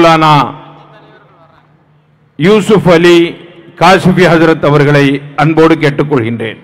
மௌலானா யூசுப் அலி காசிஃபி ஹஜரத் அவர்களை அன்போடு கேட்டுக்கொள்கின்றேன்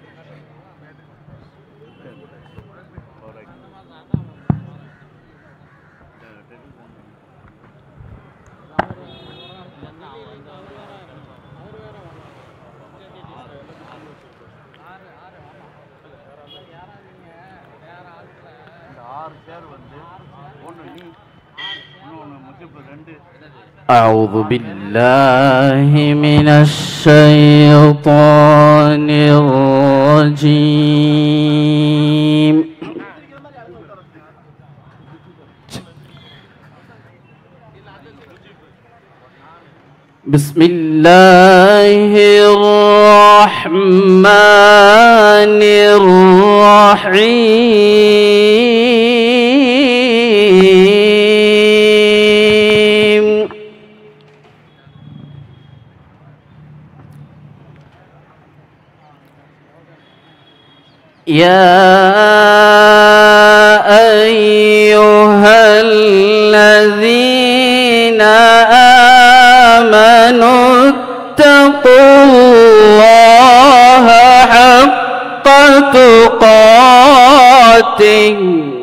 இந்த ஆறு பேர் வந்து ஒன்று நீ இன்னொன்று முஜிப் ரெண்டு أعوذ بالله من الشيطان الرجيم بسم الله الرحمن الرحيم يا أيها الذين آمنوا اتقوا الله حق تقاته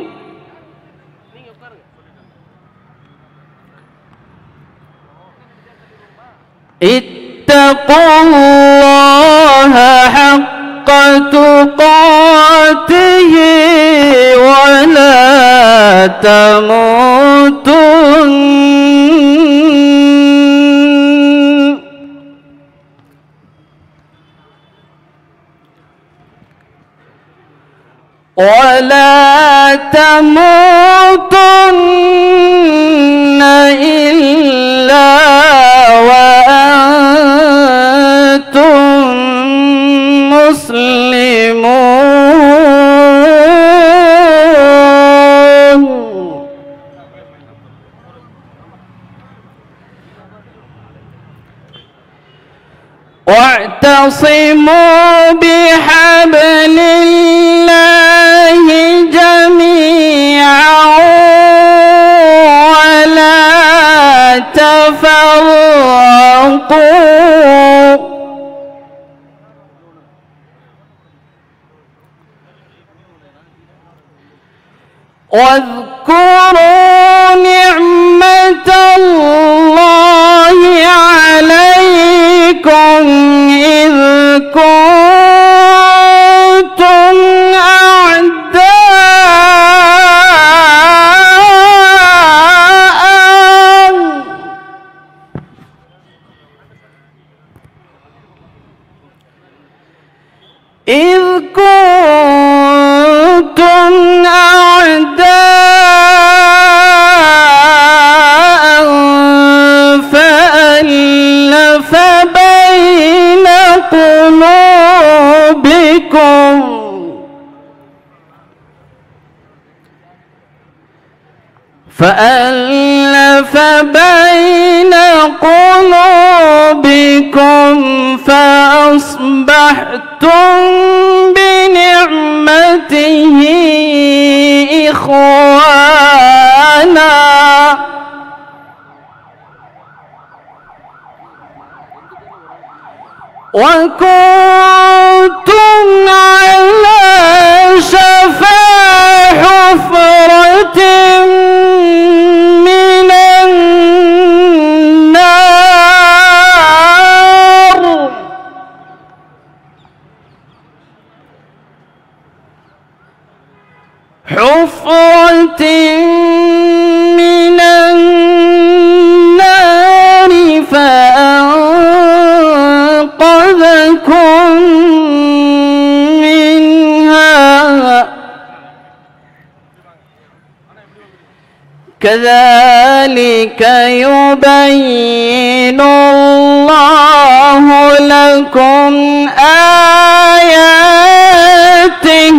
اتقوا الله حق تقاته ولا تموتن ولا تموتن إلا وأنتم مسلمون واعتصموا بحبل الله جميعا ولا تفرقوا واذكروا نعمة الله عليكم إذ كنتم أعداء إذ كنتم أعداء فألف بين قلوبكم فألف بين قلوبكم فأصبحتم بنعمته إخوانا وكنتم على شفا حفرة من النار حفرة من النار فأنقذكم منها كذلك يبين الله لكم آياته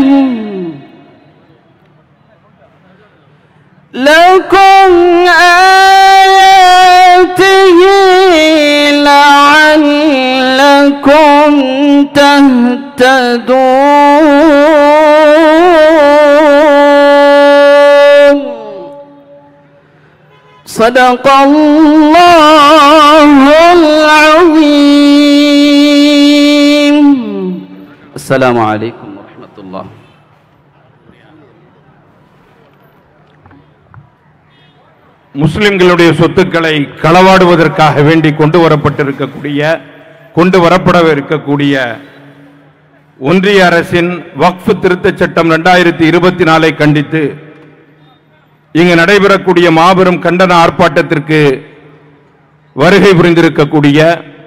لكم آياته لعلكم تهتدون صدق الله العظيم السلام عليكم ورحمة الله முஸ்லிம்களுடைய சொத்துக்களை களவாடுவதற்காக வேண்டி கொண்டு வரப்பட்டிருக்கக்கூடிய கொண்டு வரப்பட இருக்கக்கூடிய ஒன்றிய அரசின் வக்ஃப் திருத்தச் சட்டம் ரெண்டாயிரத்தி இருபத்தி நாலை கண்டித்து இங்கு நடைபெறக்கூடிய மாபெரும் கண்டன ஆர்ப்பாட்டத்திற்கு வருகை புரிந்திருக்கக்கூடிய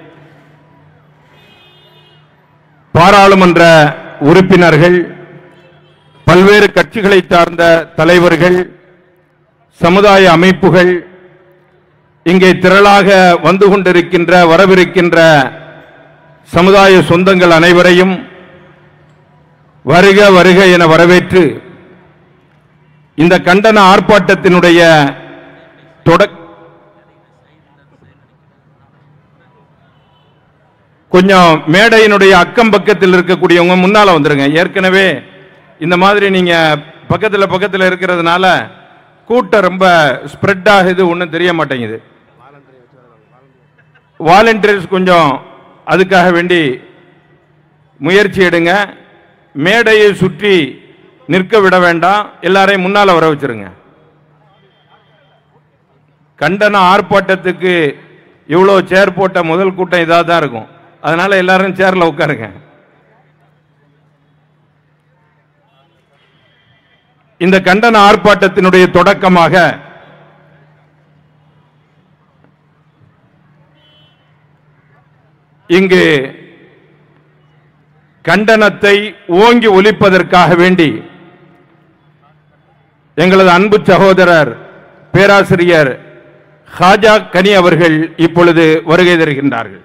பாராளுமன்ற உறுப்பினர்கள் பல்வேறு கட்சிகளை சார்ந்த தலைவர்கள் சமுதாய அமைப்புகள் இங்கே திரளாக வந்து கொண்டிருக்கின்ற வரவிருக்கின்ற சமுதாய சொந்தங்கள் அனைவரையும் வருக வருக என வரவேற்று இந்த கண்டன ஆர்ப்பாட்டத்தினுடைய தொடக் கொஞ்சம் மேடையினுடைய அக்கம் பக்கத்தில் இருக்கக்கூடியவங்க முன்னால வந்துருங்க ஏற்கனவே இந்த மாதிரி நீங்க பக்கத்துல பக்கத்துல இருக்கிறதுனால கூட்டம் ரொம்ப ஸ்ப்ரெட் ஆகுது ஒன்றும் தெரிய மாட்டேங்குது வாலண்டியர்ஸ் கொஞ்சம் அதுக்காக வேண்டி முயற்சி எடுங்க மேடையை சுற்றி நிற்க விட வேண்டாம் எல்லாரையும் முன்னால வர வச்சிருங்க கண்டன ஆர்ப்பாட்டத்துக்கு இவ்வளோ சேர் போட்ட முதல் கூட்டம் இதாக தான் இருக்கும் அதனால எல்லாரும் சேர்ல உட்காருங்க இந்த கண்டன ஆர்ப்பாட்டத்தினுடைய தொடக்கமாக இங்கு கண்டனத்தை ஓங்கி ஒலிப்பதற்காக வேண்டி எங்களது அன்பு சகோதரர் பேராசிரியர் ஹாஜா கனி அவர்கள் இப்பொழுது வருகை தருகின்றார்கள்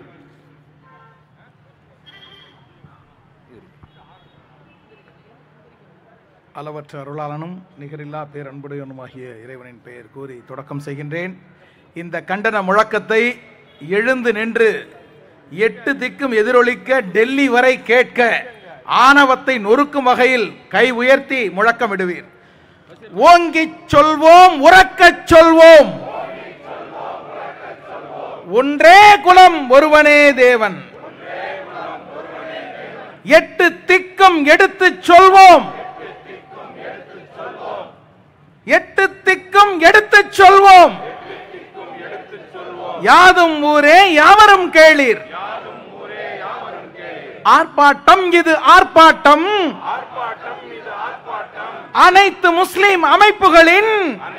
அளவற்ற அருளாளனும் நிகரில்லா பேரன்புடையவனுமாகிய இறைவனின் பெயர் கூறி தொடக்கம் செய்கின்றேன் இந்த கண்டன முழக்கத்தை எழுந்து நின்று எட்டு திக்கும் எதிரொலிக்க டெல்லி வரை கேட்க ஆணவத்தை நொறுக்கும் வகையில் கை உயர்த்தி முழக்கமிடுவீர் ஓங்கிச் சொல்வோம் உறக்கச் சொல்வோம் ஒன்றே குலம் ஒருவனே தேவன் எட்டு திக்கும் எடுத்துச் சொல்வோம் எட்டு திக்கும் எடுத்துச் சொல்வோம் யாதும் ஊரே யாவரும் கேளீர் ஆர்ப்பாட்டம் இது ஆர்ப்பாட்டம் அனைத்து முஸ்லிம் அமைப்புகளின்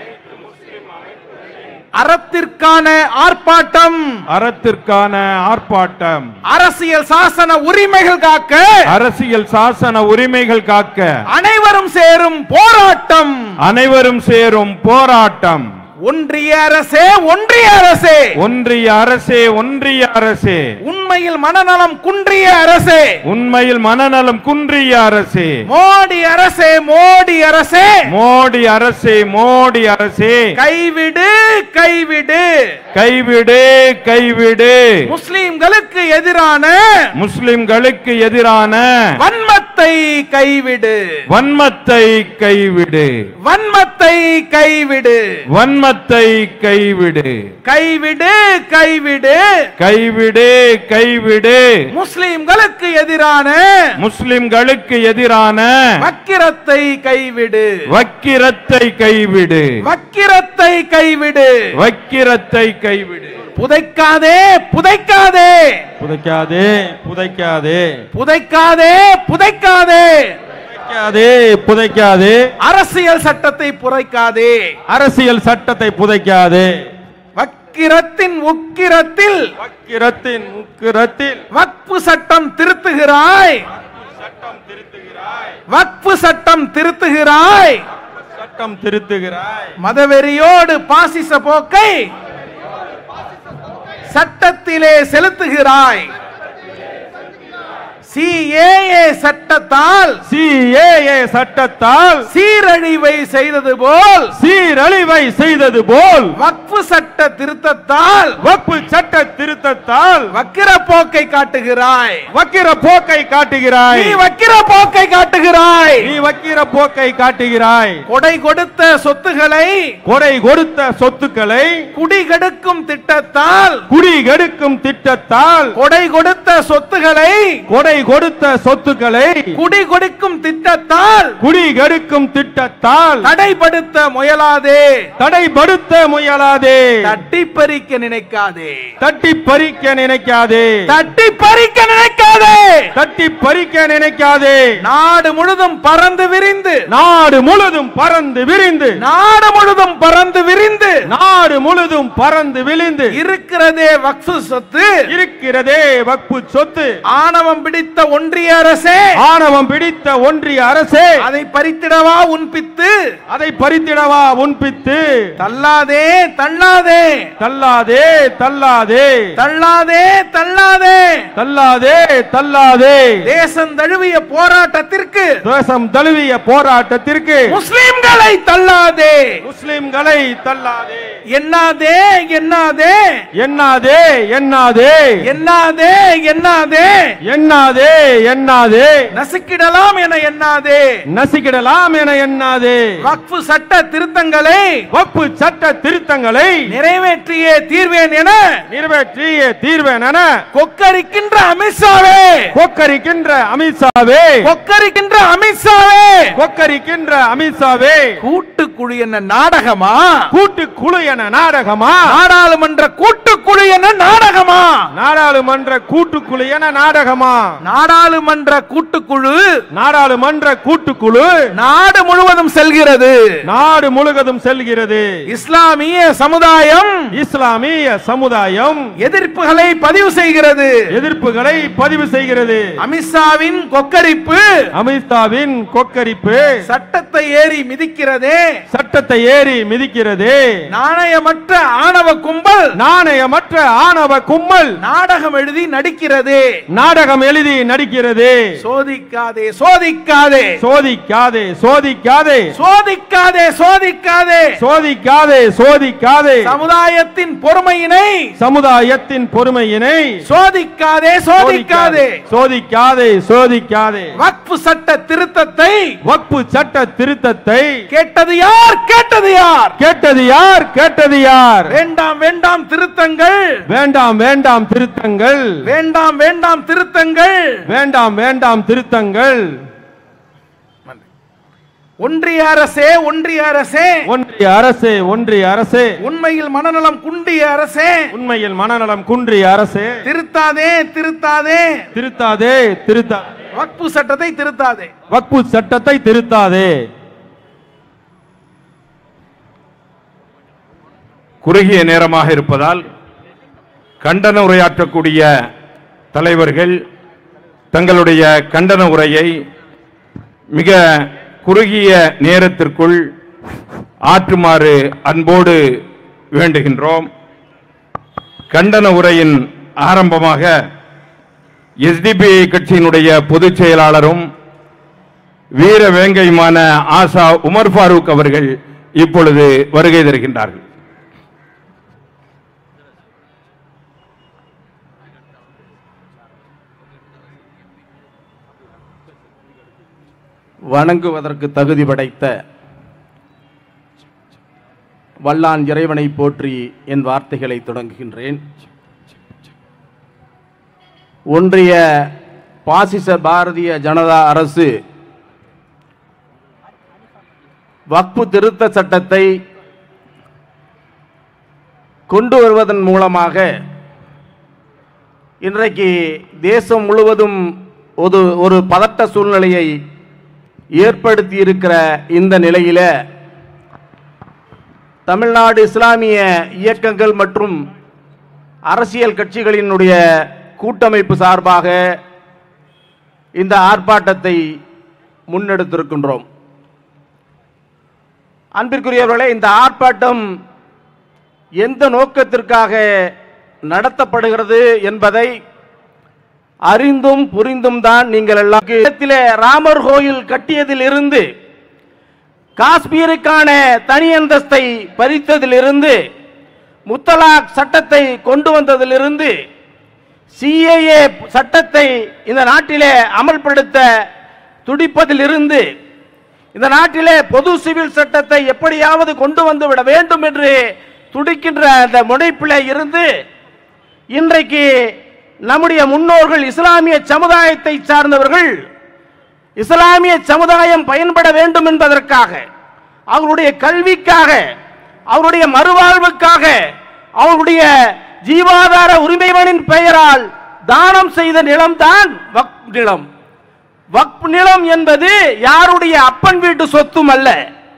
அறத்திற்கான ஆர்ப்பாட்டம் அறத்திற்கான ஆர்ப்பாட்டம் அரசியல் சாசன உரிமைகள் காக்க அரசியல் சாசன உரிமைகள் காக்க அனைவரும் சேரும் போராட்டம் அனைவரும் சேரும் போராட்டம் ஒன்றிய அரசே ஒன்றிய அரசே ஒன்றிய அரசே ஒன்றிய அரசே உண்மையில் மனநலம் குன்றிய அரசே உண்மையில் மனநலம் குன்றிய அரசே மோடி அரசே மோடி அரசே மோடி அரசே மோடி அரசே கைவிடு கைவிடு கைவிடு கைவிடு முஸ்லிம்களுக்கு எதிரான முஸ்லிம்களுக்கு எதிரான வன்மத்தை கைவிடு வன்மத்தை கைவிடு வன்மத்தை கைவிடு வன்மத்தை கைவிடு கைவிடு கைவிடு கைவிடு கைவிடு முஸ்லிம்களுக்கு எதிரான முஸ்லிம்களுக்கு எதிரான வக்கிரத்தை கைவிடு வக்கிரத்தை கைவிடு வக்கிரத்தை கைவிடு வக்கிரத்தை கைவிடு புதைக்காதே புதைக்காதே புதைக்காதே புதைக்காதே புதைக்காதே புதைக்காதே புதைக்காதே புதைக்காதே அரசியல் சட்டத்தை புதைக்காதே அரசியல் சட்டத்தை புதைக்காதே வக்கிரத்தின் உக்கிரத்தில் வக்கிரத்தின் உக்கிரத்தில் வக்பு சட்டம் திருத்துகிறாய் வக்பு சட்டம் திருத்துகிறாய் சட்டம் திருத்துகிறாய் மதவெறியோடு பாசிச போக்கை சட்டத்திலே செலுத்துகிறாய் சிஏஏ சட்டத்தால் சிஏஏ சட்டத்தால் சீரழிவை செய்தது போல் சீரழிவை செய்தது போல் வக்ஃபு சட்ட திருத்தத்தால் வக்பு சட்ட திருத்தத்தால் வக்கிர போக்கை காட்டுகிறாய் வக்கிர போக்கை காட்டுகிறாய் நீ வக்கிர போக்கை காட்டுகிறாய் நீ வக்கிர போக்கை காட்டுகிறாய் கொடை கொடுத்த சொத்துகளை கொடை கொடுத்த சொத்துக்களை குடிகெடுக்கும் திட்டத்தால் குடி கெடுக்கும் திட்டத்தால் கொடை கொடுத்த சொத்துகளை கொடை கொடுத்த சொத்துக்களை குடி கொடுக்கும் திட்டத்தால் குடி கெடுக்கும் திட்டத்தால் தடைப்படுத்த முயலாதே தடைப்படுத்த முயலாதே தட்டி பறிக்க நினைக்காதே தட்டி பறிக்க நினைக்காதே தட்டி பறிக்க நினைக்காதே தட்டி பறிக்க நினைக்காதே நாடு முழுதும் பறந்து விரிந்து நாடு முழுதும் பறந்து விரிந்து நாடு முழுதும் பறந்து விரிந்து நாடு முழுதும் பறந்து விழிந்து இருக்கிறதே வக்ஃபு சொத்து இருக்கிறதே வக்பு சொத்து ஆணவம் பிடித்த ஒன்றிய அரசே ஆணவம் பிடித்த ஒன்றிய அரசே அதை பறித்திடவா உன்பித்து அதை பறித்திடவா உன்பித்து தள்ளாதே தள்ளாதே தள்ளாதே தள்ளாதே தள்ளாதே தள்ளாதே தள்ளாதே தள்ளாதே தேசம் தழுவிய போராட்டத்திற்கு தேசம் தழுவிய போராட்டத்திற்கு முஸ்லிம்களை தள்ளாதே முஸ்லிம்களை தள்ளாதே எண்ணாதே எண்ணாதே எண்ணாதே எண்ணாதே எண்ணாதே எண்ணாதே எண்ணாதே எண்ணாதே நசுக்கிடலாம் என எண்ணாதே நசிக்கிடலாம் என எண்ணாதே வக்ஃபு சட்ட திருத்தங்களை வக்பு சட்ட திருத்தங்களை நிறைவேற்றியே தீர்வேன் என நிறைவேற்றிய தீர்வேன் என கொக்கரிக்கின்ற அமித்ஷாவே கொக்கரிக்கின்ற அமித்ஷாவே கொக்கரிக்கின்ற அமித்ஷாவே கொக்கரிக்கின்ற அமித்ஷாவே கூட்டுக்குழு என்ன நாடகமா கூட்டு குழு என நாடகமா நாடாளுமன்ற கூட்டுக்குழு என்ன நாடகமா நாடாளுமன்ற கூட்டுக்குழு என நாடகமா நாடாளுமன்ற கூட்டுக்குழு நாடாளுமன்ற கூட்டுக்குழு நாடு முழுவதும் செல்கிறது நாடு முழுவதும் செல்கிறது இஸ்லாமிய சமுதாயம் இஸ்லாமிய சமுதாயம் எதிர்ப்புகளை பதிவு செய்கிறது எதிர்ப்புகளை பதிவு செய்கிறது அமித்ஷாவின் கொக்கரிப்பு அமித்ஷாவின் கொக்கரிப்பு சட்டத்தை ஏறி மிதிக்கிறதே சட்டத்தை ஏறி மிதிக்கிறது நாணயமற்ற ஆணவ கும்பல் நாணயமற்ற ஆணவ கும்பல் நாடகம் எழுதி நடிக்கிறதே நாடகம் எழுதி நடிக்கிறது சோதிக்காதே சோதிக்காதே சோதிக்காதே சோதிக்காதே சோதிக்காதே சோதிக்காதே சோதிக்காதே சோதிக்காதே சமுதாயத்தின் பொறுமையினை சமுதாயத்தின் பொறுமையினை சோதிக்காதே சோதிக்காதே சோதிக்காதே சோதிக்காதே வக்ஃபு சட்ட திருத்தத்தை வக்பு சட்ட திருத்தத்தை கேட்டது யார் கேட்டது யார் கேட்டது யார் கேட்டது யார் வேண்டாம் வேண்டாம் திருத்தங்கள் வேண்டாம் வேண்டாம் திருத்தங்கள் வேண்டாம் வேண்டாம் திருத்தங்கள் வேண்டாம் வேண்டாம் திருத்தங்கள் ஒன்றிய அரசே ஒன்றிய அரசே ஒன்றிய அரசே ஒன்றிய அரசே உண்மையில் மனநலம் குண்டிய அரசே உண்மையில் மனநலம் குன்றிய அரசே திருத்தாதே திருத்தாதே திருத்தாதே திருத்தா வக்ஃபு சட்டத்தை திருத்தாதே வக்பு சட்டத்தை திருத்தாதே குறுகிய நேரமாக இருப்பதால் கண்டன உரையாற்றக்கூடிய தலைவர்கள் தங்களுடைய கண்டன உரையை மிக குறுகிய நேரத்திற்குள் ஆற்றுமாறு அன்போடு வேண்டுகின்றோம் கண்டன உரையின் ஆரம்பமாக எஸ்டிபிஐ கட்சியினுடைய பொதுச் செயலாளரும் வீர வேங்கையுமான ஆசா உமர் ஃபாரூக் அவர்கள் இப்பொழுது வருகை தருகின்றார்கள் வணங்குவதற்கு தகுதி படைத்த வல்லான் இறைவனை போற்றி என் வார்த்தைகளை தொடங்குகின்றேன் ஒன்றிய பாசிச பாரதிய ஜனதா அரசு வக்பு திருத்த சட்டத்தை கொண்டு வருவதன் மூலமாக இன்றைக்கு தேசம் முழுவதும் ஒரு ஒரு பதட்ட சூழ்நிலையை ஏற்படுத்தி இருக்கிற இந்த நிலையில தமிழ்நாடு இஸ்லாமிய இயக்கங்கள் மற்றும் அரசியல் கட்சிகளினுடைய கூட்டமைப்பு சார்பாக இந்த ஆர்ப்பாட்டத்தை முன்னெடுத்திருக்கின்றோம் அன்பிற்குரியவர்களே இந்த ஆர்ப்பாட்டம் எந்த நோக்கத்திற்காக நடத்தப்படுகிறது என்பதை அறிந்தும் புரிந்தும் தான் நீங்கள் எல்லாம் இடத்திலே ராமர் கோயில் கட்டியதில் இருந்து காஷ்மீருக்கான தனி அந்தஸ்தை பறித்ததிலிருந்து முத்தலாக் சட்டத்தை கொண்டு வந்ததிலிருந்து சிஏஏ சட்டத்தை இந்த நாட்டிலே அமல்படுத்த துடிப்பதிலிருந்து இந்த நாட்டிலே பொது சிவில் சட்டத்தை எப்படியாவது கொண்டு வந்து விட வேண்டும் என்று துடிக்கின்ற அந்த முனைப்பிலே இருந்து இன்றைக்கு நம்முடைய முன்னோர்கள் இஸ்லாமிய சமுதாயத்தை சார்ந்தவர்கள் இஸ்லாமிய சமுதாயம் பயன்பட வேண்டும் என்பதற்காக அவருடைய கல்விக்காக அவருடைய மறுவாழ்வுக்காக அவருடைய ஜீவாதார உரிமைகளின் பெயரால் தானம் செய்த நிலம்தான் வக்ஃப் நிலம் வக்ஃப் நிலம் என்பது யாருடைய அப்பன் வீட்டு சொத்தும் அல்ல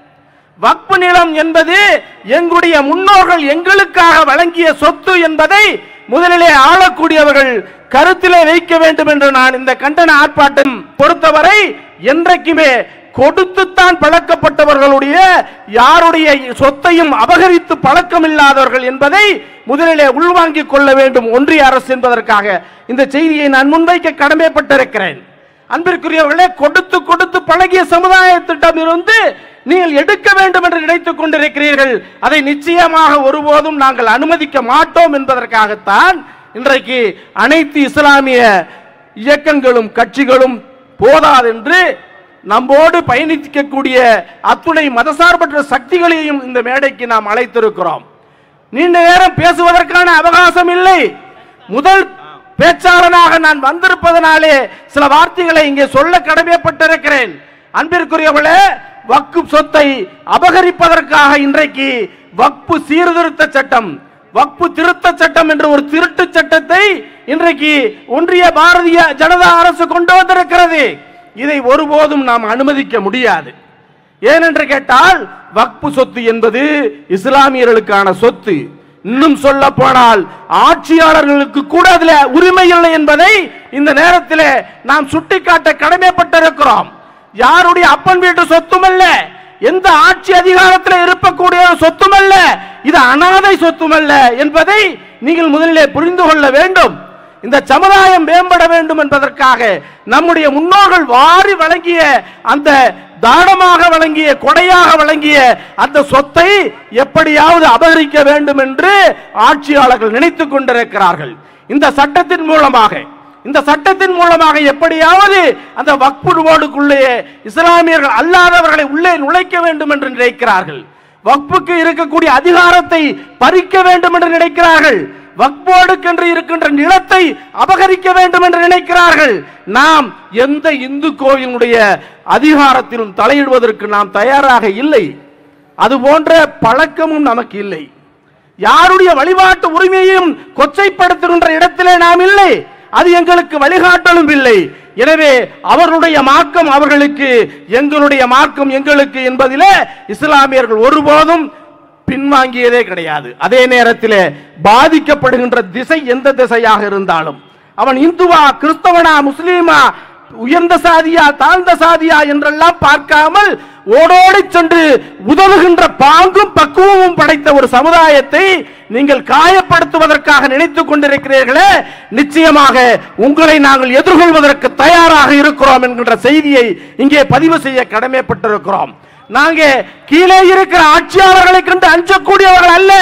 வக்ஃப் நிலம் என்பது எங்களுடைய முன்னோர்கள் எங்களுக்காக வழங்கிய சொத்து என்பதை முதலிலே ஆளக்கூடியவர்கள் கருத்திலே வைக்க வேண்டும் என்று நான் இந்த கண்டன ஆர்ப்பாட்டம் பொறுத்தவரை என்றைக்குமே கொடுத்துத்தான் பழக்கப்பட்டவர்களுடைய யாருடைய சொத்தையும் அபகரித்து பழக்கம் இல்லாதவர்கள் என்பதை முதலிலே உள்வாங்கிக் கொள்ள வேண்டும் ஒன்றிய அரசு என்பதற்காக இந்த செய்தியை நான் முன்வைக்க கடமைப்பட்டிருக்கிறேன் அன்பிற்குரியவர்களே கொடுத்து கொடுத்து பழகிய சமுதாயத்திடம் இருந்து நீங்கள் எடுக்க வேண்டும் என்று நினைத்துக் கொண்டிருக்கிறீர்கள் அதை நிச்சயமாக ஒருபோதும் நாங்கள் அனுமதிக்க மாட்டோம் என்பதற்காகத்தான் இன்றைக்கு அனைத்து இஸ்லாமிய இயக்கங்களும் கட்சிகளும் போதாதென்று நம்மோடு பயணிக்கக்கூடிய அத்துணை மதசார்பற்ற சக்திகளையும் இந்த மேடைக்கு நாம் அழைத்திருக்கிறோம் நீண்ட நேரம் பேசுவதற்கான அவகாசம் இல்லை முதல் பேச்சாளனாக நான் வந்திருப்பதனாலே சில வார்த்தைகளை இங்கே சொல்ல கடமைப்பட்டிருக்கிறேன் அன்பிற்குரியவர்களே வக்கு சொத்தை அபகரிப்பதற்காக இன்றைக்கு வக்பு சீர்திருத்த சட்டம் வக்பு திருத்த சட்டம் என்ற ஒரு திருட்டு சட்டத்தை இன்றைக்கு ஒன்றிய பாரதிய ஜனதா அரசு கொண்டு வந்திருக்கிறது இதை ஒருபோதும் நாம் அனுமதிக்க முடியாது ஏனென்று கேட்டால் வக்பு சொத்து என்பது இஸ்லாமியர்களுக்கான சொத்து இன்னும் சொல்ல போனால் ஆட்சியாளர்களுக்கு கூட அதுல உரிமை இல்லை என்பதை இந்த நேரத்தில் நாம் சுட்டிக்காட்ட கடமைப்பட்டிருக்கிறோம் யாருடைய அப்பன் வீட்டு சொத்துமல்ல எந்த ஆட்சி அதிகாரத்தில் இருக்கக்கூடிய சொத்துமல்ல இது அனாதை சொத்துமல்ல என்பதை நீங்கள் முதலிலே புரிந்து கொள்ள வேண்டும் இந்த சமுதாயம் மேம்பட வேண்டும் என்பதற்காக நம்முடைய முன்னோர்கள் வாரி வழங்கிய அந்த தானமாக வழங்கிய கொடையாக வழங்கிய அந்த சொத்தை எப்படியாவது அபகரிக்க வேண்டும் என்று ஆட்சியாளர்கள் நினைத்துக் கொண்டிருக்கிறார்கள் இந்த சட்டத்தின் மூலமாக இந்த சட்டத்தின் மூலமாக எப்படியாவது அந்த வக்புடுவோடுக்குள்ளே இஸ்லாமியர்கள் அல்லாதவர்களை உள்ளே நுழைக்க வேண்டும் என்று நினைக்கிறார்கள் வக்புக்கு இருக்கக்கூடிய அதிகாரத்தை பறிக்க வேண்டும் என்று நினைக்கிறார்கள் வக்போடுக்கென்று இருக்கின்ற நிலத்தை அபகரிக்க வேண்டும் என்று நினைக்கிறார்கள் நாம் எந்த இந்து கோயிலுடைய அதிகாரத்திலும் தலையிடுவதற்கு நாம் தயாராக இல்லை அது போன்ற பழக்கமும் நமக்கு இல்லை யாருடைய வழிபாட்டு உரிமையையும் கொச்சைப்படுத்துகின்ற இடத்திலே நாம் இல்லை அது எங்களுக்கு வழிகாட்டலும் இல்லை எனவே அவர்களுடைய மார்க்கம் அவர்களுக்கு எங்களுடைய மார்க்கம் எங்களுக்கு என்பதிலே இஸ்லாமியர்கள் ஒருபோதும் பின்வாங்கியதே கிடையாது அதே நேரத்தில் பாதிக்கப்படுகின்ற திசை எந்த திசையாக இருந்தாலும் அவன் இந்துவா கிறிஸ்தவனா முஸ்லீமா உயர்ந்த சாதியா தாழ்ந்த சாதியா என்றெல்லாம் பார்க்காமல் ஓடோடி சென்று உதவுகின்ற பாங்கும் பக்குவமும் படைத்த ஒரு சமுதாயத்தை நீங்கள் காயப்படுத்துவதற்காக நினைத்துக் கொண்டிருக்கிறீர்களே நிச்சயமாக உங்களை நாங்கள் எதிர்கொள்வதற்கு தயாராக இருக்கிறோம் என்கின்ற செய்தியை இங்கே பதிவு செய்ய கடமைப்பட்டிருக்கிறோம் நாங்க கீழே இருக்கிற ஆட்சியாளர்களை கண்டு அஞ்சக்கூடியவர்கள் அல்ல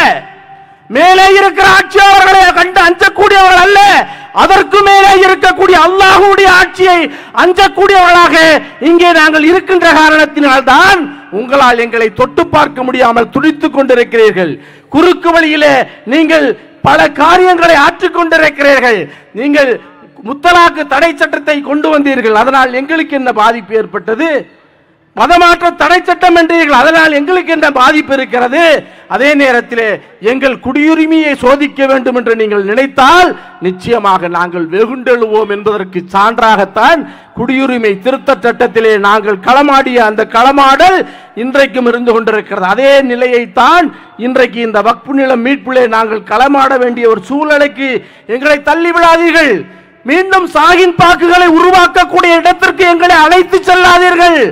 மேலே இருக்கிற ஆட்சியாளர்களை கண்டு அஞ்சக்கூடியவர்கள் அல்ல அதற்கு மேலே இருக்கக்கூடிய அல்லாஹுடைய ஆட்சியை அஞ்சக்கூடியவர்களாக இங்கே நாங்கள் இருக்கின்ற காரணத்தினால் தான் உங்களால் எங்களை தொட்டு பார்க்க முடியாமல் துடித்துக் கொண்டிருக்கிறீர்கள் குறுக்கு வழியிலே நீங்கள் பல காரியங்களை ஆற்றிக் கொண்டிருக்கிறீர்கள் நீங்கள் முத்தலாக்கு தடை சட்டத்தை கொண்டு வந்தீர்கள் அதனால் எங்களுக்கு என்ன பாதிப்பு ஏற்பட்டது மதமாற்ற தடை சட்டம் என்றீர்கள் அதனால் எங்களுக்கு என்ன பாதிப்பு இருக்கிறது அதே நேரத்தில் எங்கள் குடியுரிமையை சோதிக்க வேண்டும் என்று நீங்கள் நினைத்தால் நிச்சயமாக நாங்கள் வெகுண்டெழுவோம் என்பதற்கு சான்றாகத்தான் குடியுரிமை திருத்த சட்டத்திலே நாங்கள் களமாடிய அந்த களமாடல் இன்றைக்கும் இருந்து கொண்டிருக்கிறது அதே நிலையைத்தான் இன்றைக்கு இந்த வக்பு நிலம் மீட்பிலே நாங்கள் களமாட வேண்டிய ஒரு சூழ்நிலைக்கு எங்களை தள்ளி விடாதீர்கள் மீண்டும் சாகின் பாக்குகளை உருவாக்கக்கூடிய இடத்திற்கு எங்களை அழைத்து செல்லாதீர்கள்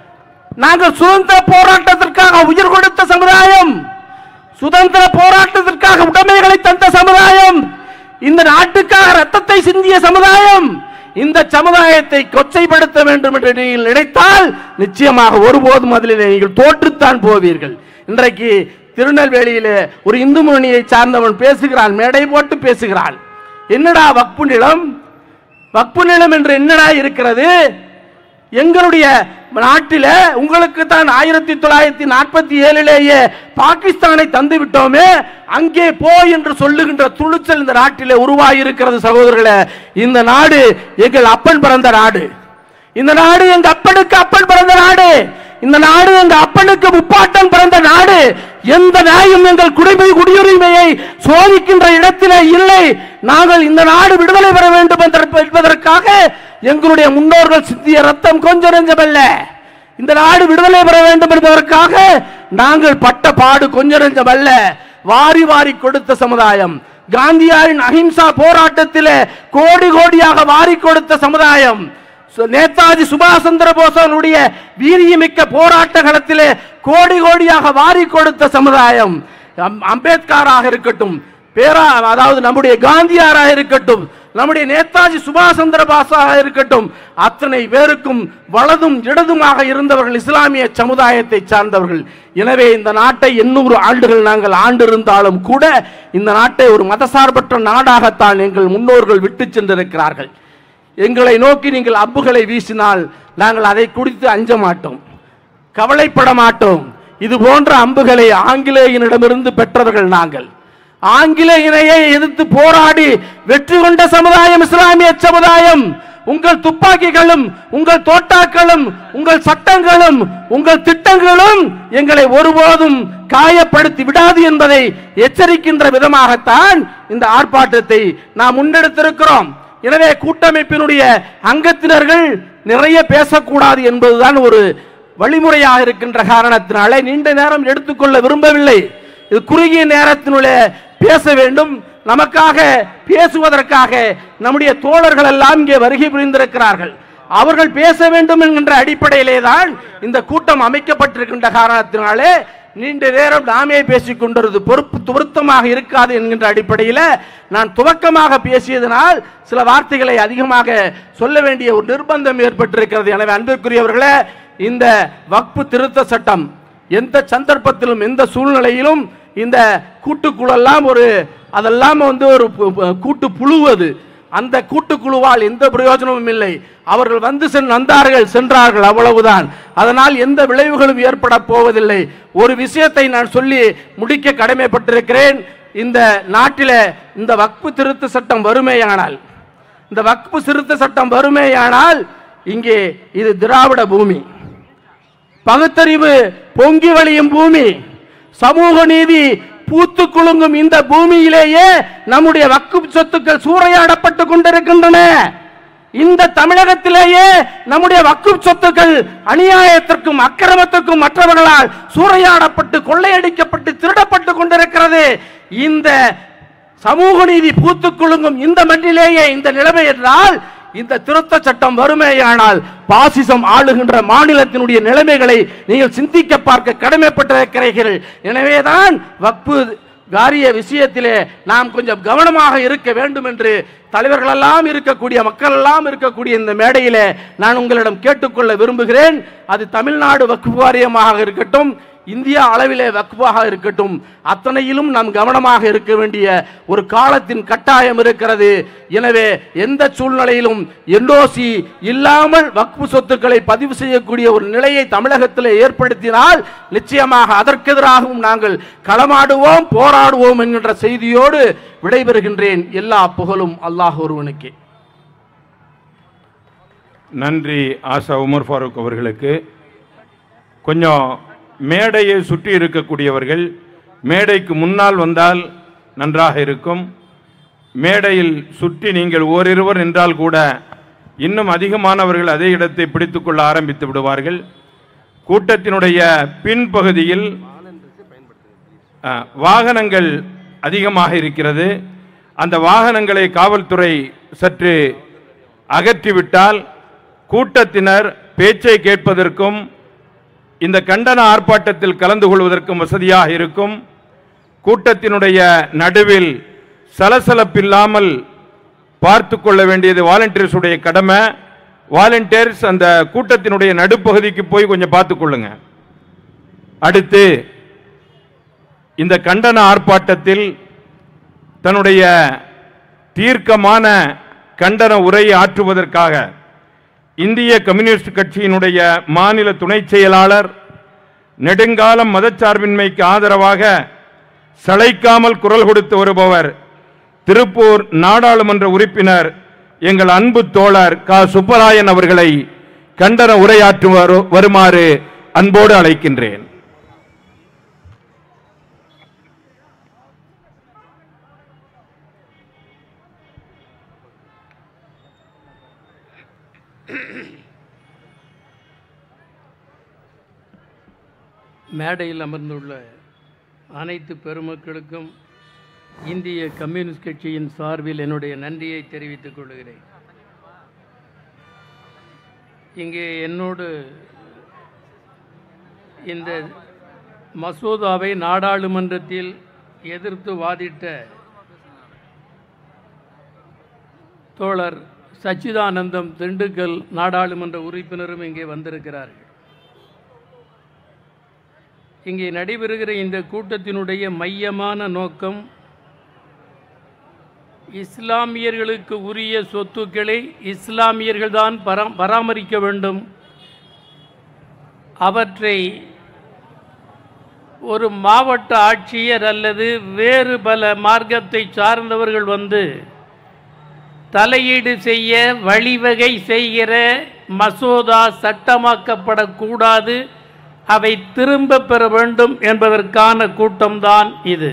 நாங்கள் சுதந்திர போராட்டத்திற்காக உயிர் கொடுத்த சமுதாயம் சுதந்திர போராட்டத்திற்காக உடைமைகளை தந்த சமுதாயம் இந்த நாட்டுக்காக ரத்தத்தை சிந்திய சமுதாயம் இந்த சமுதாயத்தை கொச்சைப்படுத்த வேண்டும் என்று நீங்கள் நினைத்தால் நிச்சயமாக ஒருபோதும் அதில் நீங்கள் தோற்றுத்தான் போவீர்கள் இன்றைக்கு திருநெல்வேலியிலே ஒரு இந்து முன்னணியை சார்ந்தவன் பேசுகிறான் மேடை போட்டு பேசுகிறான் என்னடா வக்பு நிலம் வக்பு நிலம் என்று என்னடா இருக்கிறது எங்களுடைய நாட்டில உங்களுக்கு தான் ஆயிரத்தி தொள்ளாயிரத்தி நாற்பத்தி ஏழிலேயே பாகிஸ்தானை தந்து விட்டோமே அங்கே போ என்று சொல்லுகின்ற துணிச்சல் இந்த நாட்டிலே உருவாகி இருக்கிறது சகோதரர்களே இந்த நாடு எங்கள் அப்பன் பிறந்த நாடு இந்த நாடு எங்க அப்பனுக்கு அப்பன் பிறந்த நாடு இந்த நாடு எங்க அப்பனுக்கு முப்பாட்டன் பிறந்த நாடு எந்த நாயும் எங்கள் குடிமை குடியுரிமையை சோதிக்கின்ற இடத்திலே இல்லை நாங்கள் இந்த நாடு விடுதலை பெற வேண்டும் என்ற- என்பதற்காக எங்களுடைய முன்னோர்கள் சிந்திய ரத்தம் கொஞ்சம் நெஞ்சமல்ல இந்த நாடு விடுதலை பெற வேண்டும் என்பதற்காக நாங்கள் பட்ட பாடு கொஞ்சம் நெஞ்சமல்ல வாரி வாரி கொடுத்த சமுதாயம் காந்தியாரின் அஹிம்சா போராட்டத்திலே கோடி கோடியாக வாரி கொடுத்த சமுதாயம் சு- நேதாஜி சுபாஷ் சந்திர போசனுடைய வீரியமிக்க போராட்ட களத்திலே கோடி கோடியாக வாரி கொடுத்த சமுதாயம் அம்- அம்பேத்கராக இருக்கட்டும் பேரா அதாவது நம்முடைய காந்தியாராக இருக்கட்டும் நம்முடைய நேதாஜி சுபாஷ் சந்திர போஸாக இருக்கட்டும் அத்தனை பேருக்கும் வலதும் இடதுமாக இருந்தவர்கள் இஸ்லாமிய சமுதாயத்தை சார்ந்தவர்கள் எனவே இந்த நாட்டை எண்ணூறு ஆண்டுகள் நாங்கள் ஆண்டிருந்தாலும் கூட இந்த நாட்டை ஒரு மதசார்பற்ற நாடாகத்தான் எங்கள் முன்னோர்கள் விட்டு சென்றிருக்கிறார்கள் எங்களை நோக்கி நீங்கள் அம்புகளை வீசினால் நாங்கள் அதை குறித்து அஞ்ச மாட்டோம் கவலைப்பட மாட்டோம் இது போன்ற அம்புகளை ஆங்கிலேயனிடமிருந்து பெற்றவர்கள் நாங்கள் ஆங்கிலேயனையை எதிர்த்து போராடி வெற்றி கொண்ட சமுதாயம் இஸ்லாமிய சமுதாயம் உங்கள் துப்பாக்கிகளும் உங்கள் தோட்டாக்களும் உங்கள் சட்டங்களும் உங்கள் திட்டங்களும் எங்களை ஒருபோதும் காயப்படுத்தி விடாது என்பதை எச்சரிக்கின்ற விதமாகத்தான் இந்த ஆர்ப்பாட்டத்தை நாம் முன்னெடுத்திருக்கிறோம் எனவே கூட்டமைப்பினுடைய அங்கத்தினர்கள் நிறைய பேசக்கூடாது என்பதுதான் ஒரு வழிமுறையாக இருக்கின்ற காரணத்தினாலே நீண்ட நேரம் எடுத்துக்கொள்ள விரும்பவில்லை இது குறுகிய நேரத்தினுள்ளே பேச வேண்டும் நமக்காக பேசுவதற்காக நம்முடைய தோழர்கள் எல்லாம் இங்கே வருகை புரிந்திருக்கிறார்கள் அவர்கள் பேச வேண்டும் என்கின்ற அடிப்படையிலே தான் இந்த கூட்டம் அமைக்கப்பட்டிருக்கின்ற காரணத்தினாலே நீண்ட நேரம் நாமே பேசிக் கொண்டிருது பொறுப்பு துவர்த்தமாக இருக்காது என்கின்ற அடிப்படையில் நான் துவக்கமாக பேசியதனால் சில வார்த்தைகளை அதிகமாக சொல்ல வேண்டிய ஒரு நிர்பந்தம் ஏற்பட்டிருக்கிறது எனவே அன்பிற்குரியவர்களே இந்த வக்பு திருத்த சட்டம் எந்த சந்தர்ப்பத்திலும் எந்த சூழ்நிலையிலும் இந்த கூட்டுக்குழெல்லாம் ஒரு அதெல்லாம் வந்து ஒரு பு- பு- கூட்டு புழுவது அந்த கூட்டுக்குழுவால் எந்த பிரயோஜனமும் இல்லை அவர்கள் வந்து சென் வந்தார்கள் சென்றார்கள் அவ்வளவுதான் அதனால் எந்த விளைவுகளும் ஏற்பட போவதில்லை ஒரு விஷயத்தை நான் சொல்லி முடிக்க கடமைப்பட்டிருக்கிறேன் இந்த நாட்டில இந்த வக்பு திருத்த சட்டம் வறுமையானால் இந்த வக்பு திருத்த சட்டம் வறுமையானால் இங்கே இது திராவிட பூமி பகுத்தறிவு பொங்கி வழியும் பூமி சமூக நீதி பூத்து குலுங்கும் இந்த பூமியிலேயே நம்முடைய வக்கு சொத்துக்கள் சூறையாடப்பட்டு கொண்டிருக்கின்றன இந்த தமிழகத்திலேயே நம்முடைய வக்கு சொத்துக்கள் அநியாயத்திற்கும் அக்கிரமத்திற்கும் மற்றவர்களால் சூறையாடப்பட்டு கொள்ளையடிக்கப்பட்டு திருடப்பட்டு கொண்டிருக்கிறது இந்த சமூக நீதி பூத்துக் குலுங்கும் இந்த மண்ணிலேயே இந்த நிலைமை என்றால் இந்த திருத்த சட்டம் வறுமையானால் பாசிசம் ஆளுகின்ற மாநிலத்தினுடைய நிலைமைகளை நீங்கள் சிந்திக்க பார்க்க கடமைப்பட்டிருக்கிறீர்கள் எனவேதான் வக்பு காரிய விஷயத்திலே நாம் கொஞ்சம் கவனமாக இருக்க வேண்டும் என்று தலைவர்களெல்லாம் இருக்கக்கூடிய மக்கள் எல்லாம் இருக்கக்கூடிய இந்த மேடையிலே நான் உங்களிடம் கேட்டுக்கொள்ள விரும்புகிறேன் அது தமிழ்நாடு வக்பு வாரியமாக இருக்கட்டும் இந்தியா அளவிலே வக்பாக இருக்கட்டும் அத்தனையிலும் நாம் கவனமாக இருக்க வேண்டிய ஒரு காலத்தின் கட்டாயம் இருக்கிறது எனவே எந்த சூழ்நிலையிலும் என்ஓசி இல்லாமல் வக்பு சொத்துக்களை பதிவு செய்யக்கூடிய ஒரு நிலையை தமிழகத்தில் ஏற்படுத்தினால் நிச்சயமாக அதற்கெதிராகவும் நாங்கள் களமாடுவோம் போராடுவோம் என்கின்ற செய்தியோடு விடைபெறுகின்றேன் எல்லா புகழும் அல்லாஹ் ஒருவனுக்கே நன்றி ஆசா உமர் ஃபாரூக் அவர்களுக்கு கொஞ்சம் மேடையை சுற்றி இருக்கக்கூடியவர்கள் மேடைக்கு முன்னால் வந்தால் நன்றாக இருக்கும் மேடையில் சுற்றி நீங்கள் ஓரிருவர் நின்றால் கூட இன்னும் அதிகமானவர்கள் அதே இடத்தை பிடித்துக்கொள்ள ஆரம்பித்து விடுவார்கள் கூட்டத்தினுடைய பின்பகுதியில் ஆ, வாகனங்கள் அதிகமாக இருக்கிறது அந்த வாகனங்களை காவல்துறை சற்று அகற்றிவிட்டால் கூட்டத்தினர் பேச்சை கேட்பதற்கும் இந்த கண்டன ஆர்ப்பாட்டத்தில் கலந்து கொள்வதற்கும் வசதியாக இருக்கும் கூட்டத்தினுடைய நடுவில் சலசலப்பில்லாமல் பார்த்து கொள்ள வேண்டியது வாலண்டியர்ஸ் உடைய கடமை வாலண்டியர்ஸ் அந்த கூட்டத்தினுடைய நடுப்பகுதிக்கு போய் கொஞ்சம் பார்த்து கொள்ளுங்க அடுத்து இந்த கண்டன ஆர்ப்பாட்டத்தில் தன்னுடைய தீர்க்கமான கண்டன உரையை ஆற்றுவதற்காக இந்திய கம்யூனிஸ்ட் கட்சியினுடைய மாநில துணைச் செயலாளர் நெடுங்காலம் மதச்சார்பின்மைக்கு ஆதரவாக சளைக்காமல் குரல் கொடுத்து வருபவர் திருப்பூர் நாடாளுமன்ற உறுப்பினர் எங்கள் அன்பு தோழர் க சுப்பராயன் அவர்களை கண்டன உரையாற்றுவார் வருமாறு அன்போடு அழைக்கின்றேன் மேடையில் அமர்ந்துள்ள அனைத்து பெருமக்களுக்கும் இந்திய கம்யூனிஸ்ட் கட்சியின் சார்பில் என்னுடைய நன்றியை தெரிவித்துக் கொள்கிறேன் இங்கே என்னோடு இந்த மசோதாவை நாடாளுமன்றத்தில் எதிர்த்து வாதிட்ட தோழர் சச்சிதானந்தம் திண்டுக்கல் நாடாளுமன்ற உறுப்பினரும் இங்கே வந்திருக்கிறார்கள் இங்கே நடைபெறுகிற இந்த கூட்டத்தினுடைய மையமான நோக்கம் இஸ்லாமியர்களுக்கு உரிய சொத்துக்களை இஸ்லாமியர்கள்தான் பரா பராமரிக்க வேண்டும் அவற்றை ஒரு மாவட்ட ஆட்சியர் அல்லது வேறு பல மார்க்கத்தை சார்ந்தவர்கள் வந்து தலையீடு செய்ய வழிவகை செய்கிற மசோதா சட்டமாக்கப்படக்கூடாது அவை திரும்ப பெற வேண்டும் என்பதற்கான கூட்டம்தான் இது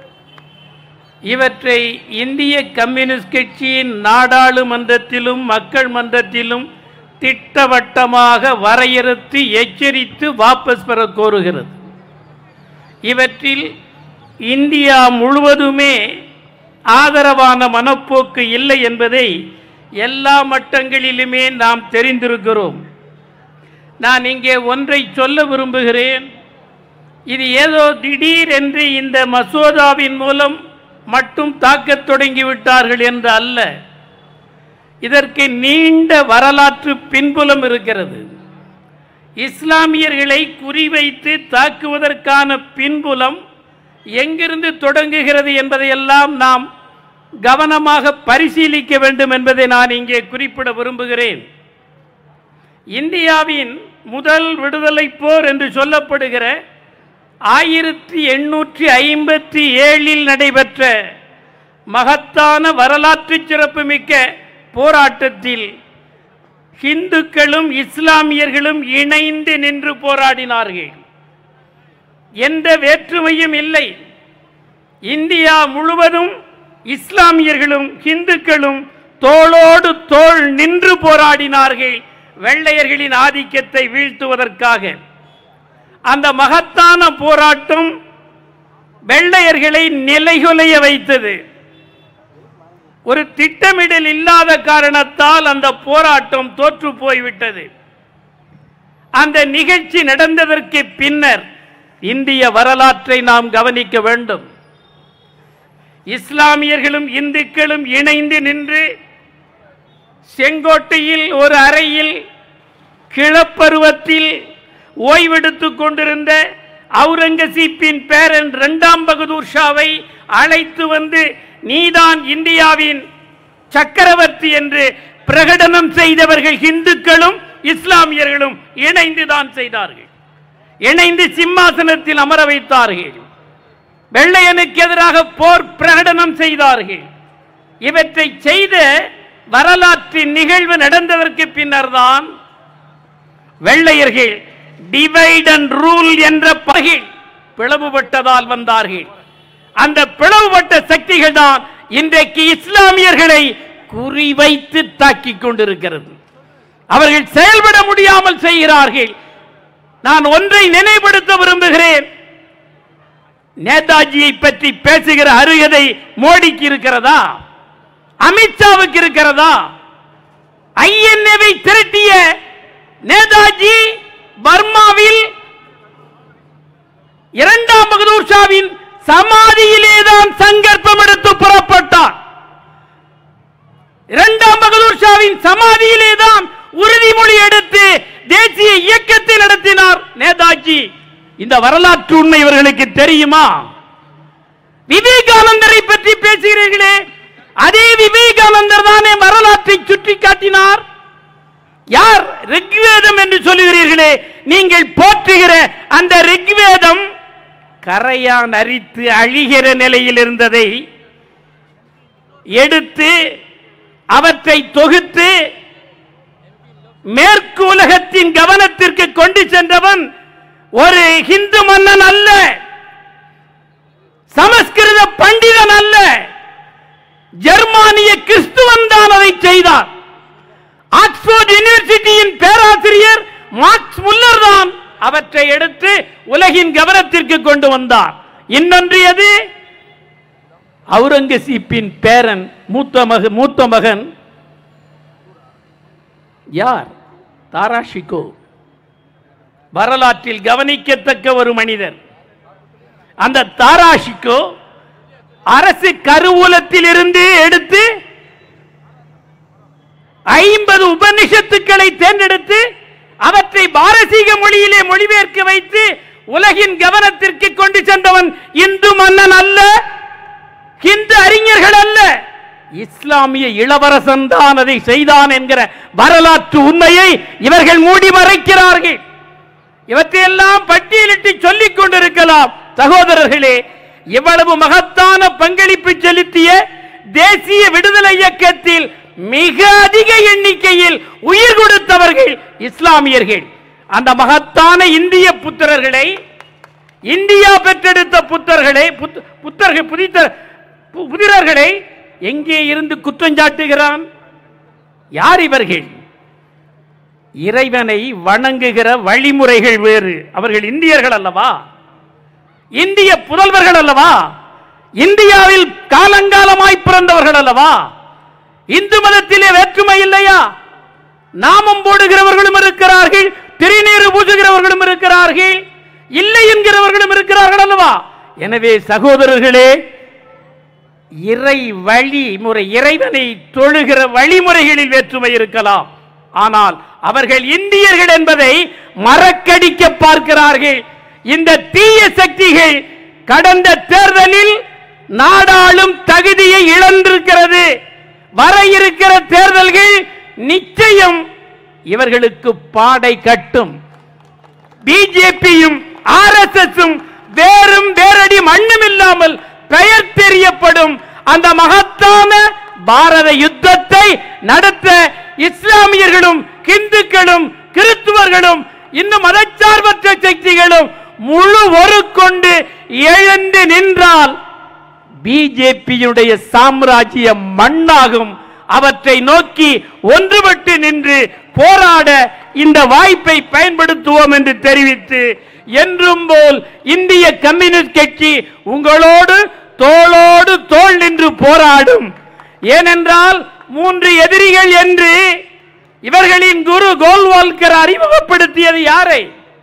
இவற்றை இந்திய கம்யூனிஸ்ட் கட்சியின் நாடாளுமன்றத்திலும் மக்கள் மன்றத்திலும் திட்டவட்டமாக வரையறுத்து எச்சரித்து வாபஸ் பெற கோருகிறது இவற்றில் இந்தியா முழுவதுமே ஆதரவான மனப்போக்கு இல்லை என்பதை எல்லா மட்டங்களிலுமே நாம் தெரிந்திருக்கிறோம் நான் இங்கே ஒன்றை சொல்ல விரும்புகிறேன் இது ஏதோ திடீர் என்று இந்த மசோதாவின் மூலம் மட்டும் தாக்கத் தொடங்கிவிட்டார்கள் என்று அல்ல இதற்கு நீண்ட வரலாற்று பின்புலம் இருக்கிறது இஸ்லாமியர்களை குறிவைத்து தாக்குவதற்கான பின்புலம் எங்கிருந்து தொடங்குகிறது என்பதையெல்லாம் நாம் கவனமாக பரிசீலிக்க வேண்டும் என்பதை நான் இங்கே குறிப்பிட விரும்புகிறேன் இந்தியாவின் முதல் விடுதலை போர் என்று சொல்லப்படுகிற ஆயிரத்தி எண்ணூற்றி ஐம்பத்தி ஏழில் நடைபெற்ற மகத்தான வரலாற்று சிறப்புமிக்க போராட்டத்தில் இந்துக்களும் இஸ்லாமியர்களும் இணைந்து நின்று போராடினார்கள் எந்த வேற்றுமையும் இல்லை இந்தியா முழுவதும் இஸ்லாமியர்களும் இந்துக்களும் தோளோடு தோள் நின்று போராடினார்கள் வெள்ளையர்களின் ஆதிக்கத்தை வீழ்த்துவதற்காக அந்த மகத்தான போராட்டம் வெள்ளையர்களை நிலைகுலைய வைத்தது ஒரு திட்டமிடல் இல்லாத காரணத்தால் அந்த போராட்டம் தோற்று போய்விட்டது அந்த நிகழ்ச்சி நடந்ததற்கு பின்னர் இந்திய வரலாற்றை நாம் கவனிக்க வேண்டும் இஸ்லாமியர்களும் இந்துக்களும் இணைந்து நின்று செங்கோட்டையில் ஒரு அறையில் கிளப்பருவத்தில் ஓய்வெடுத்துக் கொண்டிருந்த அவுரங்கசீப்பின் பேரன் இரண்டாம் பகதூர் ஷாவை அழைத்து வந்து நீதான் இந்தியாவின் சக்கரவர்த்தி என்று பிரகடனம் செய்தவர்கள் இந்துக்களும் இஸ்லாமியர்களும் இணைந்துதான் செய்தார்கள் இணைந்து சிம்மாசனத்தில் அமர வைத்தார்கள் வெள்ளையனுக்கு எதிராக போர் பிரகடனம் செய்தார்கள் இவற்றை செய்த வரலாற்றின் நிகழ்வு நடந்ததற்கு பின்னர்தான் வெள்ளையர்கள் டிவைட் அண்ட் ரூல் என்ற பகில் பிளவுபட்டதால் வந்தார்கள் அந்த பிளவுபட்ட சக்திகள் தான் இன்றைக்கு இஸ்லாமியர்களை குறிவைத்து தாக்கிக் கொண்டிருக்கிறது அவர்கள் செயல்பட முடியாமல் செய்கிறார்கள் நான் ஒன்றை நினைவுபடுத்த விரும்புகிறேன் நேதாஜியை பற்றி பேசுகிற அருகதை மோடிக்கு இருக்கிறதா அமித்ஷாவுக்கு இருக்கிறதா ஐஎன்ஏவை திரட்டிய நேதாஜி பர்மாவில் இரண்டாம் பகதூர் ஷாவின் சமாதியிலேதான் சங்கல்பம் எடுத்து புறப்பட்டார் வரலாற்று உண்மை இவர்களுக்கு தெரியுமா விவேகானந்தரை பற்றி பேசுகிறீர்களே அதே விவேகானந்தர் தானே வரலாற்றை சுட்டி காட்டினார் யார் ரிக்வேதம் என்று சொல்லுகிறீர்களே நீங்கள் போற்றுகிற அந்த ரிக்வேதம் கரையான் அரித்து அழிகிற நிலையில் இருந்ததை எடுத்து அவற்றை தொகுத்து மேற்கு உலகத்தின் கவனத்திற்கு கொண்டு சென்றவன் ஒரு ஹிந்து மன்னன் அல்ல சமஸ்கிருத பண்டிதன் அல்ல ஜெர்மானிய கிறிஸ்துவன் தான் அதை செய்தார் ஆக்ஸ்போர்ட் யூனிவர்சிட்டியின் பேராசிரியர் மார்க்ஸ் முல்லர் தான் அவற்றை எடுத்து உலகின் கவனத்திற்கு கொண்டு வந்தார் இன்னொன்று எது அவுரங்கசீப்பின் பேரன் மூத்த மக மூத்த மகன் யார் தாராஷிகோ வரலாற்றில் கவனிக்கத்தக்க ஒரு மனிதர் அந்த தாராஷிகோ அரசு கருவூலத்தில் இருந்து எடுத்து ஐம்பது உபனிஷத்துக்களை தேர்ந்தெடுத்து அவற்றை பாரசீக மொழியிலே மொழிபெயர்க்க வைத்து உலகின் கவனத்திற்கு கொண்டு சென்றவன் இந்து மன்னன் அல்ல ஹிந்து அறிஞர்கள் அல்ல இஸ்லாமிய இளவரசன் தான் அதை செய்தான் என்கிற வரலாற்று உண்மையை இவர்கள் மூடி மறைக்கிறார்கள் இவற்றையெல்லாம் பட்டியலிட்டு சொல்லிக் கொண்டிருக்கலாம் சகோதரர்களே இவ்வளவு மகத்தான பங்களிப்பு செலுத்திய தேசிய விடுதலை இயக்கத்தில் மிக அதிக எண்ணிக்கையில் உயிர் கொடுத்தவர்கள் இஸ்லாமியர்கள் அந்த மகத்தான இந்திய புத்திரர்களை இந்தியா பெற்றெடுத்த புத்தர்களை புத்- புத்தர்கள் புதித்த பு- புதிரர்களை எங்கே இருந்து குற்றஞ்சாட்டுகிறான் யார் இவர்கள் இறைவனை வணங்குகிற வழிமுறைகள் வேறு அவர்கள் இந்தியர்கள் அல்லவா இந்திய புதல்வர்கள் அல்லவா இந்தியாவில் காலங்காலமாய் பிறந்தவர்கள் அல்லவா இந்து மதத்திலே வேற்றுமை இல்லையா நாமம் போடுகிறவர்களும் இருக்கிறார்கள் திருநீறு பூசுகிறவர்களும் இருக்கிறார்கள் இல்லை என்கிறவர்களும் இருக்கிறார்கள் அல்லவா எனவே சகோதரர்களே இறை வழிமுறை இறைவனை தொழுகிற வழிமுறைகளில் வேற்றுமை இருக்கலாம் ஆனால் அவர்கள் இந்தியர்கள் என்பதை மறக்கடிக்க பார்க்கிறார்கள் இந்த தீய சக்திகள் கடந்த தேர்தலில் நாடாளும் தகுதியை இழந்திருக்கிறது வர இருக்கிற தேர்தல்கள் நிச்சயம் இவர்களுக்கு பாடை கட்டும் பிஜேபியும் ஆர்எஸ்எஸும் வேறும் வேறடி மண்ணும் இல்லாமல் பெயர் தெரியப்படும் அந்த மகத்தான பாரத யுத்தத்தை நடத்த இஸ்லாமியர்களும் இந்துக்களும் கிறிஸ்துவர்களும் இன்னும் மதச்சார்பற்ற சக்திகளும் முழு ஒரு கொண்டு எழுந்து நின்றால் பிஜேபியுடைய சாம்ராஜ்யம் மண்ணாகும் அவற்றை நோக்கி ஒன்றுபட்டு நின்று போராட இந்த வாய்ப்பை பயன்படுத்துவோம் என்று தெரிவித்து என்றும் போல் இந்திய கம்யூனிஸ்ட் கட்சி உங்களோடு தோளோடு தோள் நின்று போராடும் ஏனென்றால் மூன்று எதிரிகள் என்று இவர்களின் குரு கோல்வால்கர் அறிமுகப்படுத்தியது யாரை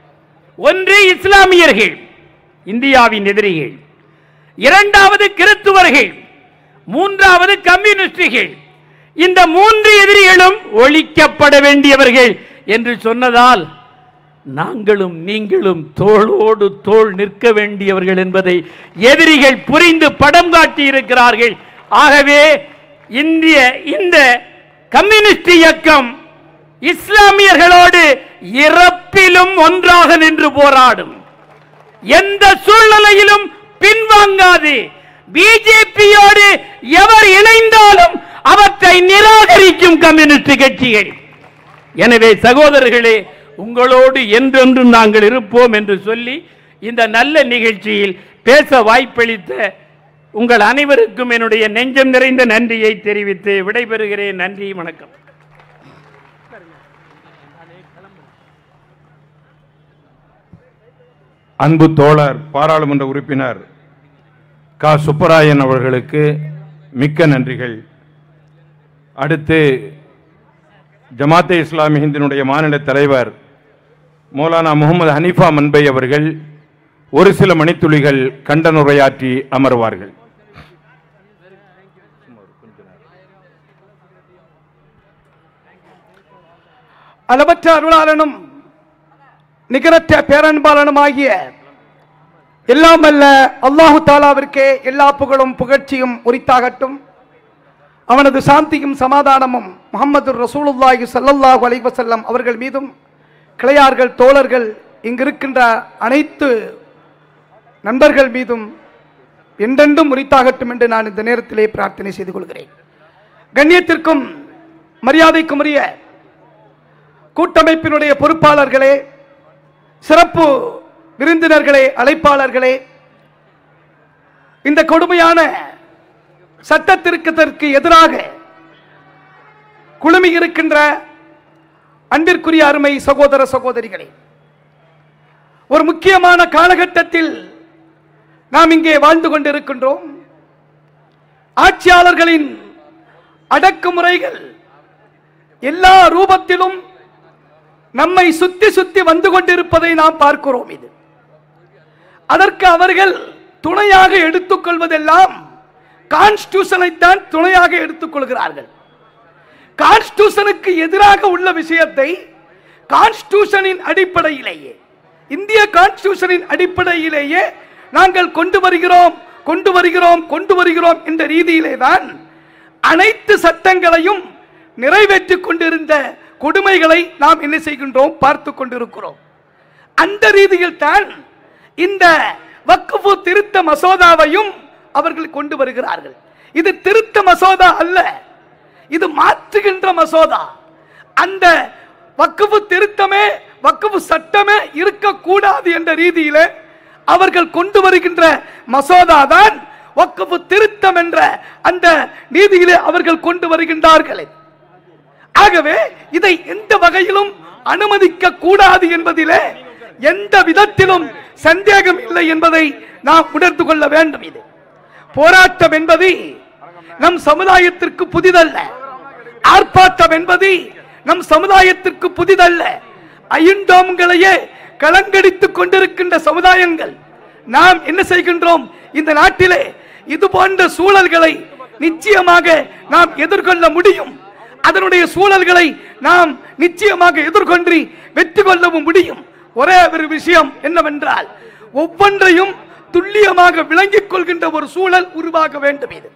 ஒன்று இஸ்லாமியர்கள் இந்தியாவின் எதிரிகள் இரண்டாவது கிறிஸ்துவர்கள் மூன்றாவது கம்யூனிஸ்டுகள் இந்த மூன்று எதிரிகளும் ஒழிக்கப்பட வேண்டியவர்கள் என்று சொன்னதால் நாங்களும் நீங்களும் தோளோடு தோள் நிற்க வேண்டியவர்கள் என்பதை எதிரிகள் புரிந்து படம் காட்டி இருக்கிறார்கள் ஆகவே இந்திய இந்த கம்யூனிஸ்ட் இயக்கம் இஸ்லாமியர்களோடு இறப்பிலும் ஒன்றாக நின்று போராடும் எந்த சூழ்நிலையிலும் பின்வாங்காது பிஜேபியோடு எவர் இணைந்தாலும் அவற்றை நிராகரிக்கும் கம்யூனிஸ்ட் கட்சிகள் எனவே சகோதரர்களே உங்களோடு என்றென்றும் நாங்கள் இருப்போம் என்று சொல்லி இந்த நல்ல நிகழ்ச்சியில் பேச வாய்ப்பளித்த உங்கள் அனைவருக்கும் என்னுடைய நெஞ்சம் நிறைந்த நன்றியை தெரிவித்து விடைபெறுகிறேன் நன்றி வணக்கம் அன்பு தோழர் பாராளுமன்ற உறுப்பினர் கா சுப்பராயன் அவர்களுக்கு மிக்க நன்றிகள் அடுத்து ஜமாத்தே இஸ்லாமி ஹிந்தினுடைய மாநில தலைவர் மௌலானா முகமது ஹனீஃபா மன்பை அவர்கள் ஒரு சில மணித்துளிகள் கண்டனுரையாற்றி அமர்வார்கள் அளவற்ற அருளாளனும் நிகரற்ற பேரன்பாளனுமாகிய எல்லாம் அல்ல அல்லாஹு தாலாவிற்கே எல்லா புகழும் புகழ்ச்சியும் உரித்தாகட்டும் அவனது சாந்தியும் சமாதானமும் முகமது ரசூலுல்லாஹி ஸல்லல்லாஹு அலைஹி வஸல்லம் அவர்கள் மீதும் கிளையார்கள் தோழர்கள் இங்கிருக்கின்ற அனைத்து நண்பர்கள் மீதும் என்றென்றும் உரித்தாகட்டும் என்று நான் இந்த நேரத்திலே பிரார்த்தனை செய்து கொள்கிறேன் கண்ணியத்திற்கும் மரியாதைக்கும் உரிய கூட்டமைப்பினுடைய பொறுப்பாளர்களே சிறப்பு விருந்தினர்களே அழைப்பாளர்களே இந்த கொடுமையான சட்ட திருத்தத்திற்கு எதிராக குழுமி இருக்கின்ற அன்பிற்குரிய அருமை சகோதர சகோதரிகளே ஒரு முக்கியமான காலகட்டத்தில் நாம் இங்கே வாழ்ந்து கொண்டிருக்கின்றோம் ஆட்சியாளர்களின் அடக்குமுறைகள் எல்லா ரூபத்திலும் நம்மை சுத்தி சுத்தி வந்து கொண்டிருப்பதை நாம் பார்க்கிறோம் இது அதற்கு அவர்கள் துணையாக எடுத்துக்கொள்வதெல்லாம் கான்ஸ்டியூஷனை தான் துணையாக எடுத்துக்கொள்கிறார்கள் கான்ஸ்டியூஷனுக்கு எதிராக உள்ள விஷயத்தை கான்ஸ்டியூஷனின் அடிப்படையிலேயே இந்திய கான்ஸ்டியூஷனின் அடிப்படையிலேயே நாங்கள் கொண்டு வருகிறோம் கொண்டு வருகிறோம் கொண்டு வருகிறோம் என்ற ரீதியிலே தான் அனைத்து சட்டங்களையும் நிறைவேற்றிக் கொண்டிருந்த கொடுமைகளை நாம் என்ன செய்கின்றோம் பார்த்து கொண்டிருக்கிறோம் அந்த ரீதியில் தான் இந்த வக்குஃபு திருத்த மசோதாவையும் அவர்கள் கொண்டு வருகிறார்கள் இது திருத்த மசோதா அல்ல இது மாற்றுகின்ற மசோதா அந்த வக்குஃபு திருத்தமே வக்குஃபு சட்டமே இருக்கக்கூடாது என்ற ரீதியிலே அவர்கள் கொண்டு வருகின்ற மசோதா தான் வக்குஃபு திருத்தம் என்ற அந்த நீதியிலே அவர்கள் கொண்டு வருகின்றார்கள் ஆகவே இதை எந்த வகையிலும் அனுமதிக்க கூடாது என்பதிலே எந்த விதத்திலும் சந்தேகம் இல்லை என்பதை நாம் உணர்ந்து கொள்ள வேண்டும் இது போராட்டம் என்பது நம் சமுதாயத்திற்கு புதிதல்ல ஆர்ப்பாட்டம் என்பது நம் சமுதாயத்திற்கு புதிதல்ல ஐயண்டோம்களையே கலங்கடித்துக் கொண்டிருக்கின்ற சமுதாயங்கள் நாம் என்ன செய்கின்றோம் இந்த நாட்டிலே இது போன்ற சூழல்களை நிச்சயமாக நாம் எதிர்கொள்ள முடியும் அதனுடைய சூழல்களை நாம் நிச்சயமாக எதிர்கொண்டு வெற்றி கொள்ளவும் முடியும் ஒரே ஒரு விஷயம் என்னவென்றால் ஒவ்வொன்றையும் துல்லியமாக விளங்கிக் கொள்கின்ற ஒரு சூழல் உருவாக வேண்டும் இது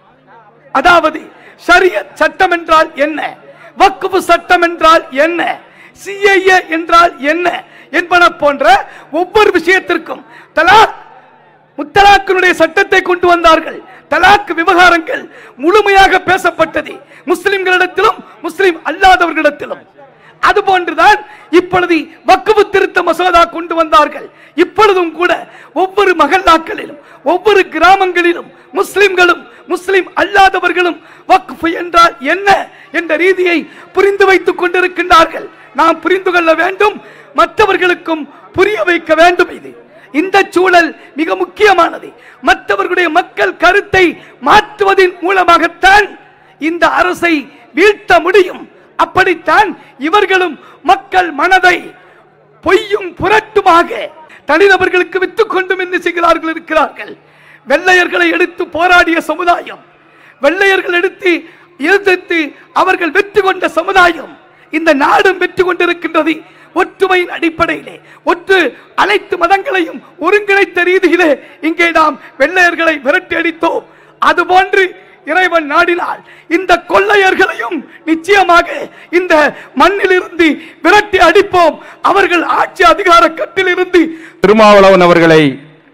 அதாவது ஷரியத் சட்டம் என்றால் என்ன வக்குஃபு சட்டம் என்றால் என்ன சிஏஏ என்றால் என்ன என்பன போன்ற ஒவ்வொரு விஷயத்திற்கும் தலாக் முத்தலாக்கினுடைய சட்டத்தை கொண்டு வந்தார்கள் தலாக் விவகாரங்கள் முழுமையாக பேசப்பட்டது முஸ்லிம்களிடத்திலும் முஸ்லிம் அல்லாதவர்களிடத்திலும் அதுபோன்றுதான் இப்பொழுது வக்குவு திருத்த மசோதா கொண்டு வந்தார்கள் இப்பொழுதும் கூட ஒவ்வொரு மகல்லாக்களிலும் ஒவ்வொரு கிராமங்களிலும் முஸ்லிம்களும் முஸ்லிம் அல்லாதவர்களும் வக்ஃப் என்றால் என்ன என்ற ரீதியை புரிந்து வைத்துக் கொண்டிருக்கின்றார்கள் நாம் புரிந்து கொள்ள வேண்டும் மற்றவர்களுக்கும் புரிய வைக்க வேண்டும் இது இந்த சூழல் மிக முக்கியமானது மற்றவர்களுடைய மக்கள் கருத்தை மாற்றுவதன் மூலமாகத்தான் இந்த அரசை வீழ்த்த முடியும் அப்படித்தான் இவர்களும் மக்கள் மனதை பொய்யும் புரட்டுமாக தனிநபர்களுக்கு வித்துக் கொண்டும் என்ன செய்கிறார்கள் இருக்கிறார்கள் வெள்ளையர்களை எடுத்து போராடிய சமுதாயம் வெள்ளையர்கள் எடுத்து எதிர்த்து அவர்கள் வெற்றி கொண்ட சமுதாயம் இந்த நாடும் வெற்றி கொண்டிருக்கின்றது ஒற்றுமையின் அடிப்படையிலே ஒற்று அனைத்து மதங்களையும் ஒருங்கிணைத்த ரீதியிலே இங்கே நாம் வெள்ளையர்களை விரட்டி அடித்தோம் அதுபோன்று இறைவன் நாடினால் இந்த கொள்ளையர்களையும் நிச்சயமாக இந்த மண்ணிலிருந்து விரட்டி அடிப்போம் அவர்கள் ஆட்சி அதிகார கட்டிலிருந்து திருமாவளவன் அவர்களை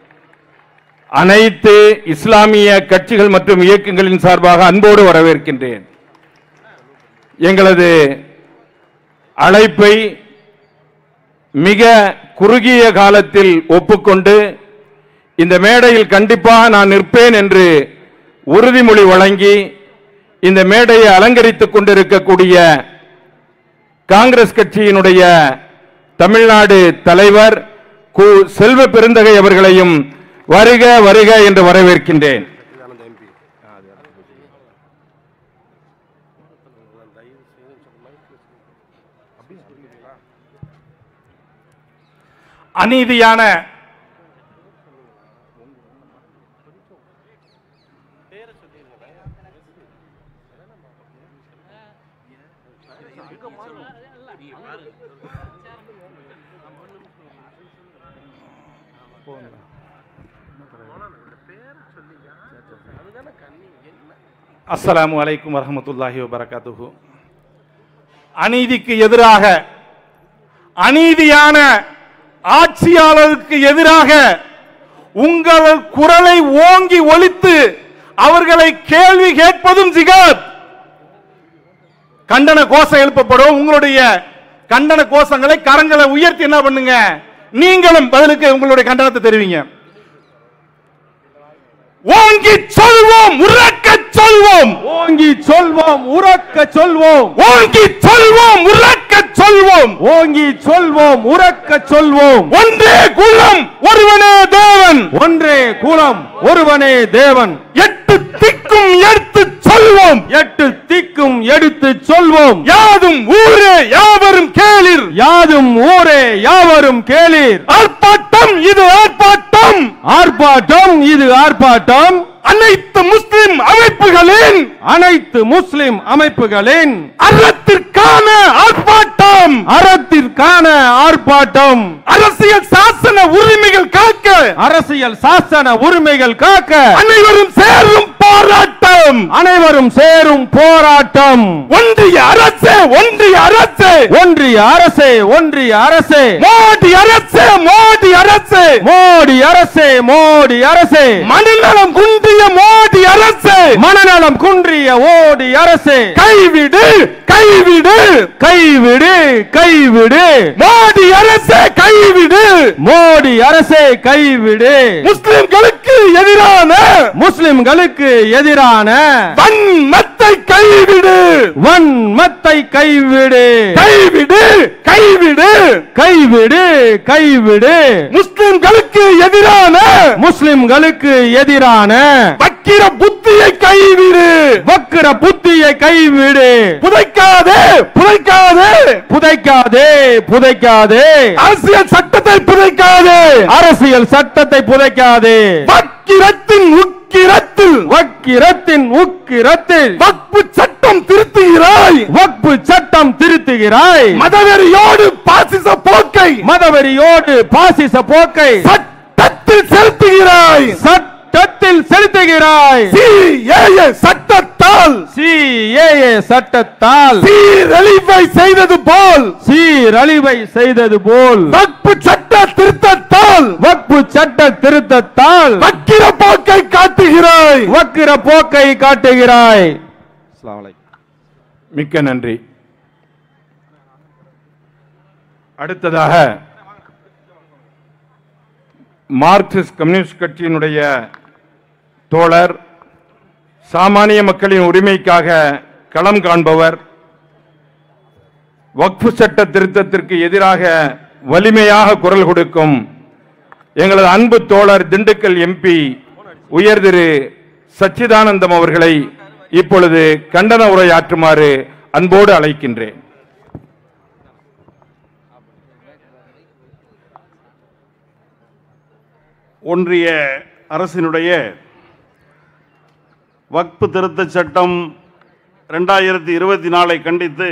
அனைத்து இஸ்லாமிய கட்சிகள் மற்றும் இயக்கங்களின் சார்பாக அன்போடு வரவேற்கின்றேன் எங்களது அழைப்பை மிக குறுகிய காலத்தில் ஒப்புக்கொண்டு இந்த மேடையில் கண்டிப்பாக நான் நிற்பேன் என்று உறுதிமொழி வழங்கி இந்த மேடையை அலங்கரித்துக் கொண்டிருக்கக்கூடிய காங்கிரஸ் கட்சியினுடைய தமிழ்நாடு தலைவர் கு செல்வ பெருந்தகை அவர்களையும் வருக வருக என்று வரவேற்கின்றேன் அநீதியான அஸ்ஸலாமு அலைக்கும் வரஹமத்துல்லாஹி வபரகாத்துஹு அநீதிக்கு எதிராக அநீதியான ஆட்சியாளருக்கு எதிராக உங்கள் குரலை ஓங்கி ஒலித்து அவர்களை கேள்வி கேட்பதும் ஜிகாத் கண்டன கோஷம் எழுப்பப்படும் உங்களுடைய கண்டன கோஷங்களை கரங்களை உயர்த்தி என்ன பண்ணுங்க நீங்களும் பதிலுக்கு உங்களுடைய கண்டனத்தை தெரிவிங்க ஓங்கி சொல்வோம் உறக்க சொல்வோம் ஓங்கி சொல்வோம் உறக்க சொல்வோம் ஓங்கி சொல்வோம் உறக்க சொல்வோம் ஓங்கி சொல்வோம் உறக்க சொல்வோம் ஒன்றே குலம் ஒருவனே தேவன் ஒன்றே குலம் ஒருவனே தேவன் எட்டு திக்கும் எடுத்து சொல்வோம் எட்டு திக்கும் எடுத்து சொல்வோம் யாதும் ஊரே யாவரும் கேளிர் யாதும் ஊரே யாவரும் கேளீர் ஆர்ப்பாட்டம் இது ஆர்ப்பாட்டம் ஆர்ப்பாட்டம் இது ஆர்ப்பாட்டம் அனைத்து முஸ்லிம் அமைப்புகளின் அனைத்து முஸ்லிம் அமைப்புகளின் அறத்திற்கான ஆர்ப்பாட்டம் அறத்திற்கான ஆர்ப்பாட்டம் அரசியல் சாசன உரிமைகள் காக்க அரசியல் சாசன உரிமைகள் காக்க அனைவரும் சேரும் போராட்டம் அனைவரும் சேரும் போராட்டம் ஒன்றிய அரசு ஒன்றிய அரசு ஒன்றிய அரசே ஒன்றிய அரசே மோடி அரசு மோடி அரசு மோடி அரசே மோடி அரசே மனநலம் குன்றிய மோடி அரசு மனநலம் குன்றிய ஓடி அரசே கைவிடு கைவிடு கைவிடு கைவிடு மோடி அரசு கைவிடு மோடி அரசே கைவிடு முஸ்லிம்களுக்கு எதிரான முஸ்லிம்களுக்கு எதிரான வன்மத்தை கைவிடு வன்மத்தை கைவிடு கைவிடு கைவிடு கைவிடு கைவிடு முஸ்லிம்களுக்கு எதிரான முஸ்லிம்களுக்கு எதிரான வக்கிர புத்தியை கைவிடு வக்கிர புத்தியை கைவிடு புதைக்காதே புதைக்காதே புதைக்காதே புதைக்காதே அரசியல் சட்டத்தை புதைக்காதே அரசியல் சட்டத்தை புதைக்காதே வக்கிரத்தின் உக்கிரத்தில் வக்கிரத்தின் உக்கிரத்தில் வக்பு சட்டம் திருத்துகிறாய் வக்பு சட்டம் திருத்துகிறாய் மதவெறியோடு பாசிச போக்கை மதவெறியோடு பாசிச போக்கை சட்டத்தில் செலுத்துகிறாய் சட்டத்தில் செலுத்துகிறாய் CAA சட்டத்தால் சிஏஏ சட்டத்தால் சீரழிவை செய்தது போல் சீரழிவை செய்தது போல் வக்பு சட்ட திருத்தத்தால் வக்பு சட்ட திருத்தத்தால் வக்கிர போக்கை காட்டுகிறாய் வக்கிர போக்கை காட்டுகிறாய் மிக்க நன்றி அடுத்ததாக மார்க்சிஸ்ட் கம்யூனிஸ்ட் கட்சியினுடைய தோழர் சாமானிய மக்களின் உரிமைக்காக களம் காண்பவர் வக்ஃபு சட்ட திருத்தத்திற்கு எதிராக வலிமையாக குரல் கொடுக்கும் எங்களது அன்பு தோழர் திண்டுக்கல் எம்பி உயர் திரு சச்சிதானந்தம் அவர்களை இப்பொழுது கண்டன உரையாற்றுமாறு அன்போடு அழைக்கின்றேன் ஒன்றிய அரசினுடைய வக்பு திருத்தச் சட்டம் ரெண்டாயிரத்தி இருபத்தி நாலை கண்டித்து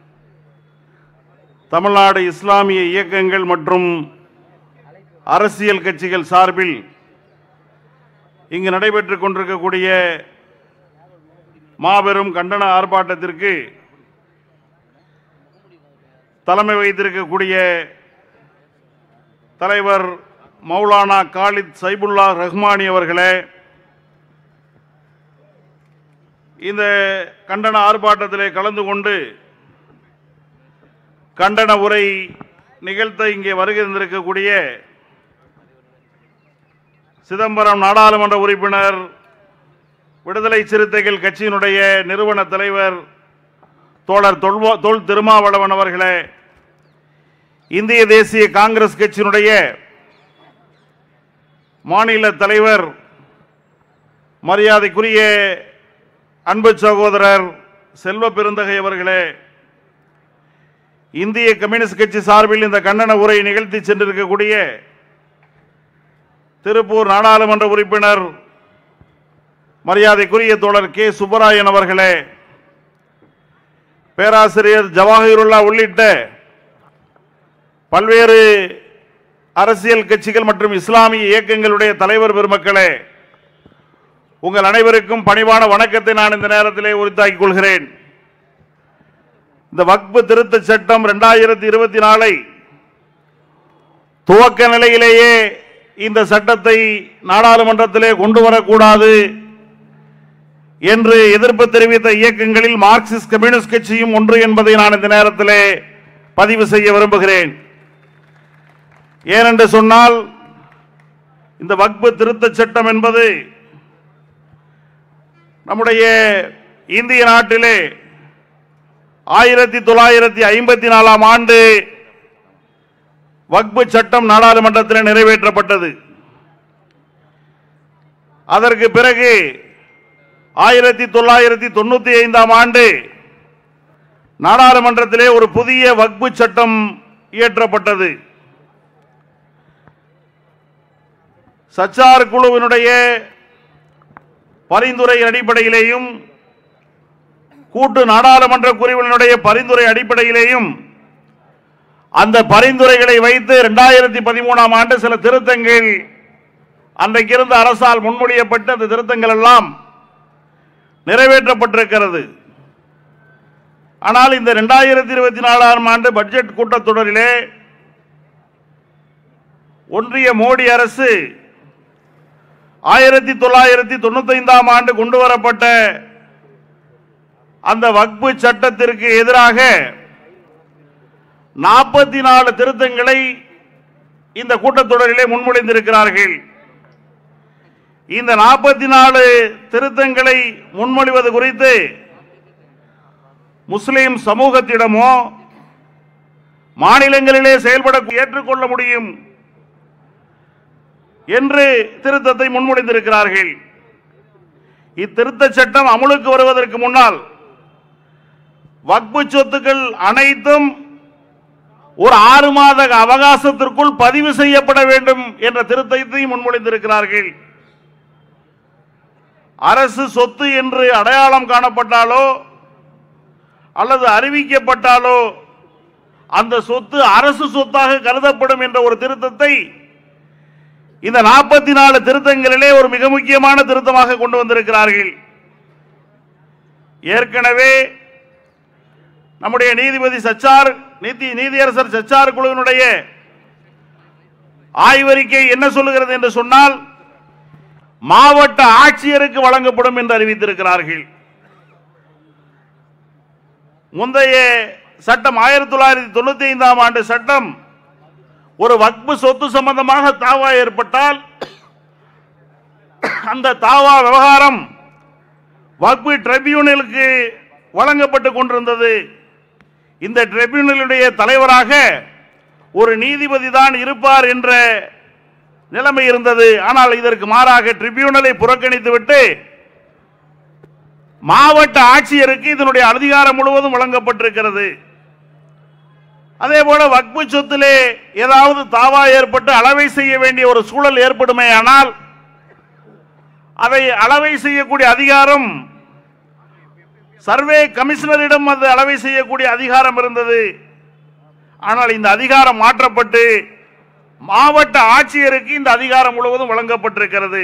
தமிழ்நாடு இஸ்லாமிய இயக்கங்கள் மற்றும் அரசியல் கட்சிகள் சார்பில் இங்கு நடைபெற்றுக் கொண்டிருக்கக்கூடிய மாபெரும் கண்டன ஆர்ப்பாட்டத்திற்கு தலைமை வைத்திருக்கக்கூடிய தலைவர் மௌலானா காலித் சைபுல்லா ரஹ்மானி அவர்களே இந்த கண்டன ஆர்ப்பாட்டத்திலே கலந்து கொண்டு கண்டன உரை நிகழ்த்த இங்கே வருகை தந்திருக்கக்கூடிய சிதம்பரம் நாடாளுமன்ற உறுப்பினர் விடுதலை சிறுத்தைகள் கட்சியினுடைய நிறுவன தலைவர் தோழர் தொல்வா தொல் திருமாவளவன் அவர்களே இந்திய தேசிய காங்கிரஸ் கட்சியினுடைய மாநில தலைவர் மரியாதைக்குரிய அன்பு சகோதரர் செல்வ பெருந்தகை அவர்களே இந்திய கம்யூனிஸ்ட் கட்சி சார்பில் இந்த கண்டன உரை நிகழ்த்தி சென்றிருக்கக்கூடிய திருப்பூர் நாடாளுமன்ற உறுப்பினர் மரியாதைக்குரிய தோழர் கே சுப்பராயன் அவர்களே பேராசிரியர் ஜவாஹிருல்லா உள்ளிட்ட பல்வேறு அரசியல் கட்சிகள் மற்றும் இஸ்லாமிய இயக்கங்களுடைய தலைவர் பெருமக்களே உங்கள் அனைவருக்கும் பணிவான வணக்கத்தை நான் இந்த நேரத்திலே உரித்தாக்கிக் கொள்கிறேன் இந்த வக்பு திருத்த சட்டம் இரண்டாயிரத்தி இருபத்தி நாலை துவக்க நிலையிலேயே இந்த சட்டத்தை நாடாளுமன்றத்திலே கொண்டு வரக்கூடாது என்று எதிர்ப்பு தெரிவித்த இயக்கங்களில் மார்க்சிஸ்ட் கம்யூனிஸ்ட் கட்சியும் ஒன்று என்பதை நான் இந்த நேரத்திலே பதிவு செய்ய விரும்புகிறேன் ஏனென்று சொன்னால் இந்த வக்பு திருத்த சட்டம் என்பது நம்முடைய இந்திய நாட்டிலே ஆயிரத்தி தொள்ளாயிரத்தி ஐம்பத்தி நாலாம் ஆண்டு வக்பு சட்டம் நாடாளுமன்றத்தில் நிறைவேற்றப்பட்டது அதற்கு பிறகு ஆயிரத்தி தொள்ளாயிரத்தி தொண்ணூத்தி ஐந்தாம் ஆண்டு நாடாளுமன்றத்திலே ஒரு புதிய வக்பு சட்டம் இயற்றப்பட்டது சச்சார் குழுவினுடைய பரிந்துரை அடிப்படையிலேயும் கூட்டு நாடாளுமன்ற குழுவினுடைய பரிந்துரை அடிப்படையிலேயும் அந்த பரிந்துரைகளை வைத்து இரண்டாயிரத்தி பதிமூணாம் ஆண்டு சில திருத்தங்கள் அன்றைக்கு இருந்த அரசால் முன்மொழியப்பட்டு அந்த திருத்தங்கள் எல்லாம் நிறைவேற்றப்பட்டிருக்கிறது ஆனால் இந்த இரண்டாயிரத்தி இருபத்தி நாலாம் ஆண்டு பட்ஜெட் கூட்டத்தொடரிலே ஒன்றிய மோடி அரசு ஆயிரத்தி தொள்ளாயிரத்தி தொண்ணூத்தி ஐந்தாம் ஆண்டு கொண்டு வரப்பட்ட அந்த வக்பு சட்டத்திற்கு எதிராக நாற்பத்தி நாலு திருத்தங்களை இந்த கூட்டத்தொடரிலே முன்மொழிந்திருக்கிறார்கள் இந்த நாற்பத்தி நாலு திருத்தங்களை முன்மொழிவது குறித்து முஸ்லிம் சமூகத்திடமோ மாநிலங்களிலே செயல்பட ஏற்றுக்கொள்ள முடியும் என்று திருத்தத்தை முன்மொழிந்திருக்கிறார்கள் இத்திருத்த சட்டம் அமுலுக்கு வருவதற்கு முன்னால் வக்பு சொத்துக்கள் அனைத்தும் ஒரு ஆறு மாத அவகாசத்திற்குள் பதிவு செய்யப்பட வேண்டும் என்ற திருத்தத்தை முன்மொழிந்திருக்கிறார்கள் அரசு சொத்து என்று அடையாளம் காணப்பட்டாலோ அல்லது அறிவிக்கப்பட்டாலோ அந்த சொத்து அரசு சொத்தாக கருதப்படும் என்ற ஒரு திருத்தத்தை இந்த நாற்பத்தி நாலு திருத்தங்களிலே ஒரு மிக முக்கியமான திருத்தமாக கொண்டு வந்திருக்கிறார்கள் ஏற்கனவே நம்முடைய நீதிபதி சச்சார் நீதி நீதியரசர் சச்சார் குழுவினுடைய ஆய்வறிக்கை என்ன சொல்லுகிறது என்று சொன்னால் மாவட்ட ஆட்சியருக்கு வழங்கப்படும் என்று அறிவித்திருக்கிறார்கள் முந்தைய சட்டம் ஆயிரத்தி தொள்ளாயிரத்தி தொண்ணூத்தி ஐந்தாம் ஆண்டு சட்டம் ஒரு வக்பு சொத்து சம்பந்தமாக தாவா ஏற்பட்டால் அந்த தாவா விவகாரம் வக்பு ட்ரிபியூனலுக்கு வழங்கப்பட்டு கொண்டிருந்தது இந்த ட்ரிபியூனலுடைய தலைவராக ஒரு நீதிபதி தான் இருப்பார் என்ற நிலைமை இருந்தது ஆனால் இதற்கு மாறாக ட்ரிபியூனலை புறக்கணித்துவிட்டு மாவட்ட ஆட்சியருக்கு இதனுடைய அதிகாரம் முழுவதும் வழங்கப்பட்டிருக்கிறது அதே போல வக்பு சொத்திலே ஏதாவது தாவா ஏற்பட்டு அளவை செய்ய வேண்டிய ஒரு சூழல் ஏற்படுமேயானால் அதை அளவை செய்யக்கூடிய அதிகாரம் சர்வே கமிஷனரிடம் அது அளவை செய்யக்கூடிய அதிகாரம் இருந்தது ஆனால் இந்த அதிகாரம் மாற்றப்பட்டு மாவட்ட ஆட்சியருக்கு இந்த அதிகாரம் முழுவதும் வழங்கப்பட்டிருக்கிறது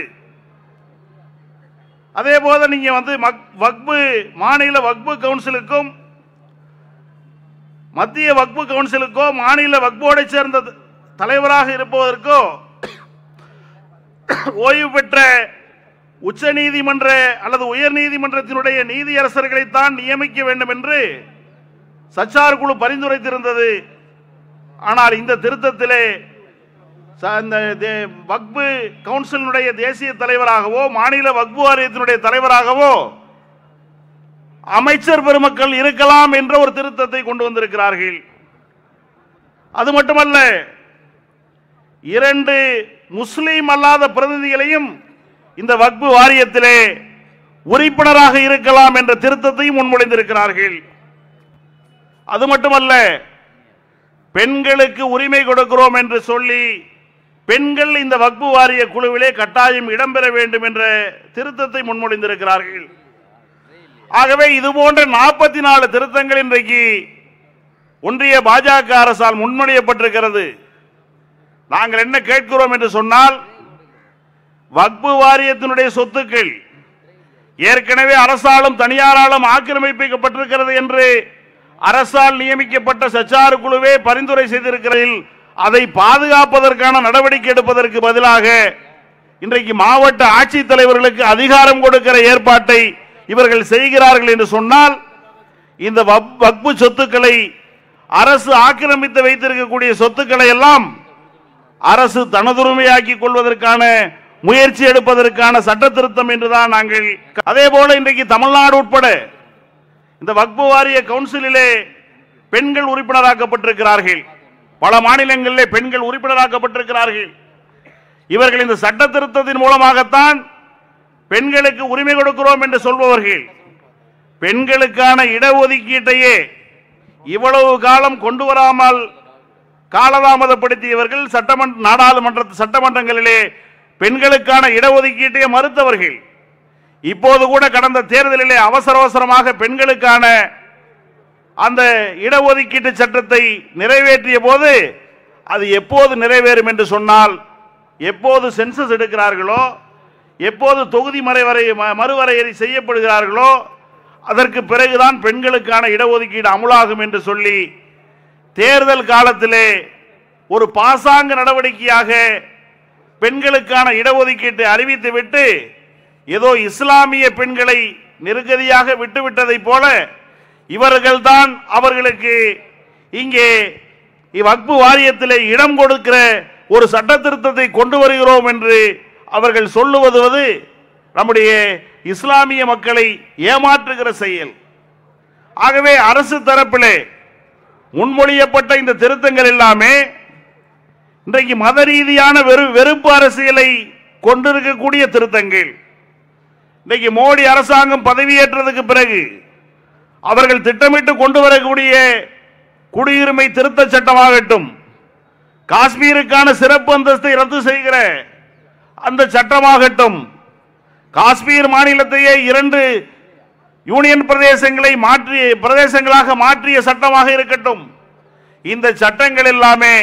அதே போல நீங்க வந்து மக்- வக்பு மாநில வக்பு கவுன்சிலுக்கும் மத்திய வக்பு கவுன்சிலுக்கோ மாநில வக்போர்டை சேர்ந்த தலைவராக இருப்பதற்கோ ஓய்வு பெற்ற உச்ச நீதிமன்ற அல்லது உயர் நீதிமன்றத்தினுடைய நீதியரசர்களைத்தான் நியமிக்க வேண்டும் என்று சச்சார் குழு பரிந்துரைத்திருந்தது ஆனால் இந்த திருத்தத்திலே ச- இந்த தே- வக்பு கவுன்சிலினுடைய தேசிய தலைவராகவோ மாநில வக்பு வாரியத்தினுடைய தலைவராகவோ அமைச்சர் பெருமக்கள் இருக்கலாம் என்ற ஒரு திருத்தத்தை கொண்டு வந்திருக்கிறார்கள் அது மட்டுமல்ல இரண்டு முஸ்லீம் அல்லாத பிரதிநிதிகளையும் இந்த வக்பு வாரியத்திலே உறுப்பினராக இருக்கலாம் என்ற திருத்தத்தையும் முன்மொழிந்திருக்கிறார்கள் அது மட்டுமல்ல பெண்களுக்கு உரிமை கொடுக்கிறோம் என்று சொல்லி பெண்கள் இந்த வக்பு வாரிய குழுவிலே கட்டாயம் இடம்பெற வேண்டும் என்ற திருத்தத்தை முன்மொழிந்திருக்கிறார்கள் ஆகவே இது போன்ற நாற்பத்தி நாலு திருத்தங்கள் இன்றைக்கு ஒன்றிய பாஜக அரசால் முன்மொழியப்பட்டிருக்கிறது நாங்கள் என்ன கேட்கிறோம் என்று சொன்னால் வக்பு வாரியத்தினுடைய சொத்துக்கள் ஏற்கனவே அரசாலும் தனியாராலும் ஆக்கிரமிப்பிக்கப்பட்டிருக்கிறது என்று அரசால் நியமிக்கப்பட்ட சச்சாறு குழுவே பரிந்துரை செய்திருக்கிறதில் அதை பாதுகாப்பதற்கான நடவடிக்கை எடுப்பதற்கு பதிலாக இன்றைக்கு மாவட்ட ஆட்சித்தலைவர்களுக்கு அதிகாரம் கொடுக்கிற ஏற்பாட்டை இவர்கள் செய்கிறார்கள் என்று சொன்னால் இந்த வக்- வக்பு சொத்துக்களை அரசு ஆக்கிரமித்து வைத்திருக்கக்கூடிய சொத்துக்களை எல்லாம் அரசு தனதுரிமையாக்கிக் கொள்வதற்கான முயற்சி எடுப்பதற்கான சட்ட திருத்தம் என்றுதான் நாங்கள் அதே போல இன்றைக்கு தமிழ்நாடு உட்பட இந்த வக்பு வாரிய கவுன்சிலிலே பெண்கள் உறுப்பினராக்கப்பட்டிருக்கிறார்கள் பல மாநிலங்களிலே பெண்கள் உறுப்பினராக்கப்பட்டிருக்கிறார்கள் இவர்கள் இந்த சட்ட திருத்தத்தின் மூலமாகத்தான் பெண்களுக்கு உரிமை கொடுக்கிறோம் என்று சொல்பவர்கள் பெண்களுக்கான இடஒதுக்கீட்டையே இவ்வளவு காலம் கொண்டு வராமல் காலதாமதப்படுத்தியவர்கள் சட்டமன்ற நாடாளுமன்ற சட்டமன்றங்களிலே பெண்களுக்கான இடஒதுக்கீட்டை மறுத்தவர்கள் இப்போது கூட கடந்த தேர்தலிலே அவசர அவசரமாக பெண்களுக்கான அந்த இடஒதுக்கீட்டு சட்டத்தை நிறைவேற்றிய போது அது எப்போது நிறைவேறும் என்று சொன்னால் எப்போது சென்சஸ் எடுக்கிறார்களோ எப்போது தொகுதி மறைவரை ம- மறுவரையறை செய்யப்படுகிறார்களோ அதற்கு பிறகுதான் பெண்களுக்கான இடஒதுக்கீடு அமுலாகும் என்று சொல்லி தேர்தல் காலத்திலே ஒரு பாசாங்க நடவடிக்கையாக பெண்களுக்கான இடஒதுக்கீட்டை அறிவித்துவிட்டு ஏதோ இஸ்லாமிய பெண்களை நெருக்கடியாக விட்டுவிட்டதைப் போல இவர்கள்தான் அவர்களுக்கு இங்கே வக்பு வாரியத்திலே இடம் கொடுக்கிற ஒரு சட்ட திருத்தத்தை கொண்டு வருகிறோம் என்று அவர்கள் சொல்லுவது நம்முடைய இஸ்லாமிய மக்களை ஏமாற்றுகிற செயல் ஆகவே அரசு தரப்பிலே முன்மொழியப்பட்ட இந்த திருத்தங்கள் எல்லாமே இன்றைக்கு மத ரீதியான வெறு வெறுப்பு அரசியலை கொண்டிருக்கக்கூடிய திருத்தங்கள் இன்றைக்கு மோடி அரசாங்கம் பதவியேற்றதுக்கு பிறகு அவர்கள் திட்டமிட்டு கொண்டு வரக்கூடிய குடியுரிமை திருத்த சட்டமாகட்டும் காஷ்மீருக்கான சிறப்பு அந்தஸ்தை ரத்து செய்கிற அந்த சட்டமாகட்டும் காஷ்மீர் மாநிலத்தையே இரண்டு யூனியன் பிரதேசங்களை மாற்றி பிரதேசங்களாக மாற்றிய சட்டமாக இருக்கட்டும் இந்த சட்டங்கள் எல்லாமே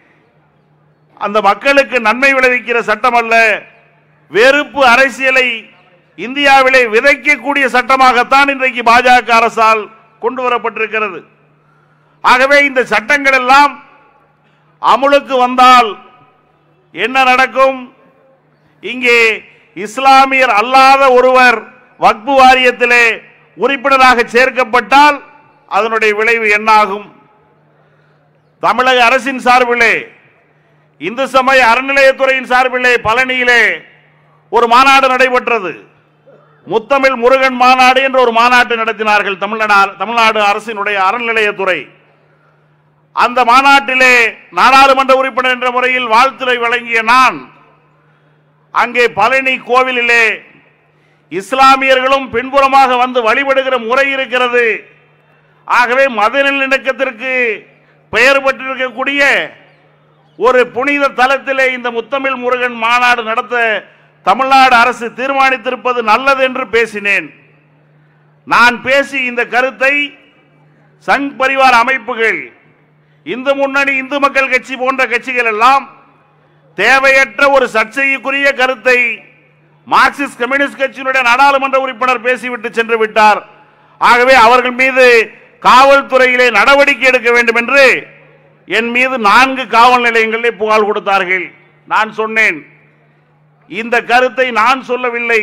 அந்த மக்களுக்கு நன்மை விளைவிக்கிற சட்டம் அல்ல வெறுப்பு அரசியலை இந்தியாவிலே விதைக்கக்கூடிய சட்டமாகத்தான் இன்றைக்கு பாஜக அரசால் கொண்டு வரப்பட்டிருக்கிறது ஆகவே இந்த சட்டங்கள் எல்லாம் அமுலுக்கு வந்தால் என்ன நடக்கும் இங்கே இஸ்லாமியர் அல்லாத ஒருவர் வக்பு வாரியத்திலே உறுப்பினராக சேர்க்கப்பட்டால் அதனுடைய விளைவு என்னாகும் தமிழக அரசின் சார்பிலே இந்து சமய அறநிலையத்துறையின் சார்பிலே பழனியிலே ஒரு மாநாடு நடைபெற்றது முத்தமிழ் முருகன் மாநாடு என்ற ஒரு மாநாட்டை நடத்தினார்கள் தமிழ்நாடு தமிழ்நாடு அரசினுடைய அறநிலையத்துறை அந்த மாநாட்டிலே நாடாளுமன்ற உறுப்பினர் என்ற முறையில் வாழ்த்துரை வழங்கிய நான் அங்கே பழனி கோவிலிலே இஸ்லாமியர்களும் பின்புறமாக வந்து வழிபடுகிற முறை இருக்கிறது ஆகவே மத நல்லிணக்கத்திற்கு பெயர் பெற்றிருக்கக்கூடிய ஒரு புனித தலத்திலே இந்த முத்தமிழ் முருகன் மாநாடு நடத்த தமிழ்நாடு அரசு தீர்மானித்திருப்பது நல்லது என்று பேசினேன் நான் பேசி இந்த கருத்தை சங் பரிவார அமைப்புகள் இந்து முன்னணி இந்து மக்கள் கட்சி போன்ற கட்சிகள் எல்லாம் தேவையற்ற ஒரு சர்ச்சைக்குரிய கருத்தை மார்க்சிஸ்ட் கம்யூனிஸ்ட் கட்சியினுடைய நாடாளுமன்ற உறுப்பினர் பேசிவிட்டு சென்று விட்டார் ஆகவே அவர்கள் மீது காவல்துறையிலே நடவடிக்கை எடுக்க வேண்டும் என்று என் மீது நான்கு காவல் நிலையங்களிலே புகார் கொடுத்தார்கள் நான் சொன்னேன் இந்த கருத்தை நான் சொல்லவில்லை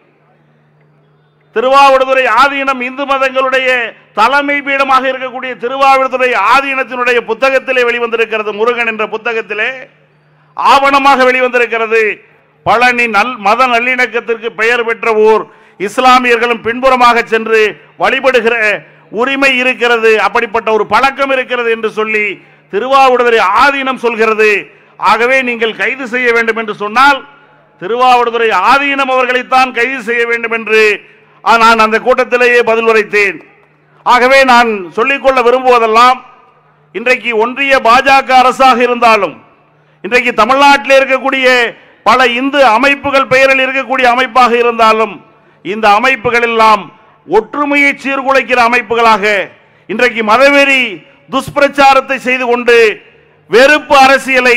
திருவாவடுதுறை ஆதீனம் இந்து மதங்களுடைய தலைமை பீடமாக இருக்கக்கூடிய திருவாவடுதுறை ஆதீனத்தினுடைய புத்தகத்திலே வெளிவந்திருக்கிறது முருகன் என்ற புத்தகத்திலே ஆவணமாக வெளிவந்திருக்கிறது பழனி நல் மத நல்லிணக்கத்திற்கு பெயர் பெற்ற ஊர் இஸ்லாமியர்களும் பின்புறமாக சென்று வழிபடுகிற உரிமை இருக்கிறது அப்படிப்பட்ட ஒரு பழக்கம் இருக்கிறது என்று சொல்லி திருவாவடுதுறை ஆதீனம் சொல்கிறது ஆகவே நீங்கள் கைது செய்ய வேண்டும் என்று சொன்னால் திருவாவடுதுறை ஆதீனம் அவர்களைத்தான் கைது செய்ய வேண்டும் என்று ஆ, நான் அந்த கூட்டத்திலேயே பதில் உரைத்தேன் ஆகவே நான் சொல்லிக்கொள்ள விரும்புவதெல்லாம் இன்றைக்கு ஒன்றிய பாஜக அரசாக இருந்தாலும் இன்றைக்கு தமிழ்நாட்டில் இருக்கக்கூடிய பல இந்து அமைப்புகள் பெயரில் இருக்கக்கூடிய அமைப்பாக இருந்தாலும் இந்த அமைப்புகள் எல்லாம் ஒற்றுமையை சீர்குலைக்கிற அமைப்புகளாக இன்றைக்கு மதவெறி துஷ்பிரச்சாரத்தை செய்து கொண்டு வெறுப்பு அரசியலை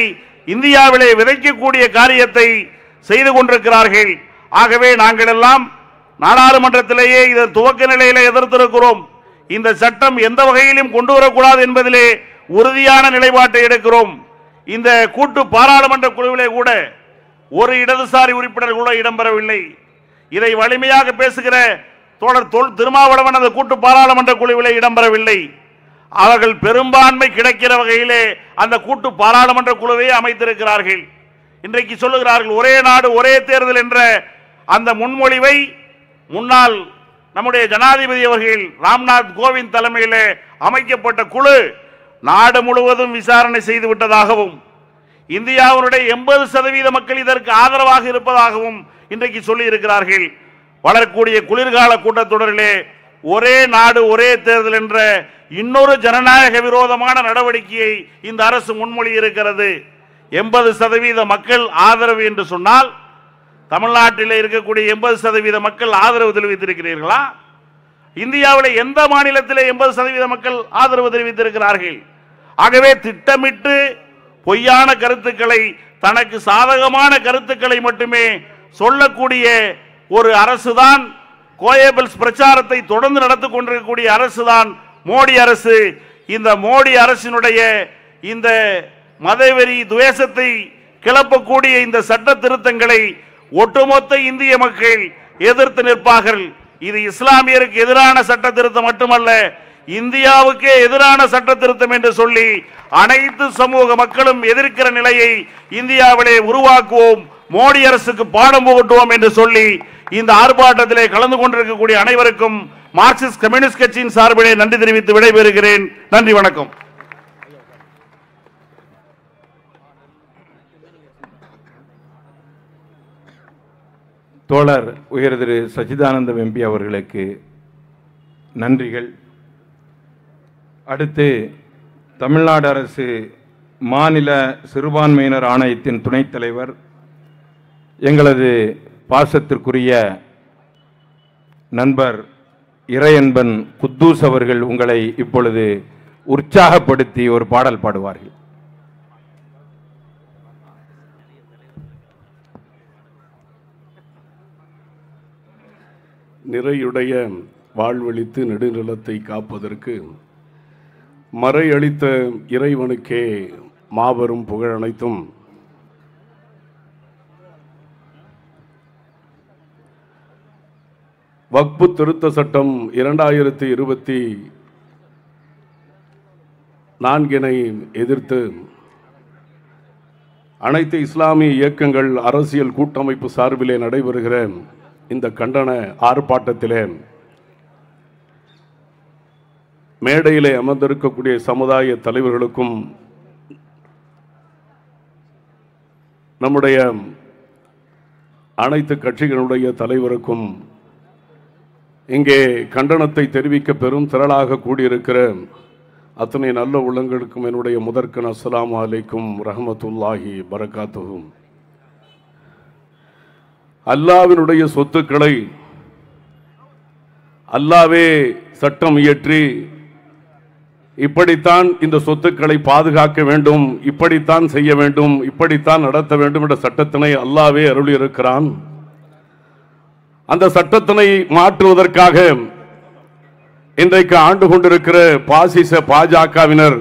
இந்தியாவிலே விதைக்கக்கூடிய காரியத்தை செய்து கொண்டிருக்கிறார்கள் ஆகவே நாங்கள் எல்லாம் நாடாளுமன்றத்திலேயே இதை துவக்க நிலையில எதிர்த்திருக்கிறோம் இந்த சட்டம் எந்த வகையிலும் கொண்டு வரக்கூடாது என்பதிலே உறுதியான நிலைப்பாட்டை எடுக்கிறோம் இந்த கூட்டு பாராளுமன்ற குழுவிலே கூட ஒரு இடதுசாரி உறுப்பினர் கூட இடம்பெறவில்லை இதை வலிமையாக பேசுகிற தோழர் தொல் திருமாவளவன் அந்த கூட்டு பாராளுமன்ற குழுவிலே இடம்பெறவில்லை அவர்கள் பெரும்பான்மை கிடைக்கிற வகையிலே அந்த கூட்டு பாராளுமன்ற குழுவை அமைத்திருக்கிறார்கள் இன்றைக்கு சொல்லுகிறார்கள் ஒரே நாடு ஒரே தேர்தல் என்ற அந்த முன்மொழிவை முன்னாள் நம்முடைய ஜனாதிபதி அவர்கள் ராம்நாத் கோவிந்த் தலைமையிலே அமைக்கப்பட்ட குழு நாடு முழுவதும் விசாரணை செய்து விட்டதாகவும் இந்தியாவினுடைய எண்பது சதவீத மக்கள் இதற்கு ஆதரவாக இருப்பதாகவும் இன்றைக்கு சொல்லி இருக்கிறார்கள் வளரக்கூடிய குளிர்கால கூட்டத்தொடரிலே ஒரே நாடு ஒரே தேர்தல் என்ற இன்னொரு ஜனநாயக விரோதமான நடவடிக்கையை இந்த அரசு முன்மொழி இருக்கிறது எண்பது சதவீத மக்கள் ஆதரவு என்று சொன்னால் தமிழ்நாட்டில் இருக்கக்கூடிய எண்பது சதவீத மக்கள் ஆதரவு தெரிவித்திருக்கிறீர்களா இந்தியாவில் எந்த மாநிலத்தில் எண்பது சதவீத மக்கள் ஆதரவு தெரிவித்திருக்கிறார்கள் ஆகவே திட்டமிட்டு பொய்யான கருத்துக்களை தனக்கு சாதகமான கருத்துக்களை மட்டுமே சொல்லக்கூடிய ஒரு அரசுதான் கோயபிள்ஸ் பிரச்சாரத்தை தொடர்ந்து நடத்தி கொண்டிருக்கக்கூடிய அரசுதான் மோடி அரசு இந்த மோடி அரசினுடைய இந்த மதவெறி துவேஷத்தை கிளப்பக்கூடிய இந்த சட்ட திருத்தங்களை ஒட்டுமொத்த இந்திய மக்கள் எதிர்த்து நிற்பார்கள் இது இஸ்லாமியருக்கு எதிரான சட்ட திருத்தம் மட்டுமல்ல இந்தியாவுக்கே எதிரான சட்ட திருத்தம் என்று சொல்லி அனைத்து சமூக மக்களும் எதிர்க்கிற நிலையை இந்தியாவிலே உருவாக்குவோம் மோடி அரசுக்கு பாடம் புகட்டுவோம் என்று சொல்லி இந்த ஆர்ப்பாட்டத்திலே கலந்து கொண்டிருக்கக்கூடிய அனைவருக்கும் மார்க்சிஸ்ட் கம்யூனிஸ்ட் கட்சியின் சார்பிலே நன்றி தெரிவித்து விடைபெறுகிறேன் நன்றி வணக்கம் தோழர் உயர் திரு சச்சிதானந்தம் எம்பி அவர்களுக்கு நன்றிகள் அடுத்து தமிழ்நாடு அரசு மாநில சிறுபான்மையினர் ஆணையத்தின் துணைத் தலைவர் எங்களது பாசத்திற்குரிய நண்பர் இறையன்பன் குத்தூஸ் அவர்கள் உங்களை இப்பொழுது உற்சாகப்படுத்தி ஒரு பாடல் பாடுவார்கள் நிறையுடைய வாழ்வழித்து நெடுநிலத்தை காப்பதற்கு மறையளித்த இறைவனுக்கே மாபெரும் புகழ் அனைத்தும் வக்பு திருத்த சட்டம் இரண்டாயிரத்தி இருபத்தி நான்கினை எதிர்த்து அனைத்து இஸ்லாமிய இயக்கங்கள் அரசியல் கூட்டமைப்பு சார்பிலே நடைபெறுகிற இந்த கண்டன ஆர்ப்பாட்டத்திலே மேடையிலே அமர்ந்திருக்கக்கூடிய சமுதாய தலைவர்களுக்கும் நம்முடைய அனைத்து கட்சிகளுடைய தலைவருக்கும் இங்கே கண்டனத்தை தெரிவிக்க பெரும் திரளாக கூடியிருக்கிற அத்தனை நல்ல உள்ளங்களுக்கும் என்னுடைய முதற்கன் அஸ்ஸலாமு அலைக்கும் ரஹமத்துல்லாஹி பரகாத்துகும் அல்லாவினுடைய சொத்துக்களை அல்லாவே சட்டம் இயற்றி இப்படித்தான் இந்த சொத்துக்களை பாதுகாக்க வேண்டும் இப்படித்தான் செய்ய வேண்டும் இப்படித்தான் நடத்த வேண்டும் என்ற சட்டத்தினை அல்லாவே அருளியிருக்கிறான் அந்த சட்டத்தினை மாற்றுவதற்காக இன்றைக்கு ஆண்டு கொண்டிருக்கிற பாசிச பாஜகவினர்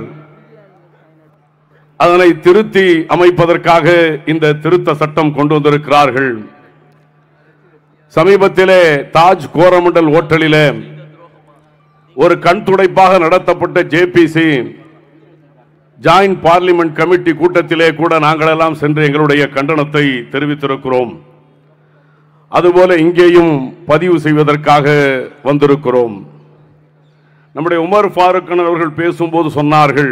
அதனை திருத்தி அமைப்பதற்காக இந்த திருத்த சட்டம் கொண்டு வந்திருக்கிறார்கள் சமீபத்திலே தாஜ் கோரமண்டல் ஓட்டலிலே ஒரு கண் துடைப்பாக நடத்தப்பட்ட ஜேபிசி ஜாயின்ட் பார்லிமெண்ட் கமிட்டி கூட்டத்திலே கூட நாங்கள் எல்லாம் சென்று எங்களுடைய கண்டனத்தை தெரிவித்திருக்கிறோம் அதுபோல இங்கேயும் பதிவு செய்வதற்காக வந்திருக்கிறோம் நம்முடைய உமர் ஃபாரூக் அவர்கள் பேசும்போது சொன்னார்கள்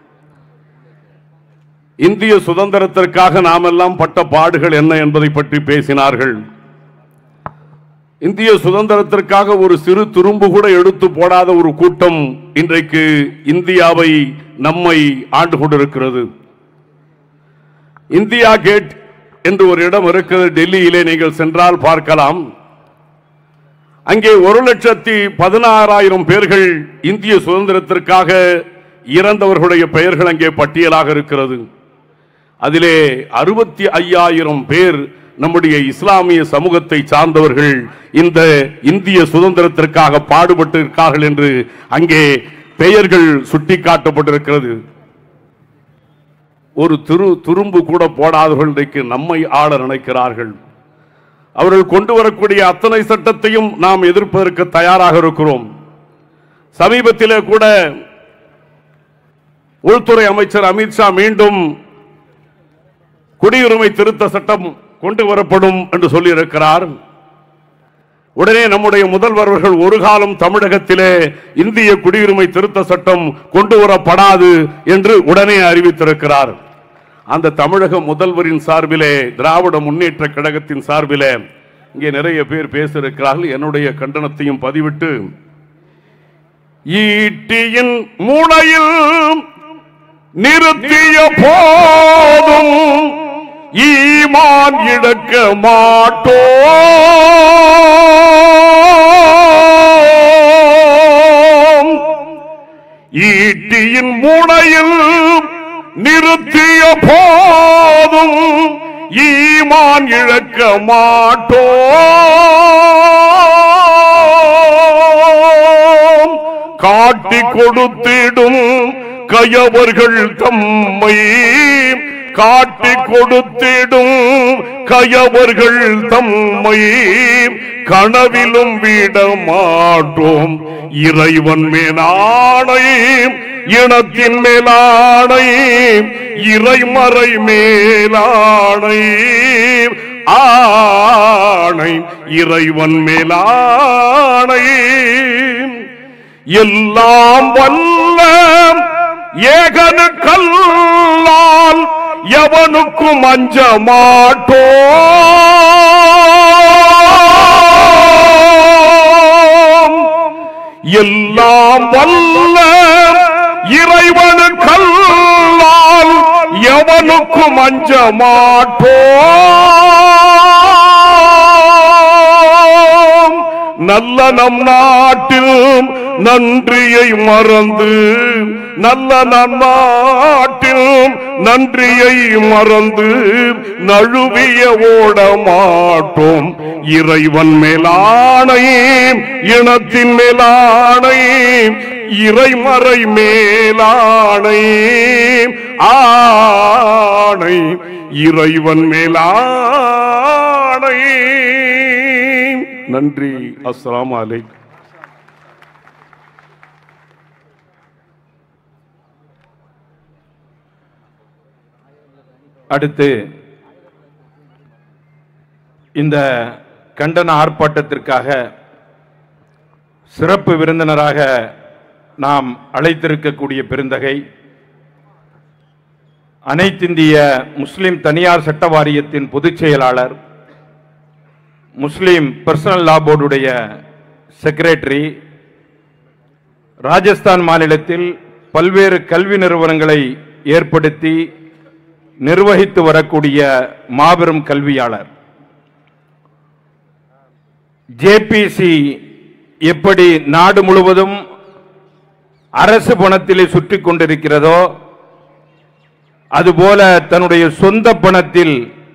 இந்திய சுதந்திரத்திற்காக நாமெல்லாம் பட்ட பாடுகள் என்ன என்பதை பற்றி பேசினார்கள் இந்திய சுதந்திரத்திற்காக ஒரு சிறு துரும்பு கூட எடுத்து போடாத ஒரு கூட்டம் இன்றைக்கு இந்தியாவை நம்மை ஆண்டு கொண்டிருக்கிறது இந்தியா கேட் என்று ஒரு இடம் இருக்கிறது டெல்லியிலே நீங்கள் சென்றால் பார்க்கலாம் அங்கே ஒரு லட்சத்தி பதினாறாயிரம் பேர்கள் இந்திய சுதந்திரத்திற்காக இறந்தவர்களுடைய பெயர்கள் அங்கே பட்டியலாக இருக்கிறது அதிலே அறுபத்தி ஐயாயிரம் பேர் நம்முடைய இஸ்லாமிய சமூகத்தை சார்ந்தவர்கள் இந்த இந்திய சுதந்திரத்திற்காக பாடுபட்டிருக்கார்கள் என்று அங்கே பெயர்கள் சுட்டிக்காட்டப்பட்டிருக்கிறது ஒரு திரு துரும்பு கூட போடாதவர்கள் இன்றைக்கு நம்மை ஆள நினைக்கிறார்கள் அவர்கள் கொண்டு வரக்கூடிய அத்தனை சட்டத்தையும் நாம் எதிர்ப்பதற்கு தயாராக இருக்கிறோம் சமீபத்திலே கூட உள்துறை அமைச்சர் அமித்ஷா மீண்டும் குடியுரிமை திருத்த சட்டம் கொண்டு வரப்படும் என்று சொல்லியிருக்கிறார் உடனே நம்முடைய முதல்வர் அவர்கள் ஒரு காலம் தமிழகத்திலே இந்திய குடியுரிமை திருத்த சட்டம் கொண்டு வரப்படாது என்று உடனே அறிவித்திருக்கிறார் அந்த தமிழக முதல்வரின் சார்பிலே திராவிட முன்னேற்ற கழகத்தின் சார்பிலே இங்கே நிறைய பேர் பேசியிருக்கிறார்கள் என்னுடைய கண்டனத்தையும் பதிவிட்டு ஈட்டியின் மூளையில் நிறுத்திய போதும் ஈமான் இழக்க மாட்டோம் ஈட்டியின் மூளையில் நிறுத்திய போதும் ஈமான் இழக்க மாட்டோம் காட்டி கொடுத்திடும் கயவர்கள் தம்மை காட்டி கொடுத்திடும் கயவர்கள் தம்மை கனவிலும் விட மாட்டோம் இறைவன் மேலானை இனத்தின் மேலானை இறைமறை மேலானை ஆணை இறைவன் மேலானை எல்லாம் வல்ல ஏகனுக்கல்லால் எவனுக்கும் அஞ்ச மாட்டோம் எல்லாம் வல்ல இறைவனுக்கல்லால் எவனுக்கும் அஞ்ச மாட்டோம் நல்ல நம் நாட்டில் நன்றியை மறந்து நல்ல நம் நாட்டில் நன்றியை மறந்து நழுவிய ஓட மாட்டோம் இறைவன் மேலானை இனத்தின் மேலானை இறைமறை மேலானை ஆணை இறைவன் மேலானை நன்றி அஸ்ஸலாமு அலைக்கும் அடுத்து இந்த கண்டன ஆர்ப்பாட்டத்திற்காக சிறப்பு விருந்தினராக நாம் அழைத்திருக்கக்கூடிய பெருந்தகை அனைத்திந்திய முஸ்லிம் தனியார் சட்ட வாரியத்தின் பொதுச் செயலாளர் முஸ்லிம் பர்சனல் லா போர்டுடைய செக்ரட்டரி ராஜஸ்தான் மாநிலத்தில் பல்வேறு கல்வி நிறுவனங்களை ஏற்படுத்தி நிர்வகித்து வரக்கூடிய மாபெரும் கல்வியாளர் ஜேபிசி எப்படி நாடு முழுவதும் அரசு பணத்திலே சுற்றி கொண்டிருக்கிறதோ அதுபோல தன்னுடைய சொந்த பணத்தில்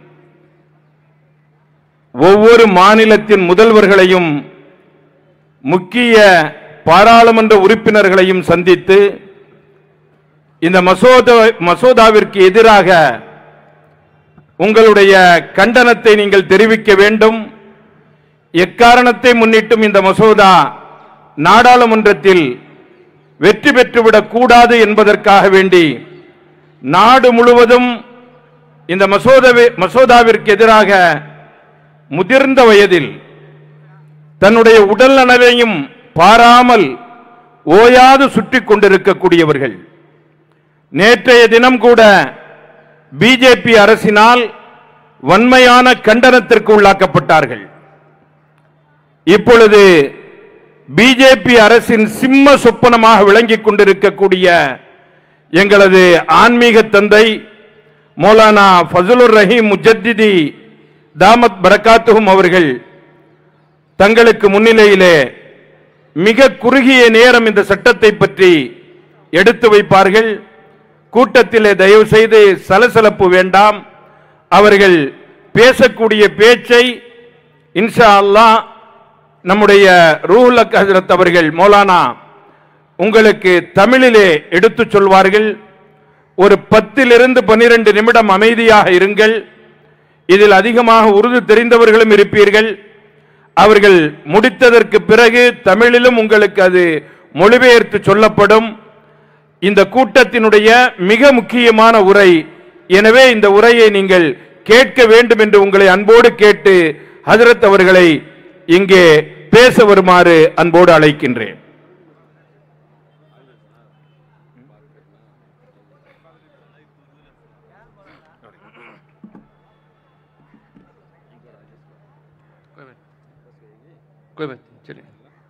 ஒவ்வொரு மாநிலத்தின் முதல்வர்களையும் முக்கிய பாராளுமன்ற உறுப்பினர்களையும் சந்தித்து இந்த மசோதா மசோதாவிற்கு எதிராக உங்களுடைய கண்டனத்தை நீங்கள் தெரிவிக்க வேண்டும் எக்காரணத்தை முன்னிட்டும் இந்த மசோதா நாடாளுமன்றத்தில் வெற்றி பெற்றுவிடக் கூடாது என்பதற்காக வேண்டி நாடு முழுவதும் இந்த மசோதாவை மசோதாவிற்கு எதிராக முதிர்ந்த வயதில் தன்னுடைய உடல் நலனையும் பாராமல் ஓயாது சுற்றி கொண்டிருக்கக்கூடியவர்கள் நேற்றைய தினம் கூட பிஜேபி அரசினால் வன்மையான கண்டனத்திற்கு உள்ளாக்கப்பட்டார்கள் இப்பொழுது பிஜேபி அரசின் சிம்ம சொப்பனமாக விளங்கிக் கொண்டிருக்கக்கூடிய எங்களது ஆன்மீக தந்தை மௌலானா ஃபசுலுர் ரஹீம் முஜத்திதி தாமத் பரக்காத்துஹும் அவர்கள் தங்களுக்கு முன்னிலையிலே மிக குறுகிய நேரம் இந்த சட்டத்தை பற்றி எடுத்து வைப்பார்கள் கூட்டத்திலே தயவு செய்து சலசலப்பு வேண்டாம் அவர்கள் பேசக்கூடிய பேச்சை இன்ஷா அல்லாஹ் நம்முடைய ரூஹுல் ஹக் ஹஜ்ரத் அவர்கள் மௌலானா உங்களுக்கு தமிழிலே எடுத்துச் சொல்வார்கள் ஒரு பத்திலிருந்து பன்னிரண்டு நிமிடம் அமைதியாக இருங்கள் இதில் அதிகமாக உருது தெரிந்தவர்களும் இருப்பீர்கள் அவர்கள் முடித்ததற்கு பிறகு தமிழிலும் உங்களுக்கு அது மொழிபெயர்த்து சொல்லப்படும் இந்த கூட்டத்தினுடைய மிக முக்கியமான உரை எனவே இந்த உரையை நீங்கள் கேட்க வேண்டும் என்று உங்களை அன்போடு கேட்டு ஹஜரத் அவர்களை இங்கே பேச வருமாறு அன்போடு அழைக்கின்றேன் कोई बात नहीं चलिए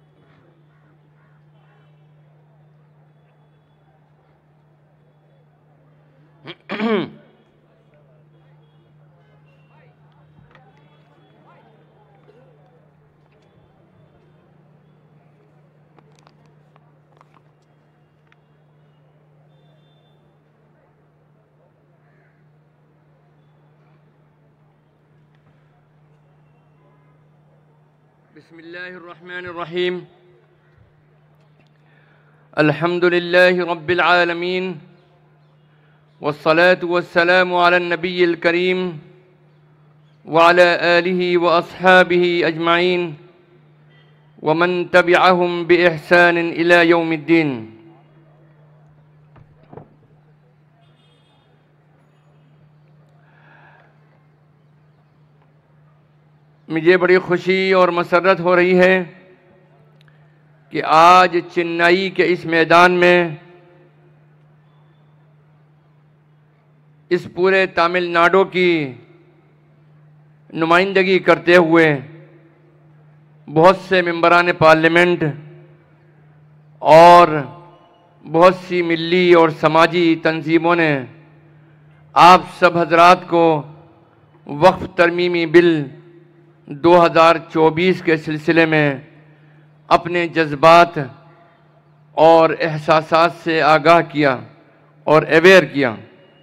بسم الله الرحمن الرحيم الحمد لله رب العالمين والصلاة والسلام على النبي الكريم وعلى آله وأصحابه أجمعين ومن تبعهم بإحسان إلى يوم الدين मुझे बड़ी खुशी और मसरत हो रही है कि आज चेन्नई के इस मैदान में इस पूरे तमिलनाडु की नुमाइंदगी करते हुए बहुत से मेंबरान पार्लियामेंट और बहुत सी मिली और समाजी तंजीमों ने आप सब हजरात को वक्फ तरमीमी बिल 2024 के सिलसिले में अपने जज्बात और एहसासात से आगाह किया और अवेयर किया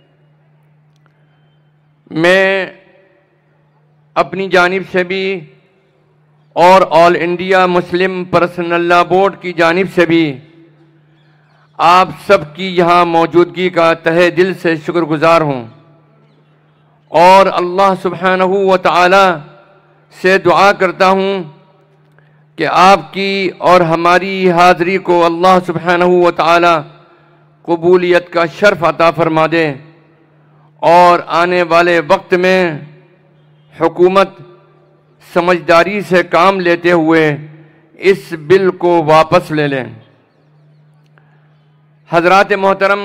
मैं अपनी जानिब से भी और all India Muslim personal law board की जानिब से भी आप सबकी यहाँ मौजूदगी का तहे दिल से शुक्रगुजार हूँ और अल्लाह सुबहानहू व तआला से दुआ करता हूँ कि आपकी और हमारी हाज़री को अल्लाह सुबहानहू व तआला कबूलियत का शर्फ अता फरमा दे और आने वाले वक्त में हुकूमत समझदारी से काम लेते हुए इस बिल को वापस ले लें हजरत मोहतरम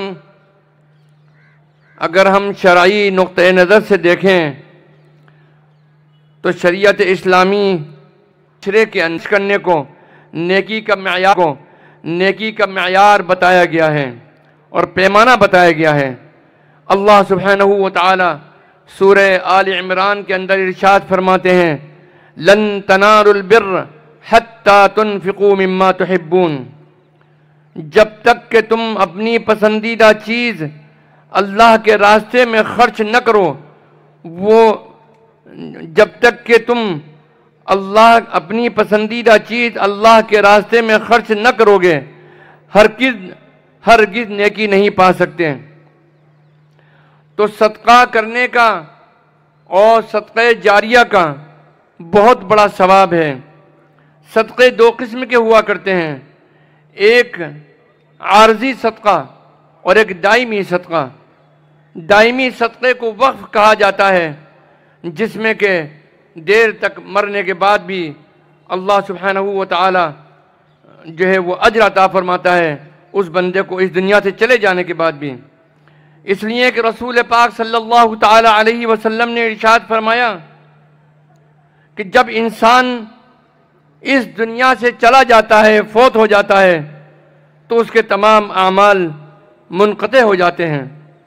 अगर हम शराई नुक़ नज़र से देखें तो शरीयत इस्लामी शरे के अंश करने को नेकी का मैार को नेकी का मैार बताया गया है और पैमाना बताया गया है अल्लाह सुबहानहू व तआला सूर आल इमरान के अंदर इरशाद फरमाते हैं लन तनारुल बिर्र हत्ता तुनफिकू मिम्मा तुहिब्बून जब तक कि तुम अपनी पसंदीदा चीज़ अल्लाह के रास्ते में खर्च न करो वो जब तक कि तुम अल्लाह अपनी पसंदीदा चीज़ अल्लाह के रास्ते में खर्च न करोगे हर किस हर किस नेकी नहीं पा सकते तो सदका करने का और सदक़े जारिया का बहुत बड़ा सवाब है सदक़े दो किस्म के हुआ करते हैं एक आर्जी सदका और एक दायमी सदका दायमी सदक़े को वक्फ कहा जाता है जिसमें के देर तक मरने के बाद भी अल्लाह सुबहानहू व तआला जो है वो अजर अता फरमाता है उस बंदे को इस दुनिया से चले जाने के बाद भी इसलिए कि रसूल पाक सल्लल्लाहु ताला अलैहि वसल्लम ने इरशाद फरमाया कि जब इंसान इस दुनिया से चला जाता है फोत हो जाता है तो उसके तमाम अमाल मुनक़ते हो जाते हैं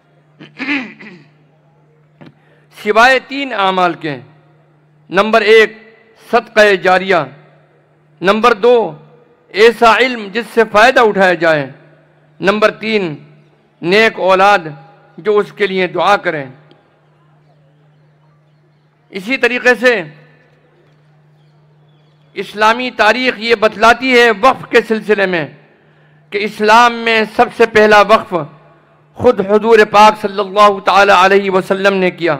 सिवाय तीन अमाल के नंबर एक सदक़ जारिया नंबर दो ऐसा इल्म जिससे फ़ायदा उठाया जाए नंबर तीन नेक औलाद जो उसके लिए दुआ करें इसी तरीके से इस्लामी तारीख ये बतलाती है वक्फ के सिलसिले में कि इस्लाम में सबसे पहला वक्फ खुद हजूर पाक सल्लल्लाहु ताला अलैहि वसल्लम ने किया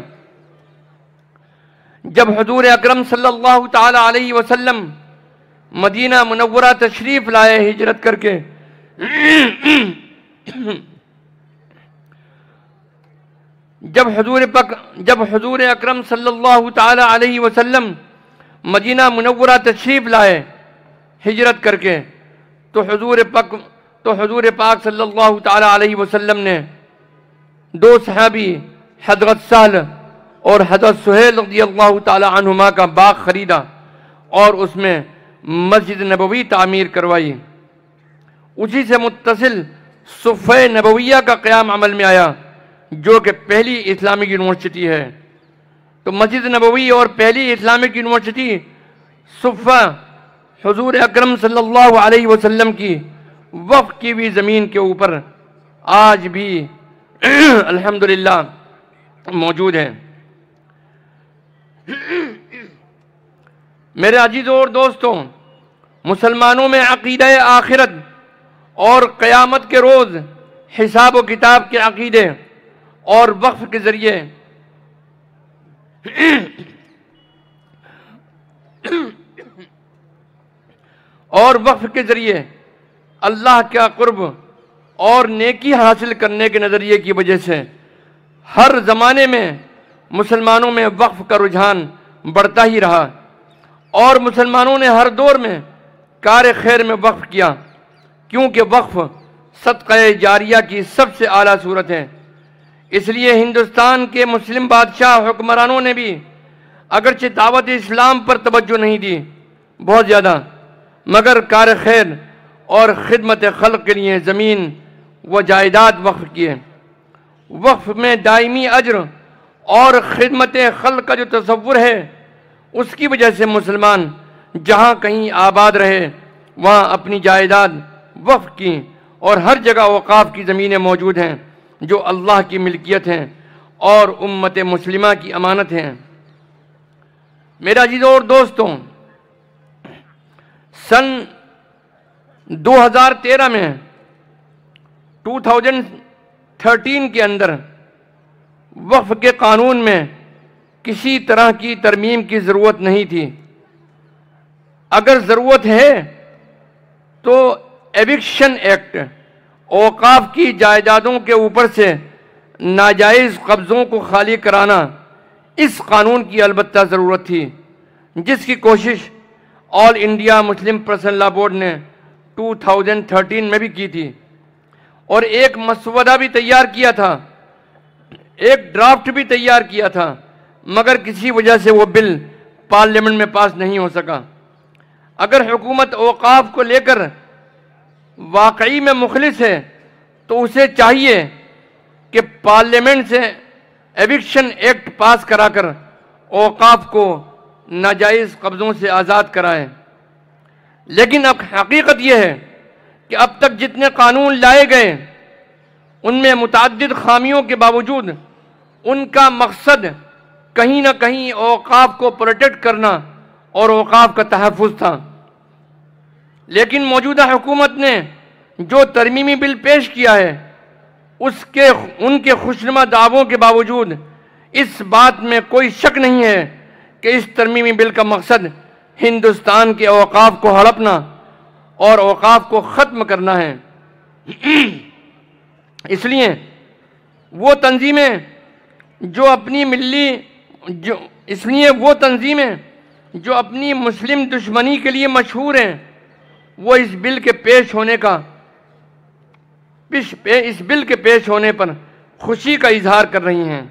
जब हजूर अकरम सल्लल्लाहु ताला अलैहि वसल्लम मदीना मुनव्वरा तशरीफ लाए हिजरत करके जब हजूर पक जब हजूर अकरम सल्लल्लाहु ताला अलैहि वसल्लम मदीना मुनव्वरा तशरीफ लाए हिजरत करके तो हजूर पक तो हजूर पाक सल्लल्लाहु ताला अलैहि वसल्लम ने दो सहाबी हजरत साल और हजरत सुहेल रदी अल्लाह ताला अन्हुमा का बाग खरीदा और उसमें मस्जिद नबवी तामीर करवाई उसी से मुतसिल सुफ़ नबविया का क़याम अमल में आया जो कि पहली इस्लामिक यूनिवर्सिटी है तो मस्जिद नबवी और पहली इस्लामिक यूनिवर्सिटी सुफ़ा हजूर अकरम सल्लल्लाहु अलैहि वसल्लम की वफ़ की हुई ज़मीन के ऊपर आज भी अल्हम्दुलिल्लाह मौजूद है मेरे अजीज़ों और दोस्तों मुसलमानों में अकीद आखिरत और क़यामत के रोज़ हिसाब व किताब के अकीदे और वक्फ के ज़रिए और वक्फ के ज़रिए अल्लाह का कुर्ब और नेकी हासिल करने के नज़रिए की वजह से हर ज़माने में मुसलमानों में वक्फ का रुझान बढ़ता ही रहा और मुसलमानों ने हर दौर में कार खैर में वक्फ किया क्योंकि वक्फ सदक़ जारिया की सबसे आला सूरत है इसलिए हिंदुस्तान के मुस्लिम बादशाह हुक्मरानों ने भी अगरचे दावत इस्लाम पर तवज्जो नहीं दी बहुत ज़्यादा मगर कार खैर और ख़िदमत खल के लिए ज़मीन व जायदाद वक्फ किए वक्फ में दायमी अज्र और ख़िदमत खल का जो तस्वुर है उसकी वजह से मुसलमान जहाँ कहीं आबाद रहे वहाँ अपनी जायदाद वक्फ की और हर जगह वक़ाफ़ की ज़मीनें मौजूद हैं जो अल्लाह की मिल्कियत हैं और उम्मत मुस्लिमा की अमानत हैं मेरा अजीज़ों और दोस्तों सन 2013 में 2013 के अंदर वक्फ के कानून में किसी तरह की तरमीम की ज़रूरत नहीं थी अगर ज़रूरत है तो एविक्शन एक्ट औकाफ की जायदादों के ऊपर से नाजायज़ कब्ज़ों को खाली कराना इस कानून की अलबत्ता ज़रूरत थी जिसकी कोशिश all India Muslim person law board ने 2013 में भी की थी और एक मसवदा भी तैयार किया था एक ड्राफ्ट भी तैयार किया था मगर किसी वजह से वो बिल पार्लियामेंट में पास नहीं हो सका अगर हुकूमत औकाफ को लेकर वाकई में मुखलिस है तो उसे चाहिए कि पार्लियामेंट से एविक्शन एक्ट पास कराकर औकाफ को नाजायज़ कब्ज़ों से आज़ाद कराएं लेकिन अब हकीकत यह है कि अब तक जितने कानून लाए गए उनमें मुतद खामियों के बावजूद उनका मकसद कहीं ना कहीं औकाफ को प्रोटेक्ट करना और औकाफ का तहफ़ था लेकिन मौजूदा हुकूमत ने जो तरमीमी बिल पेश किया है उसके उनके खुशनुमा दावों के बावजूद इस बात में कोई शक नहीं है कि इस तरमीमी बिल का मकसद हिंदुस्तान के औकाफ को हड़पना और औकाफ को ख़त्म करना है इसलिए वो तंजीमें जो अपनी मिली जो इसलिए वो तंजीमें जो अपनी मुस्लिम दुश्मनी के लिए मशहूर हैं वो इस बिल के पेश होने का इस बिल के पेश होने पर खुशी का इजहार कर रही हैं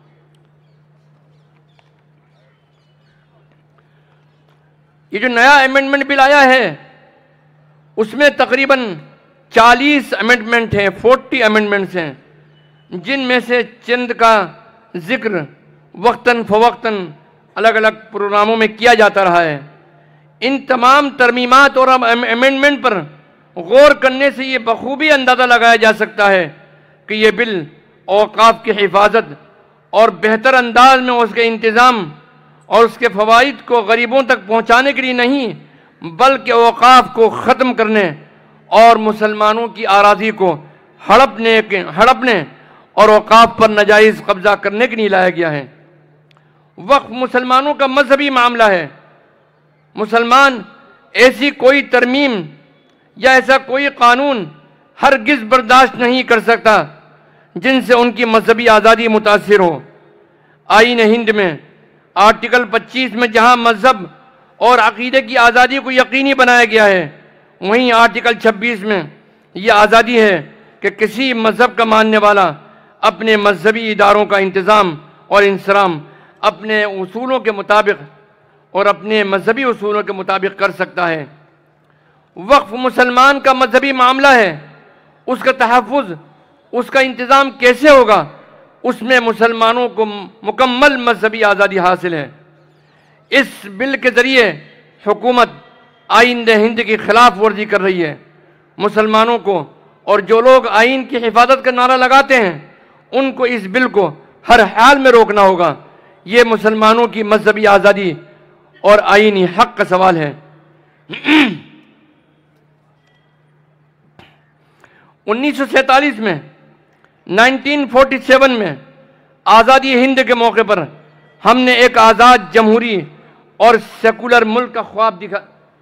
ये जो नया अमेंडमेंट बिल आया है उसमें तकरीबन 40 अमेंडमेंट हैं 40 अमेंडमेंट्स हैं जिनमें से चंद का जिक्र वक्तन फ़वक्तन अलग अलग प्रोग्रामों में किया जाता रहा है इन तमाम तरमीमात और अमेंडमेंट पर गौर करने से ये बखूबी अंदाज़ा लगाया जा सकता है कि ये बिल औकाफ की हिफाजत और बेहतर अंदाज में उसके इंतज़ाम और उसके फ़वाद को गरीबों तक पहुँचाने के लिए नहीं बल्कि औकाफ को ख़त्म करने और मुसलमानों की आराधी को हड़पने के हड़पने और औकाफ पर नाजायज़ कब्ज़ा करने के लिए लाया गया है वक्फ मुसलमानों का मजहबी मामला है मुसलमान ऐसी कोई तरमीम या ऐसा कोई कानून हरगिज बर्दाश्त नहीं कर सकता जिनसे उनकी मजहबी आज़ादी मुतासर हो आइन हिंद में आर्टिकल 25 में जहां मजहब और अकीदे की आज़ादी को यकीनी बनाया गया है वहीं आर्टिकल 26 में यह आज़ादी है कि किसी मजहब का मानने वाला अपने मजहबी इदारों का इंतज़ाम और इंसराम अपने उसूलों के मुताबिक और अपने मजहबी उसूलों के मुताबिक कर सकता है वक्फ मुसलमान का मजहबी मामला है उसका तहफ़ उसका इंतज़ाम कैसे होगा उसमें मुसलमानों को मुकम्मल मजहबी आज़ादी हासिल है इस बिल के ज़रिए हुकूमत आइन हिंद की खिलाफ वर्जी कर रही है मुसलमानों को और जो लोग आइन की हिफाजत का नारा लगाते हैं उनको इस बिल को हर हाल में रोकना होगा ये मुसलमानों की मजहबी आज़ादी और आइनी हक का सवाल है 1947 में 1947 में आज़ादी हिंद के मौके पर हमने एक आज़ाद जमहूरी और सेकुलर मुल्क का ख्वाब दिखा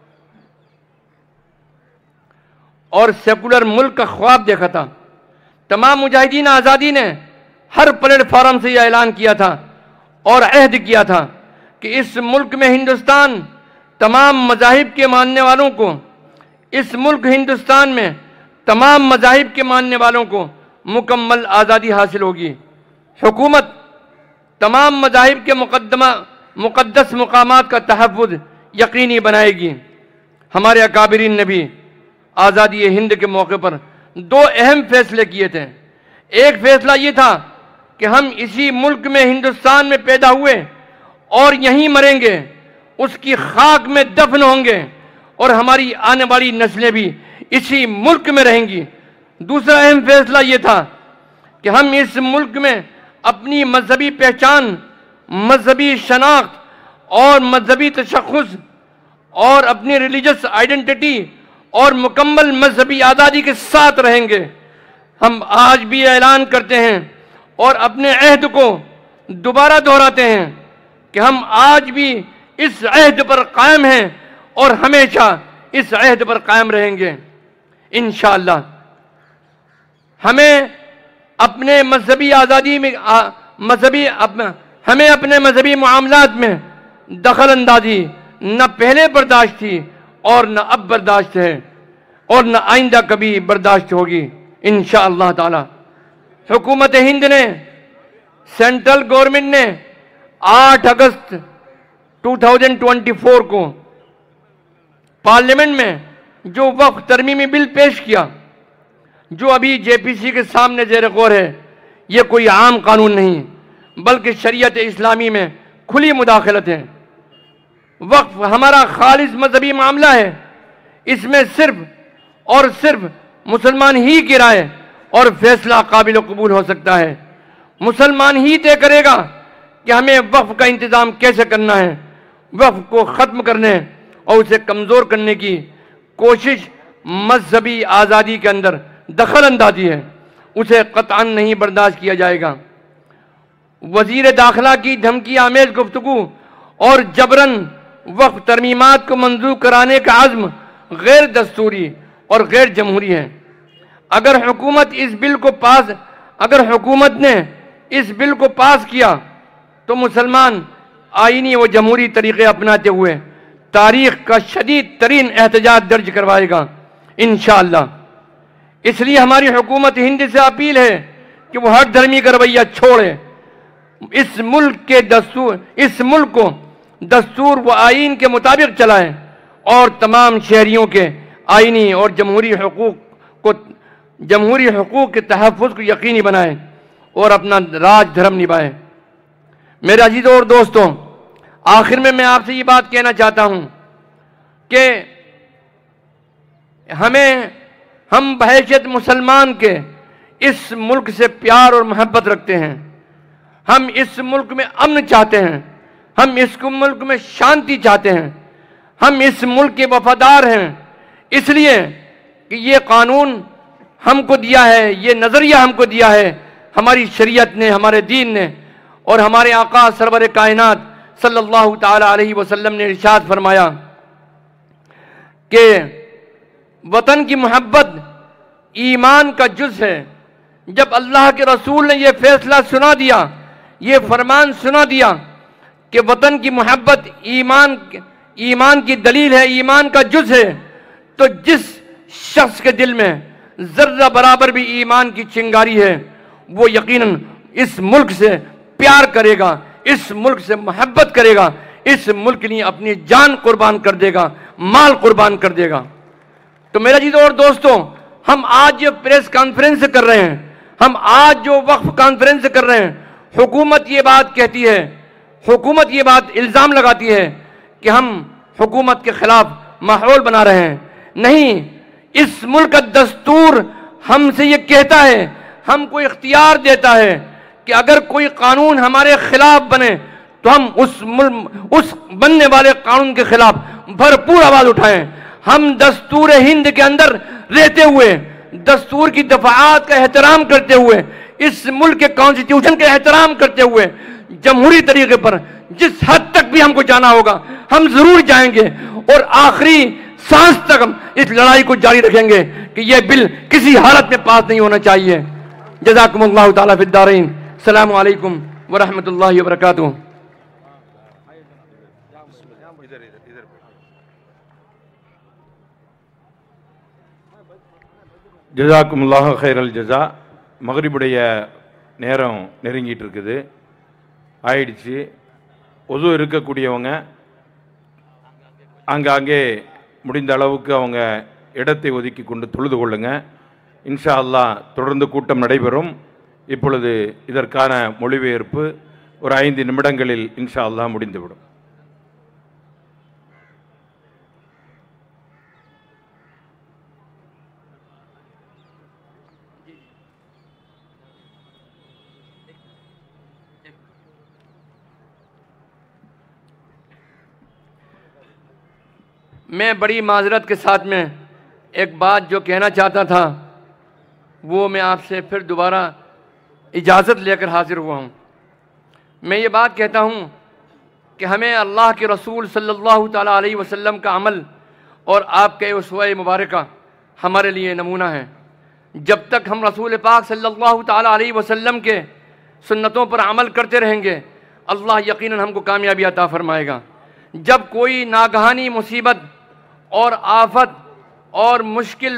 और सेकुलर मुल्क का ख्वाब देखा था तमाम मुजाहिदीन आज़ादी ने हर प्लेटफार्म से यह ऐलान किया था और अहद किया था कि इस मुल्क में हिंदुस्तान तमाम मजाहिब के मानने वालों को इस मुल्क हिंदुस्तान में तमाम मजाहिब के मानने वालों को मुकम्मल आज़ादी हासिल होगी हुकूमत तमाम मजाहिब के मुकदमा मुकद्दस मकामात का तहफ़ यकीनी बनाएगी हमारे अकाबरीन ने भी आज़ादी हिंद के मौके पर दो अहम फैसले किए थे एक फैसला ये था कि हम इसी मुल्क में हिंदुस्तान में पैदा हुए और यहीं मरेंगे उसकी खाक में दफन होंगे और हमारी आने वाली नस्लें भी इसी मुल्क में रहेंगी दूसरा अहम फैसला ये था कि हम इस मुल्क में अपनी मजहबी पहचान मजहबी शनाख्त और मजहबी तशखस और अपनी रिलीजियस आइडेंटिटी और मुकम्मल मजहबी आज़ादी के साथ रहेंगे हम आज भी ऐलान करते हैं और अपने अहद को दोबारा दोहराते हैं कि हम आज भी इस अहद पर कायम हैं और हमेशा इस अहद पर कायम रहेंगे इन हमें अपने मजहबी आज़ादी में मजहबी अप, हमें अपने मजहबी मामलात में दखल अंदाजी न पहले बर्दाश्त थी और न अब बर्दाश्त है और न आइंदा कभी बर्दाश्त होगी इन ताला हुकूमत हिंद ने सेंट्रल गवर्नमेंट ने 8 अगस्त 2024 को पार्लियामेंट में जो वक्त तरमीमी बिल पेश किया जो अभी जेपीसी के सामने जेर गौर है ये कोई आम कानून नहीं बल्कि शरीयत इस्लामी में खुली मुदाखलत है वक्फ हमारा खालिश मजहबी मामला है इसमें सिर्फ और सिर्फ मुसलमान ही की राय और फैसला काबिल कबूल हो सकता है मुसलमान ही तय करेगा कि हमें वक्फ का इंतज़ाम कैसे करना है वक्फ को ख़त्म करने और उसे कमज़ोर करने की कोशिश मजहबी आज़ादी के अंदर दखल अंदाजी है उसे कतान नहीं बर्दाश्त किया जाएगा वजीर दाखिला की धमकी आमेज गुफ्तु और जबरन वक्फ तरमीमात को मंजूर कराने का आज़म गैर दस्तूरी और गैर जमहूरी है अगर हुकूमत इस बिल को पास अगर हुकूमत ने इस बिल को पास किया तो मुसलमान आइनी व जमहूरी तरीक़े अपनाते हुए तारीख का शदीद तरीन एहतजाज दर्ज करवाएगा इन इसलिए हमारी हुकूमत हिंद से अपील है कि वो हर धर्मी का रवैया छोड़े इस मुल्क के दस्तूर इस मुल्क को दस्तूर व आइन के मुताबिक चलाएं और तमाम शहरियों के आइनी और जमहूरी हकूक़ को जमहूरी हकूक़ के तहफ़ को यकीनी बनाएं और अपना राज धर्म निभाएं मेरे अजीज़ों और दोस्तों आखिर में मैं आपसे ये बात कहना चाहता हूँ कि हमें हम बहैसियत मुसलमान के इस मुल्क से प्यार और मोहब्बत रखते हैं हम इस मुल्क में अमन चाहते हैं हम इस मुल्क में शांति चाहते हैं हम इस मुल्क के वफादार हैं इसलिए कि ये कानून हमको दिया है ये नज़रिया हमको दिया है हमारी शरीयत ने हमारे दीन ने और हमारे आका सरवर कायनात सल्लल्लाहु ताला अलैहि वसल्लम ने इरशाद फरमाया कि वतन की मोहब्बत ईमान का जुज है जब अल्लाह के रसूल ने यह फैसला सुना दिया ये फरमान सुना दिया कि वतन की मोहब्बत ईमान ईमान की दलील है ईमान का जुज है तो जिस शख्स के दिल में जर्रा बराबर भी ईमान की चिंगारी है वो यकीनन इस मुल्क से प्यार करेगा इस मुल्क से मोहब्बत करेगा इस मुल्क के लिए अपनी जान कुर्बान कर देगा माल कुर्बान कर देगा तो मेरा जी और दोस्तों हम आज जो प्रेस कॉन्फ्रेंस कर रहे हैं हम आज जो वक्फ कॉन्फ्रेंस कर रहे हैं हुकूमत ये बात कहती है हुकूमत ये बात इल्ज़ाम लगाती है कि हम हुकूमत के खिलाफ माहौल बना रहे हैं नहीं इस मुल्क का दस्तूर हमसे ये कहता है हमको इख्तियार देता है कि अगर कोई कानून हमारे खिलाफ बने तो हम उस मुल्क उस बनने वाले कानून के खिलाफ भरपूर आवाज उठाएं हम दस्तूर हिंद के अंदर रहते हुए दस्तूर की दफात का एहतराम करते हुए इस मुल्क के कॉन्स्टिट्यूशन का एहतराम करते हुए जमहूरी तरीके पर जिस हद तक भी हमको जाना होगा हम जरूर जाएंगे और आखिरी सांस तक हम इस लड़ाई को जारी रखेंगे कि यह बिल किसी हालत में पास नहीं होना चाहिए जजाकुम ताला फिद्दारीन सलाम अलैकुम वरहमतुल्लाहि वबरकातुहू ஜசாக்குமுல்லாஹ் ஹைரல் ஜஸா மகரிபுடைய நேரம் நெருங்கிட்டு இருக்குது ஆயிடுச்சு ஒது இருக்கக்கூடியவங்க ஆங்காங்கே முடிந்த அளவுக்கு அவங்க இடத்தை ஒதுக்கி கொண்டு தொழுது கொள்ளுங்க இன்ஷா அல்லாஹ் தொடர்ந்து கூட்டம் நடைபெறும் இப்பொழுது இதற்கான மொழிபெயர்ப்பு ஒரு ஐந்து நிமிடங்களில் இன்ஷா அல்லாஹ் முடிந்துவிடும் मैं बड़ी माजरत के साथ में एक बात जो कहना चाहता था वो मैं आपसे फिर दोबारा इजाज़त लेकर हाजिर हुआ हूँ मैं ये बात कहता हूँ कि हमें अल्लाह के रसूल सल्लल्लाहु ताला अलैहि वसल्लम का अमल और आपके उसवा मुबारक हमारे लिए नमूना है जब तक हम रसूल पाक सल्लल्लाहु ताला अलैहि वसल्लम के सुन्नतों पर अमल करते रहेंगे अल्लाह यकीनन हमको कामयाबी अता फरमाएगा जब कोई नागहानी मुसीबत और आफत और मुश्किल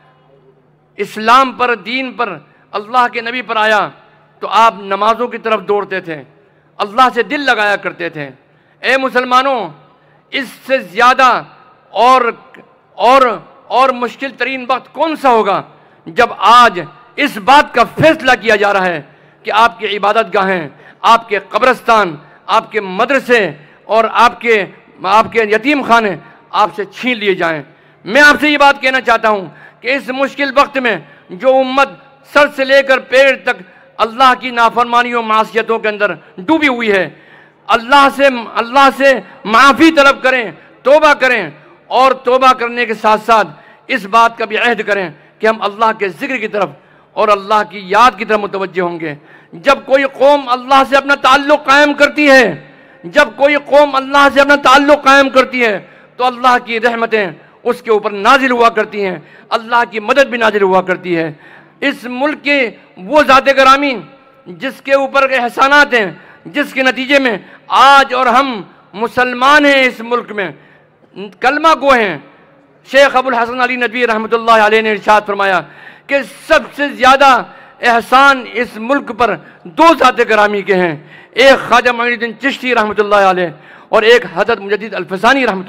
वक्त इस्लाम पर दीन पर अल्लाह के नबी पर आया तो आप नमाज़ों की तरफ दौड़ते थे अल्लाह से दिल लगाया करते थे ए मुसलमानों इससे ज़्यादा और और और मुश्किल तरीन वक्त कौन सा होगा जब आज इस बात का फैसला किया जा रहा है कि आपकी इबादत गाहें आपके कब्रस्तान आपके मदरसे और आपके आपके यतीम खाने आपसे छीन लिए जाएं मैं आपसे ये बात कहना चाहता हूँ कि इस मुश्किल वक्त में जो उम्मत सर से लेकर पैर तक अल्लाह की नाफरमानियों मासीतों के अंदर डूबी हुई है अल्लाह से अल्लाह से माफ़ी तलब करें तोबा करें और तोबा करने के साथ साथ इस बात का भी अहद करें कि हम अल्लाह के ज़िक्र की तरफ और अल्लाह की याद की तरफ मुतवजह होंगे जब कोई कौम अल्लाह से अपना ताल्लुक़ कायम करती है जब कोई कौम अल्लाह से अपना ताल्लुक़ कायम करती है तो अल्लाह की रहमतें उसके ऊपर नाजिल हुआ करती हैं अल्लाह की मदद भी नाजिल हुआ करती है इस मुल्क के वो ज़ात ग्रामी जिसके ऊपर एहसानात हैं जिसके नतीजे में आज और हम मुसलमान हैं इस मुल्क में कलमा गो हैं शेख अबुल हसन अली नदवी रहमत ने इरशाद फरमाया कि सबसे ज़्यादा एहसान इस मुल्क पर दो ज़ात ग्रामी के हैं एक ख्वाजा मोइनुद्दीन चिश्ती रहमत और एक हजरत मुजद अल्फसानी रहमत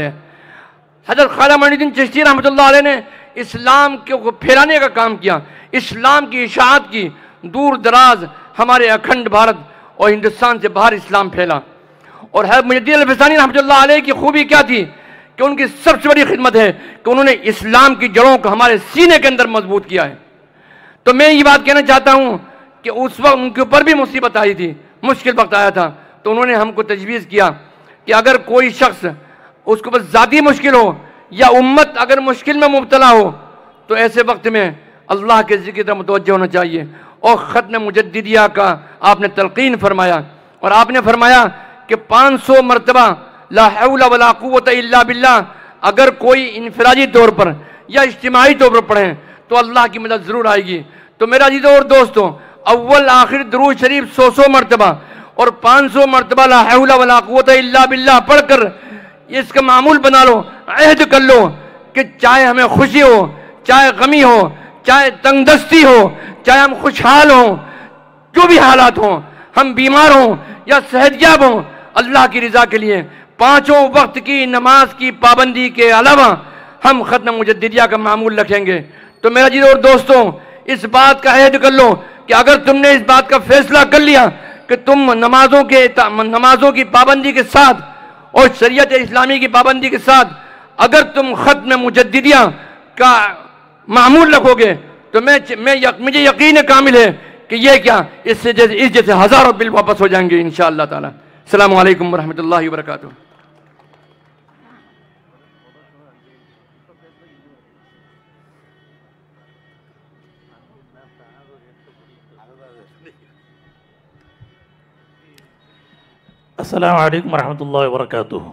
हजरत ख्वाजा मोइनुद्दीन चिश्ती रहमत ने इस्लाम को फैलाने का काम किया इस्लाम की इशात की दूर दराज हमारे अखंड भारत और हिंदुस्तान से बाहर इस्लाम फैला और हजरत मुजद अल्फसानी रहमत की खूबी क्या थी कि उनकी सबसे बड़ी खिदमत है कि उन्होंने इस्लाम की जड़ों को हमारे सीने के अंदर मजबूत किया है तो मैं ये बात कहना चाहता हूं कि उस वक्त उनके ऊपर भी मुसीबत आई थी मुश्किल वक्त आया था तो उन्होंने हमको तजवीज़ किया कि अगर कोई शख्स उसको बस ज़ाती मुश्किल हो या उम्मत अगर मुश्किल में मुबतला हो तो ऐसे वक्त में अल्लाह के जिक्र की तरफ मुतवज्जह होना चाहिए और ख़त्म मुजद्दिदिया का आपने तलकीन फरमाया और आपने फरमाया कि 500 मरतबा ला हौला वला कुव्वत इल्ला बिल्लाह अगर कोई इनफराजी तौर पर या इज्तिमाही तौर पर पढ़ें तो अल्लाह की मदद ज़रूर आएगी तो मेरा जीतो और दोस्तों अव्वल आखिर दरूज शरीफ सौ सौ मरतबा और पाँच सौ मरतबा ला हौला वला कुव्वत इल्ला बिल्लाह पढ़कर इसका मामूल बना लो अहद कर लो कि चाहे हमें खुशी हो चाहे गमी हो चाहे तंगदस्ती हो चाहे हम खुशहाल हों जो भी हालात हों हम बीमार हों या सेहतयाब हों अल्लाह की रजा के लिए पांचों वक्त की नमाज की पाबंदी के अलावा हम खत्म मुजद्दिदिया का मामूल रखेंगे तो मेरा जी और दोस्तों इस बात का अहद कर लो कि अगर तुमने इस बात का फैसला कर लिया कि तुम नमाजों के नमाजों की पाबंदी के साथ और शरीयत इस्लामी की पाबंदी के साथ अगर तुम खत्म मुजद्दिदिया का मामूल रखोगे तो मैं मैं यक, मुझे यकीन कामिल है कि ये क्या इससे जैसे इस जैसे हजारों बिल वापस हो जाएंगे इन ताला सलाम वालेकुम वरहमतुल्लाहि वबरकातुहू அஸ்ஸலாமு அலைக்கும் வரஹ்மத்துல்லாஹி வரகாத்துஹு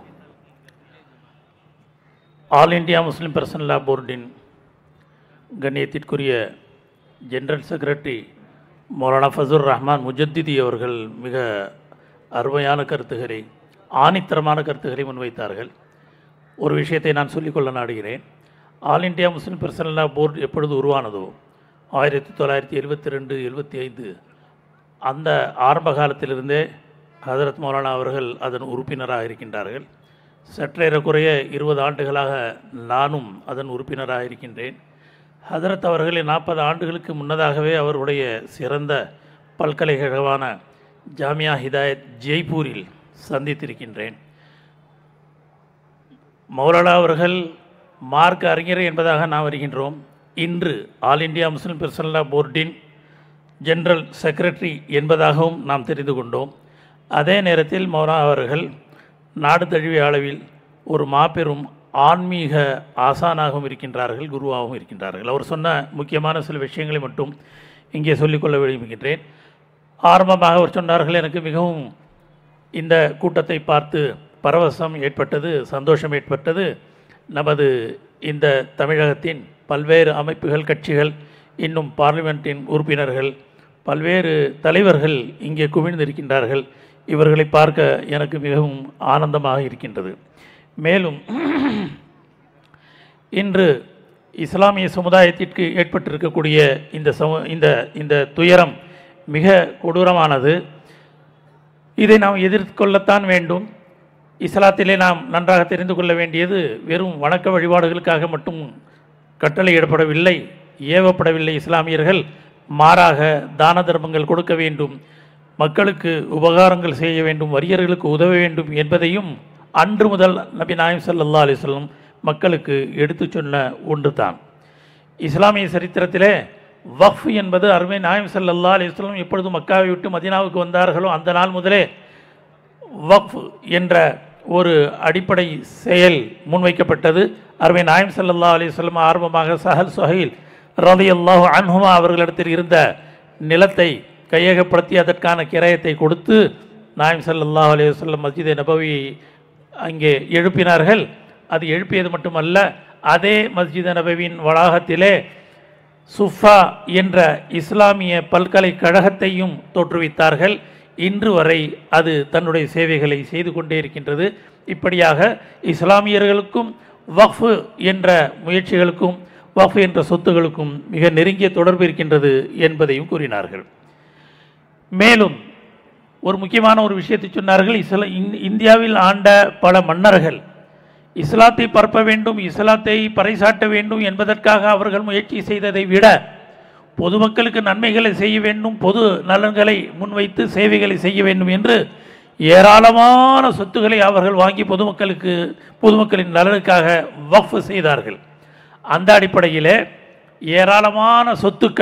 all India Muslim personal law போர்டின் கண்ணியத்திற்குரிய ஜெனரல் செக்ரட்டரி மௌலானா ஃபசூர் ரஹ்மான் முஜத்திதி அவர்கள் மிக அருமையான கருத்துக்களை ஆணித்தரமான கருத்துக்களை முன்வைத்தார்கள் ஒரு விஷயத்தை நான் சொல்லிக்கொள்ள நாடுகிறேன் all India Muslim personal law board எப்பொழுது உருவானதோ ஆயிரத்தி தொள்ளாயிரத்தி எழுபத்தி ரெண்டு எழுபத்தி ஐந்து அந்த ஆரம்ப காலத்திலிருந்தே ஹதரத் மௌலானா அவர்கள் அதன் உறுப்பினராக இருக்கின்றார்கள் சற்றேறக்குறைய இருபது ஆண்டுகளாக நானும் அதன் உறுப்பினராக இருக்கின்றேன் ஹதரத் அவர்களை நாற்பது ஆண்டுகளுக்கு முன்னதாகவே அவருடைய சிறந்த பல்கலைக்கழகமான ஜாமியா ஹிதாயத் ஜெய்ப்பூரில் சந்தித்திருக்கின்றேன் மௌலானா அவர்கள் மார்க் அறிஞர் என்பதாக நாம் வருகின்றோம் இன்று ஆல் இந்தியா முஸ்லிம் பர்சனலா போர்டின் ஜெனரல் செக்ரட்டரி என்பதாகவும் நாம் தெரிந்து கொண்டோம் அதே நேரத்தில் மௌனா அவர்கள் நாடு தழுவிய அளவில் ஒரு மாபெரும் ஆன்மீக ஆசானாகவும் இருக்கின்றார்கள் குருவாகவும் இருக்கின்றார்கள் அவர் சொன்ன முக்கியமான சில விஷயங்களை மட்டும் இங்கே சொல்லிக்கொள்ள விரும்புகின்றேன் ஆரம்பமாக அவர் சொன்னார்கள் எனக்கு மிகவும் இந்த கூட்டத்தை பார்த்து பரவசம் ஏற்பட்டது சந்தோஷம் ஏற்பட்டது நமது இந்த தமிழகத்தின் பல்வேறு அமைப்புகள் கட்சிகள் இன்னும் பார்லிமெண்ட்டின் உறுப்பினர்கள் பல்வேறு தலைவர்கள் இங்கே குவிந்திருக்கின்றார்கள் இவர்களை பார்க்க எனக்கு மிகவும் ஆனந்தமாக இருக்கின்றது மேலும் இன்று இஸ்லாமிய சமுதாயத்திற்கு ஏற்பட்டிருக்கக்கூடிய இந்த சமு இந்த இந்த துயரம் மிக கொடூரமானது இதை நாம் எதிர்கொள்ளத்தான் வேண்டும் இஸ்லாத்திலே நாம் நன்றாக தெரிந்து கொள்ள வேண்டியது வெறும் வணக்க வழிபாடுகளுக்காக மட்டும் கட்டளையிடப்படவில்லை ஏவப்படவில்லை இஸ்லாமியர்கள் மாறாக தான தர்மங்கள் கொடுக்க வேண்டும் மக்களுக்கு உபகாரங்கள் செய்ய வேண்டும் வறியர்களுக்கு உதவ வேண்டும் என்பதையும் அன்று முதல் நபி நாயம் சல்லா அலிஸ்லம் மக்களுக்கு எடுத்து சொன்ன ஒன்று தான் இஸ்லாமிய சரித்திரத்திலே வஃப் என்பது அருமை நாயம் சல்லல்லா அலிஸ்லம் எப்பொழுது மக்காவை விட்டு மதினாவுக்கு வந்தார்களோ அந்த நாள் முதலே வஃப் என்ற ஒரு அடிப்படை செயல் முன்வைக்கப்பட்டது அருமை நாயம் சல்லல்லா அலிஸ்லம் ஆரம்பமாக சஹல் சுஹைல் ரதி அல்லாஹு அன்ஹுமா அவர்களிடத்தில் இருந்த நிலத்தை கையகப்படுத்தி அதற்கான கிரயத்தை கொடுத்து நாயம் சல்லா அலி வல்லம் மஸ்ஜித் நபவி அங்கே எழுப்பினார்கள் அது எழுப்பியது மட்டுமல்ல அதே மஸ்ஜித் நபவியின் வளாகத்திலே சுஃபா என்ற இஸ்லாமிய பல்கலைக்கழகத்தையும் தோற்றுவித்தார்கள் இன்று வரை அது தன்னுடைய சேவைகளை செய்து கொண்டே இருக்கின்றது இப்படியாக இஸ்லாமியர்களுக்கும் வஃபு என்ற முயற்சிகளுக்கும் வஃப் என்ற சொத்துகளுக்கும் மிக நெருங்கிய தொடர்பு இருக்கின்றது என்பதையும் கூறினார்கள் மேலும் ஒரு முக்கியமான ஒரு விஷயத்தை சொன்னார்கள் இஸ்லா இந்தியாவில் ஆண்ட பல மன்னர்கள் இஸ்லாத்தை பரப்ப வேண்டும் இஸ்லாத்தை பறைசாட்ட வேண்டும் என்பதற்காக அவர்கள் முயற்சி செய்ததை விட பொதுமக்களுக்கு நன்மைகளை செய்ய வேண்டும் பொது நலன்களை முன்வைத்து சேவைகளை செய்ய வேண்டும் என்று ஏராளமான சொத்துக்களை அவர்கள் வாங்கி பொதுமக்களுக்கு பொதுமக்களின் நலனுக்காக வஃப் செய்தார்கள் அந்த அடிப்படையில் ஏராளமான சொத்துக்கள்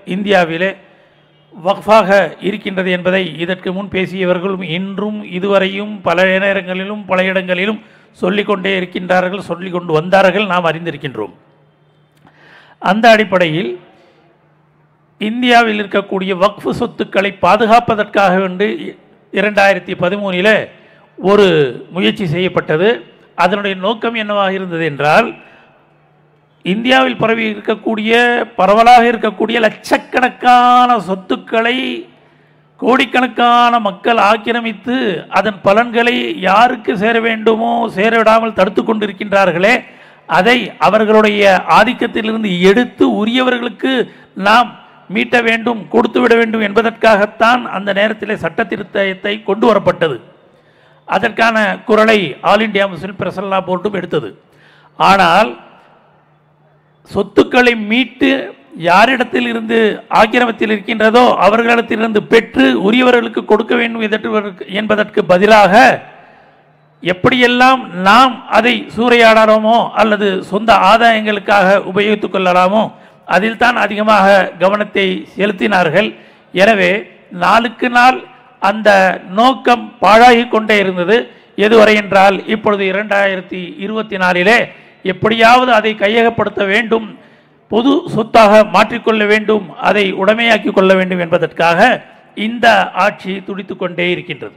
இந்தியாவிலே வக்ஃபாக இருக்கின்றது என்பதை இதற்கு முன் பேசியவர்களும் இன்றும் இதுவரையும் பல நேரங்களிலும் பல இடங்களிலும் சொல்லிக்கொண்டே இருக்கின்றார்கள் சொல்லிக் கொண்டு வந்தார்கள் நாம் அறிந்திருக்கின்றோம் அந்த அடிப்படையில் இந்தியாவில் இருக்கக்கூடிய வக்ஃபு சொத்துக்களை பாதுகாப்பதற்காக வேண்டி இரண்டாயிரத்தி பதிமூணில் ஒரு முயற்சி செய்யப்பட்டது அதனுடைய நோக்கம் என்னவாக இருந்தது என்றால் இந்தியாவில் பரவி இருக்கக்கூடிய பரவலாக இருக்கக்கூடிய லட்சக்கணக்கான சொத்துக்களை கோடிக்கணக்கான மக்கள் ஆக்கிரமித்து அதன் பலன்களை யாருக்கு சேர வேண்டுமோ சேர விடாமல் தடுத்து கொண்டிருக்கின்றார்களே அதை அவர்களுடைய ஆதிக்கத்திலிருந்து எடுத்து உரியவர்களுக்கு நாம் மீட்ட வேண்டும் கொடுத்து விட வேண்டும் என்பதற்காகத்தான் அந்த நேரத்தில் சட்ட திருத்தத்தை கொண்டு வரப்பட்டது அதற்கான குரலை ஆல் இந்தியா முஸ்லிம் பிரசல்லா போர்டும் எடுத்தது ஆனால் சொத்துக்களை மீட்டு யாரிடத்தில் இருந்து ஆக்கிரமத்தில் இருக்கின்றதோ அவர்களிடத்திலிருந்து பெற்று உரியவர்களுக்கு கொடுக்க வேண்டும் எதற்கு- என்பதற்கு பதிலாக எப்படியெல்லாம் நாம் அதை சூறையாடலாமோ அல்லது சொந்த ஆதாயங்களுக்காக உபயோகித்துக் கொள்ளலாமோ அதில் தான் அதிகமாக கவனத்தை செலுத்தினார்கள் எனவே நாளுக்கு நாள் அந்த நோக்கம் பாழாகிக் கொண்டே இருந்தது எதுவரை என்றால் இப்பொழுது இரண்டாயிரத்தி இருபத்தி நாலிலே எப்படியாவது அதை கையகப்படுத்த வேண்டும் பொது சொத்தாக மாற்றிக்கொள்ள வேண்டும் அதை உடைமையாக்கிக் கொள்ள வேண்டும் என்பதற்காக இந்த ஆட்சி துடித்துக் கொண்டே இருக்கின்றது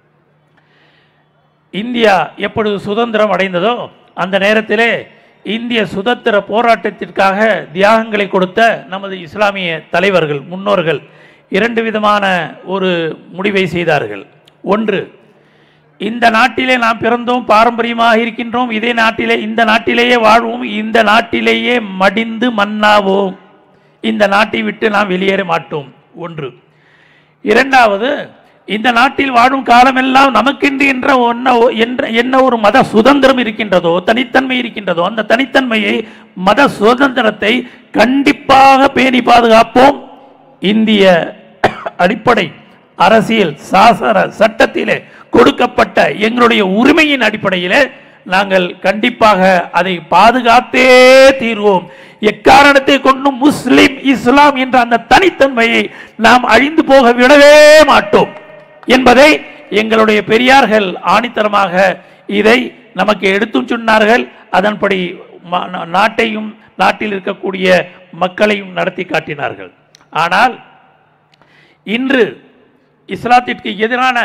இந்தியா எப்பொழுது சுதந்திரம் அடைந்ததோ அந்த நேரத்திலே இந்திய சுதந்திர போராட்டத்திற்காக தியாகங்களை கொடுத்த நமது இஸ்லாமிய தலைவர்கள் முன்னோர்கள் இரண்டு விதமான ஒரு முடிவை செய்தார்கள் ஒன்று இந்த நாட்டிலே நாம் பிறந்தோம் பாரம்பரியமாக இருக்கின்றோம் இதே நாட்டிலே இந்த நாட்டிலேயே வாழ்வோம் இந்த நாட்டிலேயே மடிந்து மண்ணாவோம் இந்த நாட்டை விட்டு நாம் வெளியேற மாட்டோம் ஒன்று இரண்டாவது இந்த நாட்டில் வாழும் காலமெல்லாம் நமக்கென்று என்ற ஒன்ன என்ற என்ன ஒரு மத சுதந்திரம் இருக்கின்றதோ தனித்தன்மை இருக்கின்றதோ அந்த தனித்தன்மையை மத சுதந்திரத்தை கண்டிப்பாக பேணி பாதுகாப்போம் இந்திய அடிப்படை அரசியல் சாசன சட்டத்திலே கொடுக்கப்பட்ட எங்களுடைய உரிமையின் அடிப்படையிலே நாங்கள் கண்டிப்பாக அதை பாதுகாத்தே தீர்வோம் எக்காரணத்தை கொண்டும் முஸ்லிம் இஸ்லாம் என்ற அந்த தனித்தன்மையை நாம் அழிந்து போக விடவே மாட்டோம் என்பதை எங்களுடைய பெரியார்கள் ஆணித்தரமாக இதை நமக்கு எடுத்தும் சொன்னார்கள் அதன்படி ம- நா- நாட்டையும் நாட்டில் இருக்கக்கூடிய மக்களையும் நடத்தி காட்டினார்கள் ஆனால் இன்று இஸ்லாத்திற்கு எதிரான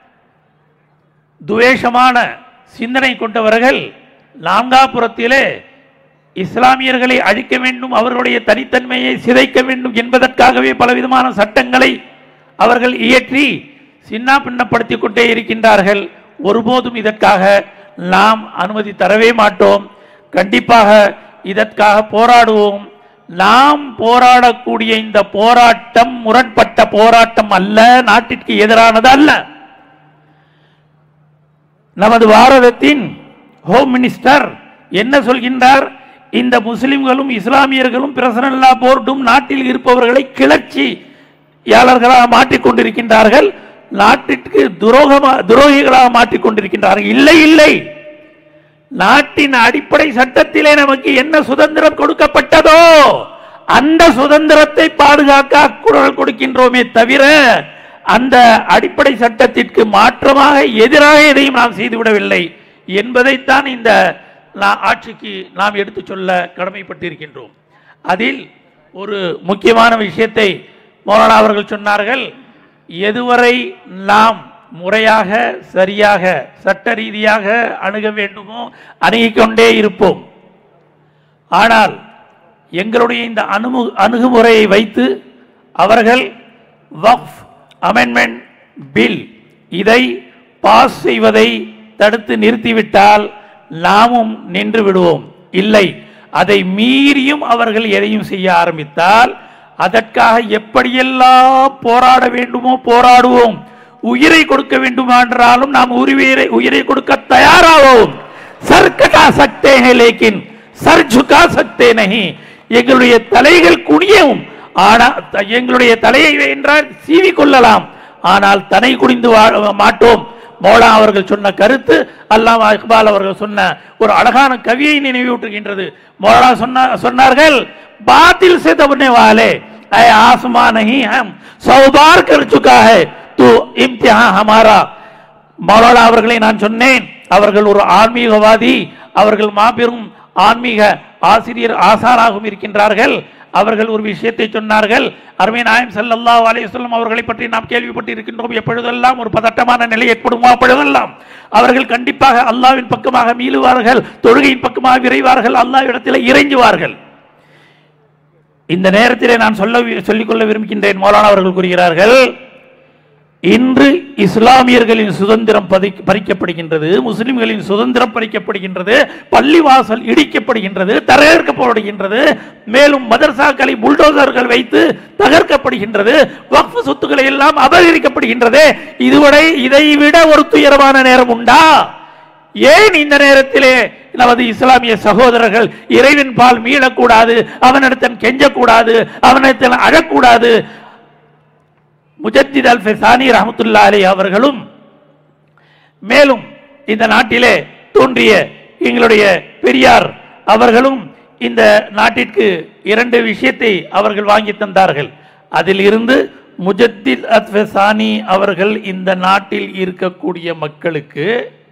துவேஷமான சிந்தனை கொண்டவர்கள் நான்காபுரத்திலே இஸ்லாமியர்களை அழிக்க வேண்டும் அவர்களுடைய தனித்தன்மையை சிதைக்க வேண்டும் என்பதற்காகவே பலவிதமான சட்டங்களை அவர்கள் இயற்றி சின்ன பின்னப்படுத்திக் கொண்டே இருக்கின்றார்கள் ஒருபோதும் இதற்காக நாம் அனுமதி தரவே மாட்டோம் கண்டிப்பாக இதற்காக போராடுவோம் நாம் போராடக்கூடிய இந்த போராட்டம் முரண்பட்ட போராட்டம் அல்ல நாட்டிற்கு எதிரானது அல்ல நமது பாரதத்தின் ஹோம் மினிஸ்டர் என்ன சொல்கின்றார் இந்த முஸ்லிம்களும் இஸ்லாமியர்களும் பிரசனல்லா போர்டும் நாட்டில் இருப்பவர்களை கிளர்ச்சியாளர்களாக மாற்றிக்கொண்டிருக்கின்றார்கள் நாட்டிற்கு துரோகமா துரோகிகளாக மாற்றிக்கொண்டிருக்கின்றார்கள் இல்லை இல்லை நாட்டின் அடிப்படை சட்டத்திலே நமக்கு என்ன சுதந்திரம் கொடுக்கப்பட்டதோ அந்த சுதந்திரத்தை பாதுகாக்க குரல் கொடுக்கின்றோமே தவிர அந்த அடிப்படை சட்டத்திற்கு மாற்றமாக எதிராக எதையும் நாம் செய்துவிடவில்லை என்பதைத்தான் இந்த நா- ஆட்சிக்கு நாம் எடுத்துச் சொல்ல கடமைப்பட்டிருக்கின்றோம் அதில் ஒரு முக்கியமான விஷயத்தை மோலானா அவர்கள் சொன்னார்கள் எதுவரை நாம் முறையாக சரியாக சட்ட ரீதியாக அணுக வேண்டுமோ அணுகிக் கொண்டே இருப்போம் ஆனால் எங்களுடைய இந்த அணுமு அணுகுமுறையை வைத்து அவர்கள் வக்ஃப் அமெண்ட்மெண்ட் பில் இதை பாஸ் செய்வதை தடுத்து நிறுத்திவிட்டால் நாமும் நின்று விடுவோம் இல்லை அதை மீறியும் அவர்கள் எதையும் செய்ய ஆரம்பித்தால் அதற்காக எப்படியெல்லாம் போராட வேண்டுமோ போராடுவோம் உயிரை கொடுக்க வேண்டுமென்றாலும் நாம் உரிமையை உயிரை கொடுக்க தயாராவோம் சர் கட்டா சக்தே ஹே லேக்கின் சர் झुका सकते नहीं எங்களுடைய தலைகள் குனியவும் ஆனா த- எங்களுடைய தலையை என்றால் சீவி கொள்ளலாம் ஆனால் தனை குனிந்து வாழ மாட்டோம் மௌலா அவர்கள் சொன்ன கருத்து அல்லாமா இக்பால் அவர்கள் சொன்ன ஒரு அழகான கவியை நினைவூட்டுகின்றது மௌலா சொன்ன சொன்னார்கள் பாத்தில் से दबने वाले ऐ आसमां नहीं हम सौ बार कर चुका है तो इम्तिहान हमारा மௌலானா அவர்களை நான் சொன்னேன் அவர்கள் ஒரு ஆன்மீகவாதி அவர்கள் மாபெரும் ஆன்மீக ஆசிரியர் ஆசாராகவும் இருக்கின்றார்கள் அவர்கள் ஒரு விஷயத்தை சொன்னார்கள் அருமை நாயம் ஸல்லல்லாஹு அலைஹி வஸல்லம் அவர்களை பற்றி நாம் கேள்விப்பட்டு இருக்கின்றோம் எப்பொழுதெல்லாம் ஒரு பதட்டமான நிலை ஏற்படுமோ அப்பொழுதெல்லாம் அவர்கள் கண்டிப்பாக அல்லாஹ்வின் பக்கமாக மீளுவார்கள் தொழுகையின் பக்கமாக விரைவார்கள் அல்லாஹ்விடத்தில் இறைஞ்சுவார்கள் இந்த நேரத்திலே நான் சொல்ல சொல்லிக்கொள்ள விரும்புகின்றேன் மௌலானா அவர்கள் கூறுகிறார்கள் இன்று இஸ்லாமியர்களின் சுதந்திரம் பதி- பறிக்கப்படுகின்றது முஸ்லிம்களின் சுதந்திரம் பறிக்கப்படுகின்றது பள்ளிவாசல் இடிக்கப்படுகின்றது தகர்க்கப்படுகின்றது மேலும் மதர்சாக்களை புல்டோசர்கள் வைத்து தகர்க்கப்படுகின்றது வக்ஃப் சொத்துக்களை எல்லாம் அபகரிக்கப்படுகின்றது இதுவரை இதை விட ஒரு துயரமான நேரம் உண்டா ஏன் இந்த நேரத்திலே நமது இஸ்லாமிய சகோதரர்கள் இறைவன் பால் மீளக்கூடாது அவனிடத்தில் கெஞ்சக்கூடாது அவனிடத்தில் அழக்கூடாது முஜத்தித் அல் ஃபெசானி ரஹமத்துல்லா அலி அவர்களும் மேலும் இந்த நாட்டிலே தோன்றிய எங்களுடைய பெரியார் அவர்களும் இந்த நாட்டிற்கு இரண்டு விஷயத்தை அவர்கள் வாங்கி தந்தார்கள் அதில் இருந்து முஜத்தித் அல் ஃபெசானி அவர்கள் இந்த நாட்டில் இருக்கக்கூடிய மக்களுக்கு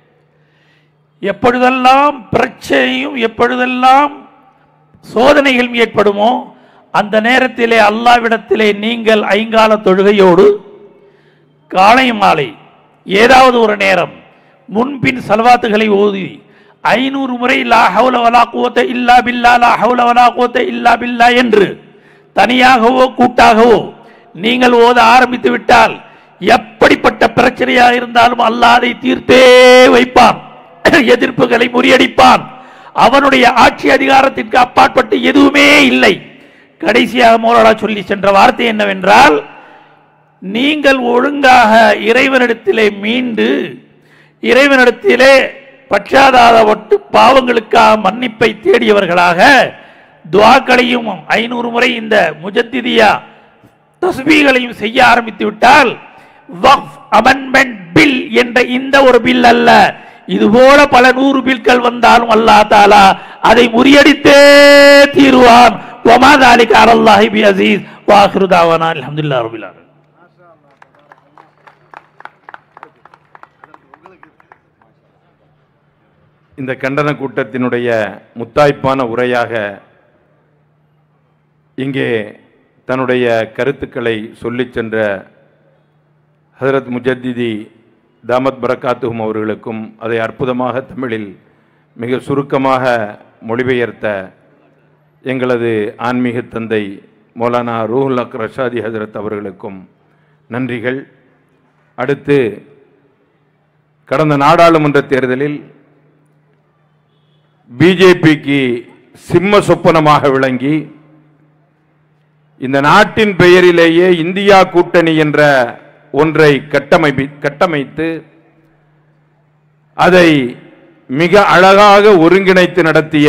எப்பொழுதெல்லாம் பிரச்சனையும் எப்பொழுதெல்லாம் சோதனைகள் ஏற்படுமோ அந்த நேரத்திலே அல்லாவிடத்திலே நீங்கள் ஐங்கால தொழுகையோடு காலை மாலை ஏதாவது ஒரு நேரம் முன்பின் சல்வாத்துகளை ஓதி ஐநூறு முறை லா ஹவுல வலா குவத்த இல்லா பில்லா லா ஹவுல வலா குவத்த இல்லா பில்லா என்று தனியாகவோ கூட்டாகவோ நீங்கள் ஓத ஆரம்பித்து விட்டால் எப்படிப்பட்ட பிரச்சனையா இருந்தாலும் அல்லாஹ் அதை தீர்த்தே வைப்பான் எதிர்ப்புகளை முறியடிப்பான் அவனுடைய ஆட்சி அதிகாரத்திற்கு அப்பாற்பட்டு எதுவுமே இல்லை கடைசியாக மோரடா சொல்லி சென்ற வார்த்தை என்னவென்றால் நீங்கள் ஒழுங்காக இறைவனிடத்திலே மீண்டு இறைவனிடத்திலே பச்சாதாபப்பட்டு பாவங்களுக்காக மன்னிப்பை தேடியவர்களாக துவாக்களையும் ஐநூறு முறை இந்த முஜத்திதியா தஸ்பீகளையும் செய்ய ஆரம்பித்து விட்டால் வக்ஃப் அமெண்ட்மெண்ட் பில் என்ற இந்த ஒரு பில் அல்ல இது போல பல நூறு பில்கள் வந்தாலும் அல்லாஹ் தாலா அதை முறியடித்தே தீருவான் வமாதாலிக அலல்லாஹி பி அசீஸ் வாஹிரு தாவானா அல்ஹம்துலில்லாஹ் ரபில் ஆலமீன் இந்த கண்டன கூட்டத்தினுடைய முத்தாய்ப்பான உரையாக இங்கே தன்னுடைய கருத்துக்களை சொல்லிச் சென்ற ஹஜரத் முஜத்திதி தாமத் பரக்காத்துஹும் அவர்களுக்கும் அதை அற்புதமாக தமிழில் மிக சுருக்கமாக மொழிபெயர்த்த எங்களது ஆன்மீக தந்தை மௌலானா ரூஹுல் அக் ரஷாதி ஹஜரத் அவர்களுக்கும் நன்றிகள் அடுத்து கடந்த நாடாளுமன்ற தேர்தலில் பிஜேபிக்கு சிம்ம சொப்பனமாக விளங்கி இந்த நாட்டின் பெயரிலேயே இந்தியா கூட்டணி என்ற ஒன்றை கட்டமைப்பி கட்டமைத்து அதை மிக அழகாக ஒருங்கிணைத்து நடத்திய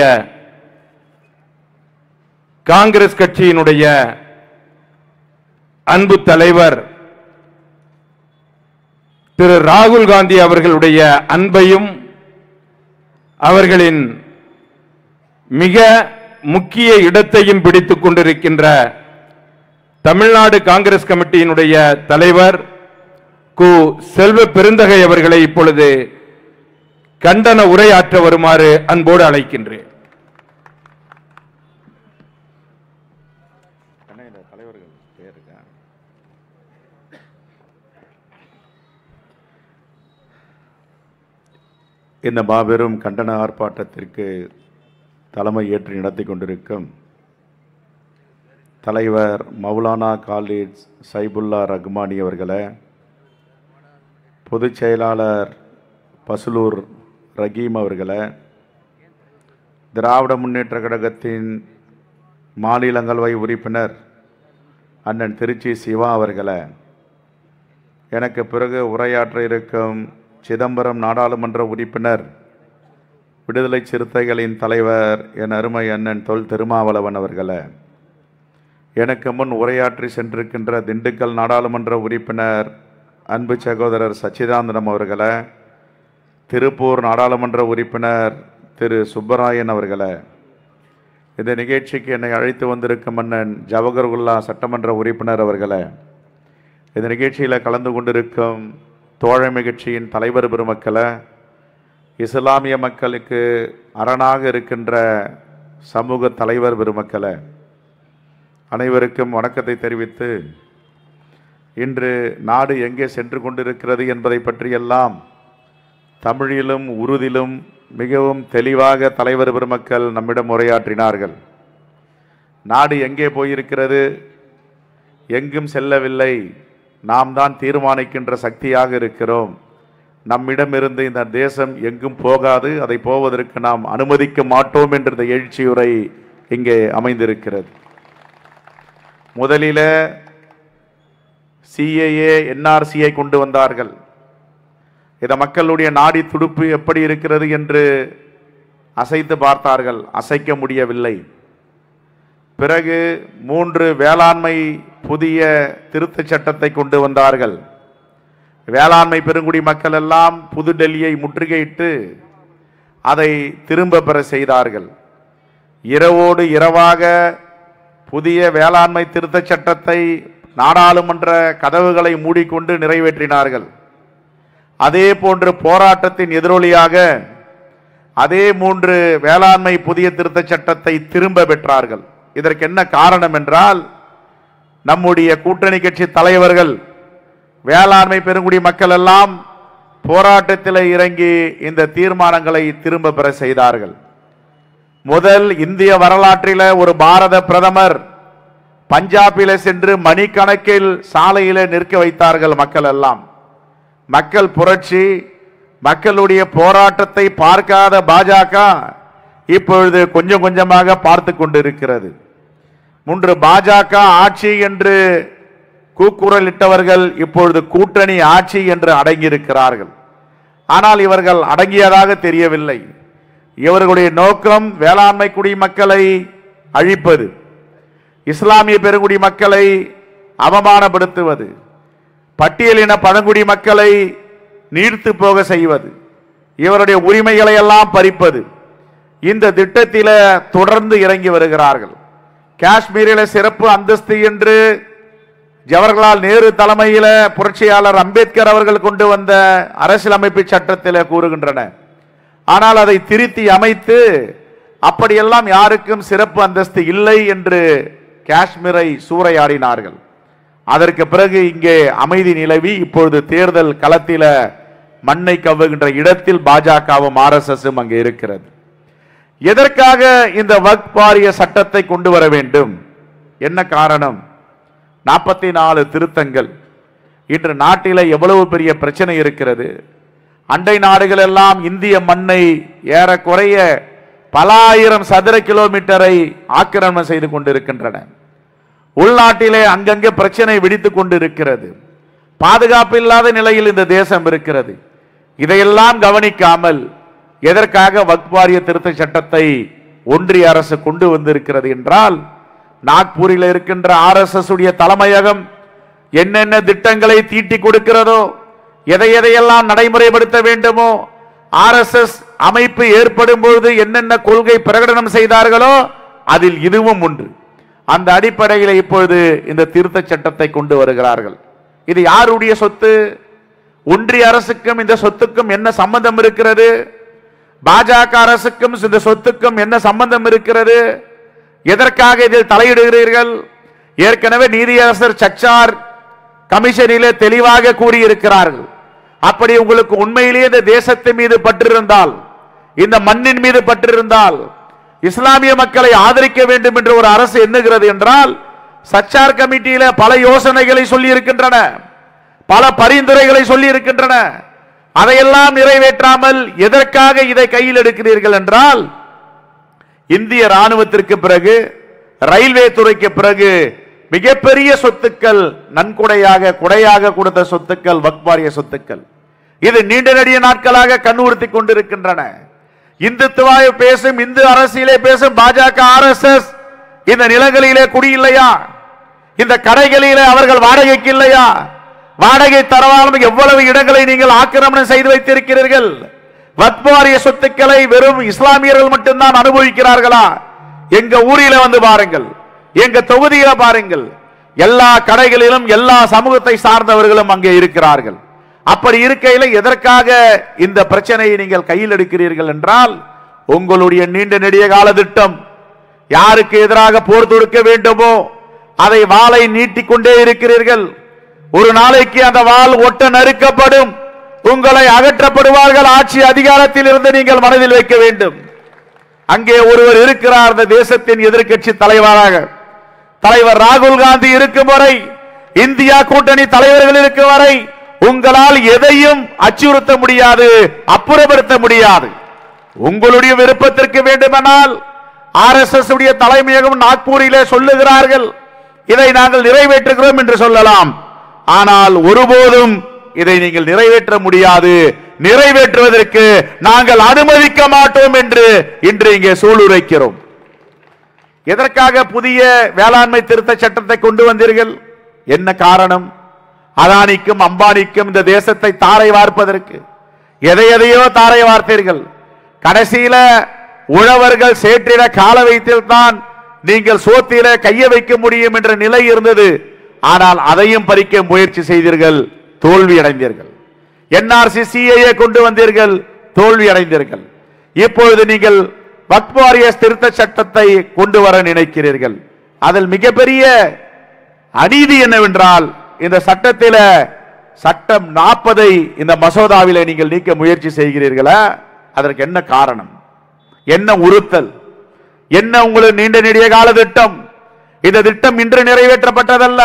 காங்கிரஸ் கட்சியினுடைய அன்பு தலைவர் திரு ராகுல் காந்தி அவர்களுடைய அன்பையும் அவர்களின் மிக முக்கிய இடத்தையும் பிடித்துக் கொண்டிருக்கின்ற தமிழ்நாடு காங்கிரஸ் கமிட்டியினுடைய தலைவர் கு செல்வ பெருந்தகை அவர்களை இப்பொழுது கண்டன உரையாற்ற வருமாறு அன்போடு அழைக்கின்றேன் இந்த மாபெரும் கண்டன ஆர்ப்பாட்டத்திற்கு தலைமை ஏற்று நடத்தி கொண்டிருக்கும் தலைவர் மௌலானா காலித் சைபுல்லா ரஹ்மானி அவர்களே பொதுச் செயலாளர் பசுலூர் ரகீம் அவர்களே திராவிட முன்னேற்ற கழகத்தின் மாநிலங்களவை உறுப்பினர் அண்ணன் திருச்சி சிவா அவர்களே எனக்கு பிறகு உரையாற்ற இருக்கும் சிதம்பரம் நாடாளுமன்ற உறுப்பினர் விடுதலை சிறுத்தைகளின் தலைவர் என் அருமை அண்ணன் தொல் திருமாவளவன் அவர்களே எனக்கு முன் உரையாற்றி சென்றிருக்கின்ற திண்டுக்கல் நாடாளுமன்ற உறுப்பினர் அன்பு சகோதரர் சச்சிதானந்தம் அவர்களே திருப்பூர் நாடாளுமன்ற உறுப்பினர் திரு சுப்பராயன் அவர்களே இந்த நிகழ்ச்சிக்கு என்னை அழைத்து வந்திருக்கும் மன்னன் ஜவஹர்குல்லா சட்டமன்ற உறுப்பினர் அவர்களே இந்த நிகழ்ச்சியில் கலந்து கொண்டிருக்கும் தோழமை கட்சியின் தலைவர் பெருமக்களை இஸ்லாமிய மக்களுக்கு அரணாக இருக்கின்ற சமூக தலைவர் பெருமக்களை அனைவருக்கும் வணக்கத்தை தெரிவித்து இன்று நாடு எங்கே சென்று கொண்டிருக்கிறது என்பதை பற்றியெல்லாம் தமிழிலும் உருதிலும் மிகவும் தெளிவாக தலைவர் பெருமக்கள் நம்மிடம் உரையாற்றினார்கள் நாடு எங்கே போயிருக்கிறது எங்கும் செல்லவில்லை நாம் தான் தீர்மானிக்கின்ற சக்தியாக இருக்கிறோம் நம்மிடமிருந்து இந்த தேசம் எங்கும் போகாது அதை போவதற்கு நாம் அனுமதிக்க மாட்டோம் என்ற இந்த எழுச்சியுரை இங்கே அமைந்திருக்கிறது முதலில சிஏஏ என்ஆர்சியை கொண்டு வந்தார்கள் இதை மக்களுடைய நாடி துடுப்பு எப்படி இருக்கிறது என்று அசைத்து பார்த்தார்கள் அசைக்க முடியவில்லை பிறகு மூன்று வேளாண்மை புதிய திருத்தச் சட்டத்தை கொண்டு வந்தார்கள் வேளாண்மை பெருங்குடி மக்கள் எல்லாம் புதுடெல்லியை முற்றுகையிட்டு அதை திரும்ப பெற செய்தார்கள் இரவோடு இரவாக புதிய வேளாண்மை திருத்தச் சட்டத்தை நாடாளுமன்ற கதவுகளை மூடிக்கொண்டு நிறைவேற்றினார்கள் அதே போன்று போராட்டத்தின் எதிரொலியாக அதே மூன்று வேளாண்மை புதிய திருத்தச் சட்டத்தை திரும்ப பெற்றார்கள் இதற்கு என்ன காரணம் என்றால் நம்முடைய கூட்டணி கட்சி தலைவர்கள் வேளாண்மை பெருங்குடி மக்கள் எல்லாம் போராட்டத்தில் இறங்கி இந்த தீர்மானங்களை திரும்ப பெற செய்தார்கள் முதல் இந்திய வரலாற்றில் ஒரு பாரத பிரதமர் பஞ்சாபில சென்று மணிக்கணக்கில் சாலையில நிற்க வைத்தார்கள் மக்கள் எல்லாம் மக்கள் புரட்சி மக்களுடைய போராட்டத்தை பார்க்காத பாஜக இப்பொழுது கொஞ்சம் கொஞ்சமாக பார்த்து கொண்டிருக்கிறது முன்று பாஜக ஆட்சி என்று கூக்குரலிட்டவர்கள் இப்பொழுது கூட்டணி ஆட்சி என்று அடங்கியிருக்கிறார்கள் ஆனால் இவர்கள் அடங்கியதாக தெரியவில்லை இவர்களுடைய நோக்கம் வேளாண்மை குடிமக்களை அழிப்பது இஸ்லாமிய பெருங்குடி மக்களை அவமானப்படுத்துவது பட்டியலின பழங்குடி மக்களை நீர்த்து போக செய்வது இவருடைய உரிமைகளை எல்லாம் பறிப்பது இந்த திட்டத்தில தொடர்ந்து இறங்கி வருகிறார்கள் காஷ்மீரில சிறப்பு அந்தஸ்து என்று ஜவஹர்லால் நேரு தலைமையில புரட்சியாளர் அம்பேத்கர் அவர்கள் கொண்டு வந்த அரசியலமைப்பு சட்டத்தில் கூறுகின்றன ஆனால் அதை திருத்தி அமைத்து அப்படியெல்லாம் யாருக்கும் சிறப்பு அந்தஸ்து இல்லை என்று காஷ்மீரை சூறையாடினார்கள் அதற்கு பிறகு இங்கே அமைதி நிலவி இப்பொழுது தேர்தல் களத்தில மண்ணை கவ்வுகின்ற இடத்தில் பாஜகவும் ஆர்எஸ்எஸும் அங்கே இருக்கிறது எதற்காக இந்த வக் வாரிய சட்டத்தை கொண்டு வர வேண்டும் என்ன காரணம் நாற்பத்தி நாலு திருத்தங்கள் இன்று நாட்டில எவ்வளவு பெரிய பிரச்சனை இருக்கிறது அண்டை நாடுகள் எல்லாம் இந்திய மண்ணை ஏறக்குறைய பல ஆயிரம் சதுர கிலோமீட்டரை ஆக்கிரமணம் செய்து கொண்டிருக்கின்றன உள்நாட்டிலே அங்கங்கே பிரச்சனை வெடித்துக் கொண்டிருக்கிறது பாதுகாப்பு இல்லாத நிலையில் இந்த தேசம் இருக்கிறது இதையெல்லாம் கவனிக்காமல் எதற்காக வக்வாரிய திருத்த சட்டத்தை ஒன்றிய அரசு கொண்டு வந்திருக்கிறது என்றால் நாக்பூரில் இருக்கின்ற ஆர்எஸ்எஸ் உடைய தலைமையகம் என்னென்ன திட்டங்களை தீட்டி கொடுக்கிறதோ எதை எதையெல்லாம் நடைமுறைப்படுத்த வேண்டுமோ ஆர்எஸ்எஸ் அமைப்பு ஏற்படும் பொழுது என்னென்ன கொள்கை பிரகடனம் செய்தார்களோ அதில் இதுவும் ஒன்று அந்த அடிப்படையில் இப்பொழுது இந்த திருத்த சட்டத்தை கொண்டு வருகிறார்கள் இது யாருடைய சொத்து ஒன்றிய அரசுக்கும் இந்த சொத்துக்கும் என்ன சம்பந்தம் இருக்கிறது பாஜக அரசுக்கும் இந்த சொத்துக்கும் என்ன சம்பந்தம் இருக்கிறது எதற்காக இதில் தலையிடுகிறீர்கள் ஏற்கனவே நீதியரசர் சச்சார் கமிஷனிலே தெளிவாக கூறியிருக்கிறார்கள் அப்படி உங்களுக்கு உண்மையிலேயே இந்த தேசத்தின் மீது பற்றிருந்தால் இந்த மண்ணின் மீது பற்றிருந்தால் இஸ்லாமிய மக்களை ஆதரிக்க வேண்டும் என்று ஒரு அரசு எண்ணுகிறது என்றால் சச்சார் கமிட்டியில பல யோசனைகளை சொல்லி இருக்கின்றன பல பரிந்துரைகளை சொல்லி இருக்கின்றன அதையெல்லாம் நிறைவேற்றாமல் எதற்காக இதை கையில் எடுக்கிறீர்கள் என்றால் இந்திய ராணுவத்திற்கு பிறகு ரயில்வே துறைக்கு பிறகு மிகப்பெரிய சொத்துக்கள் நன்கொடையாக கொடையாக கொடுத்த சொத்துக்கள் வக்வாரிய சொத்துக்கள் இது நீண்ட நெடிய நாட்களாக கண்ணுறுத்தி கொண்டிருக்கின்றன இந்துத்துவாய பேசும் இந்து அரசியலே பேசும் பாஜக ஆர்எஸ்எஸ் இந்த நிலங்களிலே குடியில்லையா இந்த கடைகளிலே அவர்கள் வாடகைக்கு இல்லையா வாடகை தரவாலும் எவ்வளவு இடங்களை நீங்கள் ஆக்கிரமணம் செய்து வைத்திருக்கிறீர்கள் வக்வாரிய சொத்துக்களை வெறும் இஸ்லாமியர்கள் மட்டும்தான் அனுபவிக்கிறார்களா எங்க ஊரில வந்து பாருங்கள் எங்க தொகுதியில பாருங்கள் எல்லா கடைகளிலும் எல்லா சமூகத்தை சார்ந்தவர்களும் அங்கே இருக்கிறார்கள் அப்படி இருக்கையில் எதற்காக இந்த பிரச்சனையை நீங்கள் கையில் எடுக்கிறீர்கள் என்றால் உங்களுடைய நீண்ட நெடிய கால திட்டம் யாருக்கு எதிராக போர் தொடுக்க வேண்டுமோ அதை வாளை நீட்டிக்கொண்டே இருக்கிறீர்கள் ஒரு நாளைக்கு அந்த வாள் ஒட்ட நறுக்கப்படும் உங்களை அகற்றப்படுவார்கள் ஆட்சி அதிகாரத்தில் இருந்து நீங்கள் மனதில் வைக்க வேண்டும் அங்கே ஒருவர் இருக்கிறார் இந்த தேசத்தின் எதிர்க்கட்சி தலைவராக தலைவர் ராகுல் காந்தி இருக்கும் வரை இந்தியா கூட்டணி தலைவர்கள் இருக்கும் வரை உங்களால் எதையும் அச்சுறுத்த முடியாது அப்புறப்படுத்த முடியாது உங்களுடைய விருப்பத்திற்கு வேண்டுமானால் ஆர் எஸ் எஸ் உடைய தலைமையகம் நாக்பூரிலே சொல்லுகிறார்கள் இதை நாங்கள் நிறைவேற்றுகிறோம் என்று சொல்லலாம் ஆனால் ஒருபோதும் இதை நீங்கள் நிறைவேற்ற முடியாது நிறைவேற்றுவதற்கு நாங்கள் அனுமதிக்க மாட்டோம் என்று இன்று இங்கே சூளுரைக்கிறோம் எதற்காக புதிய வேளாண்மை திருத்த சட்டத்தை கொண்டு வந்தீர்கள் என்ன காரணம் அதானிக்கும் அம்பானிக்கும் இந்த தேசத்தை தாரை வார்ப்பதற்கு எதை எதையோ தாரை வார்த்தீர்கள் கடைசியில உழவர்கள் சேற்றிட கால வைத்தில்தான் நீங்கள் சோத்தில கைய வைக்க முடியும் என்ற நிலை இருந்தது ஆனால் அதையும் பறிக்க முயற்சி செய்தீர்கள் தோல்வி அடைந்தீர்கள் என்ஆர்சி சிஏஏ கொண்டு வந்தீர்கள் தோல்வி அடைந்தீர்கள் இப்பொழுது நீங்கள் வக்ஃப் வாரியஸ் திருத்த சட்டத்தை கொண்டு வர நினைக்கிறீர்கள் அதில் மிகப்பெரிய அநீதி என்னவென்றால் இந்த சட்டத்தில சட்டம் நாற்பதை இந்த மசோதாவிலே நீங்கள் நீக்க முயற்சி செய்கிறீர்களா அதற்கு என்ன காரணம் என்ன உறுத்தல் என்ன உங்களுக்கு நீண்ட நெடிய கால திட்டம் இந்த திட்டம் இன்று நிறைவேற்றப்பட்டதல்ல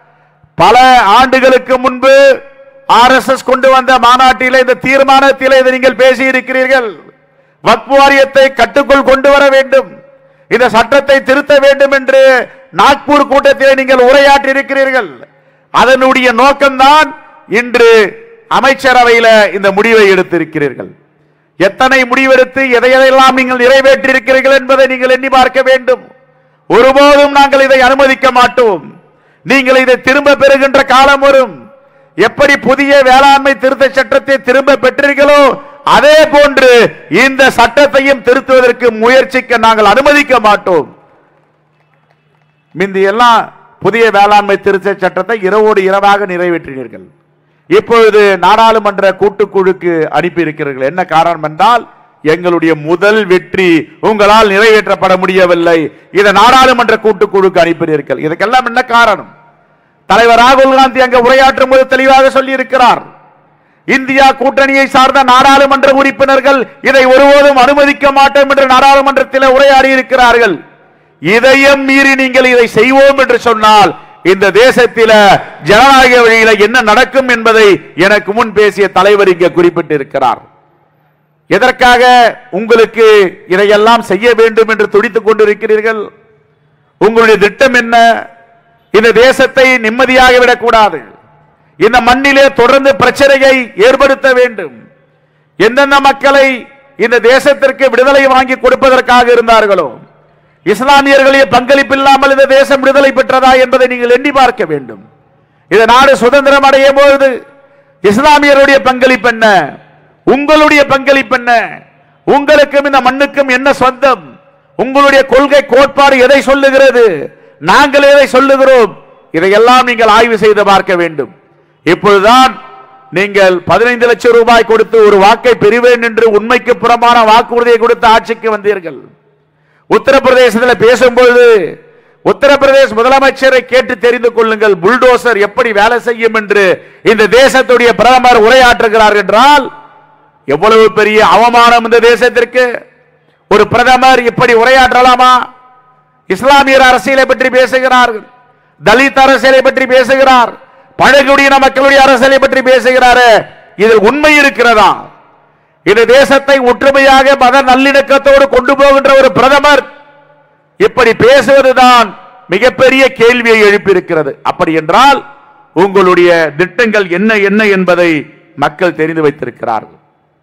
பல ஆண்டுகளுக்கு முன்பு ஆர்எஸ்எஸ் கொண்டு வந்த மாநாட்டிலே இந்த தீர்மானத்திலே இதை நீங்கள் பேசி இருக்கிறீர்கள் வக்ஃப் வாரியத்தை கட்டுக்குள் கொண்டு வர வேண்டும் இந்த சட்டத்தை திருத்த வேண்டும் என்று நாக்பூர் கூட்டத்திலே நீங்கள் உரையாற்றி இருக்கிறீர்கள் அதனுடைய நோக்கம்தான் இன்று அமைச்சரவையில இந்த முடிவை எடுத்திருக்கிறீர்கள் எத்தனை முடிவெடுத்து எதை எதையெல்லாம் நீங்கள் நிறைவேற்றியிருக்கிறீர்கள் என்பதை நீங்கள் எண்ணி பார்க்க வேண்டும் ஒருபோதும் நாங்கள் இதை அனுமதிக்க மாட்டோம் நீங்கள் இதை திரும்ப பெறுகின்ற காலம் வரும் எப்படி புதிய வேளாண்மை திருத்த சட்டத்தை திரும்ப பெற்றீர்களோ அதே போன்று இந்த சட்டத்தையும் திருத்துவதற்கு முயற்சிக்க நாங்கள் அனுமதிக்க மாட்டோம் முந்தி எல்லாம் புதிய வேளாண்மை திருத்த சட்டத்தை இரவோடு இரவாக நிறைவேற்றினீர்கள் இப்பொழுது நாடாளுமன்ற கூட்டுக்குழுக்கு அனுப்பி இருக்கிறீர்கள் என்ன காரணம் என்றால் எங்களுடைய முதல் வெற்றி உங்களால் நிறைவேற்றப்பட முடியவில்லை இதை நாடாளுமன்ற கூட்டுக்குழுக்கு அனுப்பினீர்கள் இதுக்கெல்லாம் என்ன காரணம் தலைவர் ராகுல் காந்தி அங்க உரையாற்றும் போது தெளிவாக சொல்லி இருக்கிறார் இந்தியா கூட்டணியை சார்ந்த நாடாளுமன்ற உறுப்பினர்கள் இதை ஒருபோதும் அனுமதிக்க மாட்டோம் என்று நாடாளுமன்றத்தில் உரையாடி இருக்கிறார்கள் இதையும் மீறி நீங்கள் இதை செய்வோம் என்று சொன்னால் இந்த தேசத்தில ஜனநாயக வழியில என்ன நடக்கும் என்பதை எனக்கு முன் பேசிய தலைவர் இங்கே குறிப்பிட்டிருக்கிறார் எதற்காக உங்களுக்கு இதையெல்லாம் செய்ய வேண்டும் என்று துடித்துக் கொண்டிருக்கிறீர்கள் உங்களுடைய திட்டம் என்ன இந்த தேசத்தை நிம்மதியாக விடக்கூடாது இந்த மண்ணிலே தொடர்ந்து பிரச்சனையை ஏற்படுத்த வேண்டும் எந்தெந்த மக்களை இந்த தேசத்திற்கு விடுதலை வாங்கி கொடுப்பதற்காக இருந்தார்களோ இஸ்லாமியர்களுடைய பங்களிப்பு இல்லாமல் இந்த தேசம் விடுதலை பெற்றதா என்பதை நீங்கள் எண்ணி பார்க்க வேண்டும் இந்த நாடு சுதந்திரம் அடையும் பொழுது இஸ்லாமியருடைய பங்களிப்பு என்ன உங்களுடைய பங்களிப்பு என்ன உங்களுக்கும் இந்த மண்ணுக்கும் என்ன சொந்தம் உங்களுடைய கொள்கை கோட்பாடு எதை சொல்லுகிறது நாங்கள் எதை சொல்லுகிறோம் இதையெல்லாம் நீங்கள் ஆய்வு செய்து பார்க்க வேண்டும் இப்பொழுதுதான் நீங்கள் பதினைந்து லட்சம் ரூபாய் கொடுத்து ஒரு வாக்கை பெறுவேன் என்று உண்மைக்கு புறமான வாக்குறுதியை கொடுத்து ஆட்சிக்கு வந்தீர்கள் உத்தரப்பிரதேசத்தில் பேசும்பொழுது உத்தரப்பிரதேச முதலமைச்சரை கேட்டு தெரிந்து கொள்ளுங்கள் புல்டோசர் எப்படி வேலை செய்யும் என்று இந்த தேசத்துடைய பிரதமர் உரையாற்றுகிறார் என்றால் எவ்வளவு பெரிய அவமானம் இந்த தேசத்திற்கு ஒரு பிரதமர் இப்படி உரையாற்றலாமா இஸ்லாமியர் அரசியலை பற்றி பேசுகிறார்கள் தலித் அரசியலை பற்றி பேசுகிறார் பழங்குடியின மக்களுடைய அரசியலை பற்றி பேசுகிறாரு இதில் உண்மை இருக்கிறதா இந்த தேசத்தை ஒற்றுமையாக மத நல்லிணக்கத்தோடு கொண்டு போகின்ற ஒரு பிரதமர் இப்படி பேசுவதுதான் மிகப்பெரிய கேள்வியை எழுப்பியிருக்கிறது அப்படி என்றால் உங்களுடைய திட்டங்கள் என்ன என்ன என்பதை மக்கள் தெரிந்து வைத்திருக்கிறார்கள்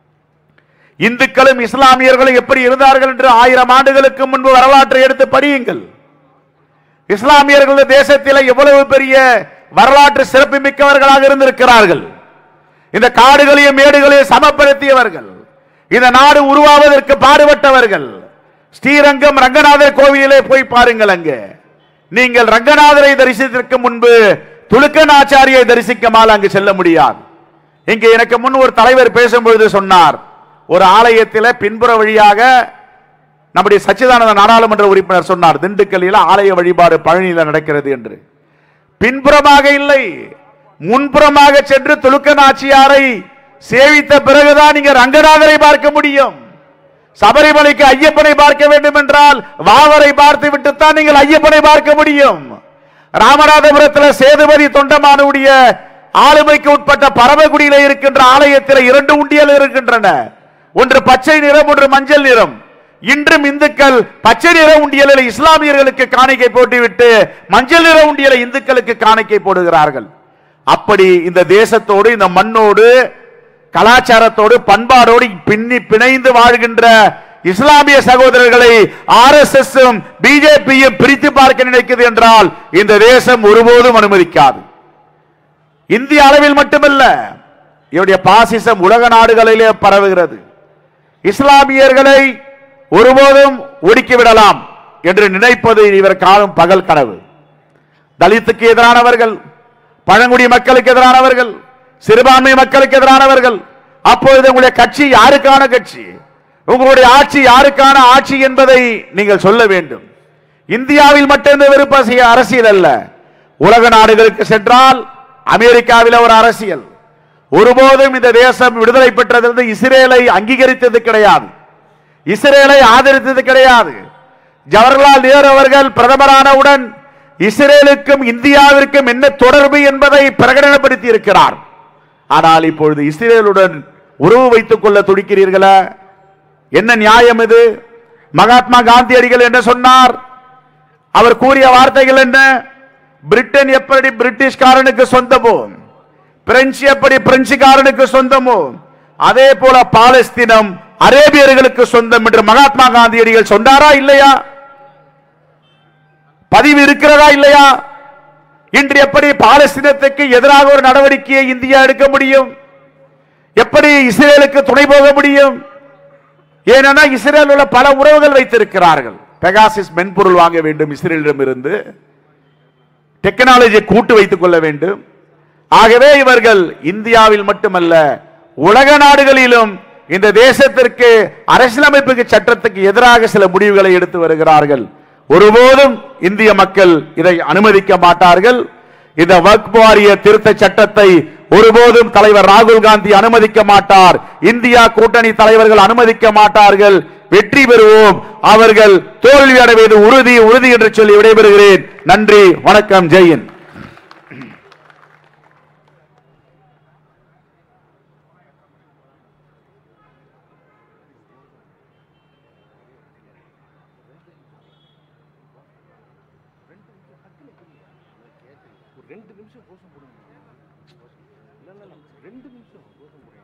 இந்துக்களும் இஸ்லாமியர்களும் எப்படி இருந்தார்கள் என்று ஆயிரம் ஆண்டுகளுக்கு முன்பு வரலாற்றை எடுத்து படியுங்கள் இஸ்லாமியர்கள் இந்த தேசத்தில் எவ்வளவு பெரிய வரலாற்று சிறப்பு மிக்கவர்களாக இருந்திருக்கிறார்கள் இந்த காடுகளையும் மேடுகளையும் சமப்படுத்தியவர்கள் இந்த நாடு உருவாவதற்கு பாடுபட்டவர்கள் ஸ்ரீரங்கம் ரங்கநாதர் கோவிலிலே போய் பாருங்கள் அங்க நீங்கள் ரங்கநாதரை தரிசித்ததற்கு முன்பு துலுக்கநாச்சாரியை தரிசிக்கமால் அங்கு செல்ல முடியாது இங்கே எனக்கு முன் ஒரு தலைவர் பேசும்பொழுது சொன்னார் ஒரு ஆலயத்தில் பின்புற வழியாக நம்முடைய சச்சிதானந்த நாடாளுமன்ற உறுப்பினர் சொன்னார் திண்டுக்கல்லில் ஆலய வழிபாடு பழனியில் நடக்கிறது என்று பின்புறமாக இல்லை முன்புறமாக சென்று துலுக்க நாச்சியாரை சேவித்த பிறகுதான் நீங்க ரங்கநாதரை பார்க்க முடியும் சபரிமலைக்கு ஐயப்பனை பார்க்க வேண்டும் என்றால் வாவரை பார்த்து விட்டுத்தான் நீங்கள் ஐயப்பனை பார்க்க முடியும் ராமநாதபுரத்தில் சேதுபதி தொண்டமானுடைய ஆளுமைக்கு உட்பட்ட பரமக்குடியில இருக்கின்ற ஆலயத்தில் இரண்டு உண்டியல் இருக்கின்றன ஒன்று பச்சை நிறம் ஒன்று மஞ்சள் நிறம் இன்றும் இந்துக்கள் பச்சை நிற உண்டியலில் இஸ்லாமியர்களுக்கு காணிக்கை போட்டுவிட்டு மஞ்சள் நிற உண்டியலை இந்துக்களுக்கு காணிக்கை போடுகிறார்கள் அப்படி இந்த தேசத்தோடு இந்த மண்ணோடு கலாச்சாரத்தோடு பண்பாடோடு பின்னி பிணைந்து வாழ்கின்ற இஸ்லாமிய சகோதரர்களை ஆர் எஸ் எஸ் பிஜேபியும் பிரித்து பார்க்க நினைக்கிறது என்றால் இந்த தேசம் ஒருபோதும் அனுமதிக்காது இந்திய அளவில் மட்டுமல்ல இவருடைய பாசிசம் உலக நாடுகளிலே பரவுகிறது இஸ்லாமியர்களை ஒருபோதும் ஒடுக்கி விடலாம் என்று நினைப்பது இவர் காணும் பகல் கனவு தலித்துக்கு எதிரானவர்கள் பழங்குடி மக்களுக்கு எதிரானவர்கள் சிறுபான்மை மக்களுக்கு எதிரானவர்கள் அப்பொழுது உங்களுடைய கட்சி யாருக்கான கட்சி உங்களுடைய ஆட்சி யாருக்கான ஆட்சி என்பதை நீங்கள் சொல்ல வேண்டும் இந்தியாவில் மட்டும் இந்த விருப்ப அரசியல் அல்ல உலக நாடுகளுக்கு சென்றால் அமெரிக்காவில் ஒரு அரசியல் ஒருபோதும் இந்த தேசம் விடுதலை பெற்றதிலிருந்து இஸ்ரேலை அங்கீகரித்தது கிடையாது இஸ்ரேலை ஆதரித்தது கிடையாது ஜவஹர்லால் நேரு அவர்கள் பிரதமரானவுடன் இஸ்ரேலுக்கும் இந்தியாவிற்கும் என்ன தொடர்பு என்பதை பிரகடனப்படுத்தி இருக்கிறார் ஆனால் இப்பொழுது இஸ்ரேலுடன் உறவு வைத்துக் கொள்ள துடிக்கிறீர்களா என்ன நியாயம் இது மகாத்மா காந்தியடிகள் என்ன சொன்னார் அவர் கூறிய வார்த்தைகள் என்ன பிரிட்டன் எப்படி பிரிட்டிஷ்காரனுக்கு சொந்தமோ பிரெஞ்சு எப்படி பிரெஞ்சுக்காரனுக்கு சொந்தமோ அதே போல பாலஸ்தீனம் அரேபியர்களுக்கு சொந்தம் என்று மகாத்மா காந்தியடிகள் சொன்னாரா இல்லையா பதிவு இருக்கிறதா இல்லையா இன்று எப்படி பாலஸ்தீனத்துக்கு எதிராக ஒரு நடவடிக்கையை இந்தியா எடுக்க முடியும் எப்படி இஸ்ரேலுக்கு துணை போக முடியும் ஏனென்னா இஸ்ரேல் உள்ள பல உறவுகள் வைத்திருக்கிறார்கள் பெகாசிஸ் மென்பொருள் வாங்க வேண்டும் இஸ்ரேலிடம் இருந்து டெக்னாலஜி கூட்டு வைத்துக் கொள்ள வேண்டும் ஆகவே இவர்கள் இந்தியாவில் மட்டுமல்ல உலக நாடுகளிலும் இந்த தேசத்திற்கு அரசியலமைப்பு சட்டத்துக்கு எதிராக சில முடிவுகளை எடுத்து வருகிறார்கள் ஒருபோதும் இந்திய மக்கள் இதை அனுமதிக்க மாட்டார்கள் இந்த வக்ஃப் வாரிய திருத்த சட்டத்தை ஒருபோதும் தலைவர் ராகுல் காந்தி அனுமதிக்க மாட்டார் இந்தியா கூட்டணி தலைவர்கள் அனுமதிக்க மாட்டார்கள் வெற்றி பெறுவோம் அவர்கள் தோல்வி அடைவது உறுதி உறுதி என்று சொல்லி விடைபெறுகிறேன் நன்றி வணக்கம் ஜெயின் ரெண்டு நிமிஷம் கோஷம் போடுங்க இல்ல இல்ல ரெண்டு நிமிஷம் கோஷம் போடுங்க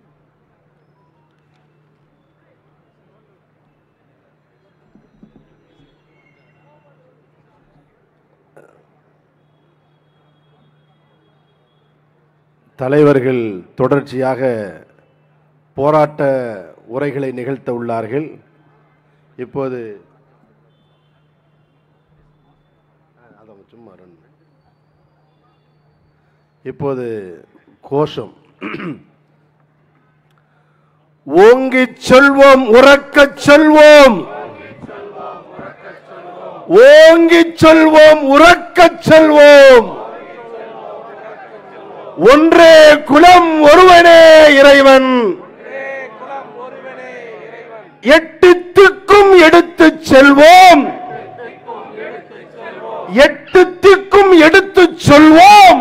தலைவர்கள் தொடர்ச்சியாக போராட்ட உரைகளை நிகழ்த்த உள்ளார்கள் இப்போது அதான் சும்மா run. இப்போது கோஷம் ஓங்கிச் சொல்வோம் உறக்கச் சொல்வோம் ஓங்கிச் சொல்வோம் உறக்கச் சொல்வோம் ஒன்றே குலம் ஒருவனே இறைவன் எட்டு திக்கும் எடுத்துச் செல்வோம் எட்டு திக்கும் எடுத்துச் சொல்வோம்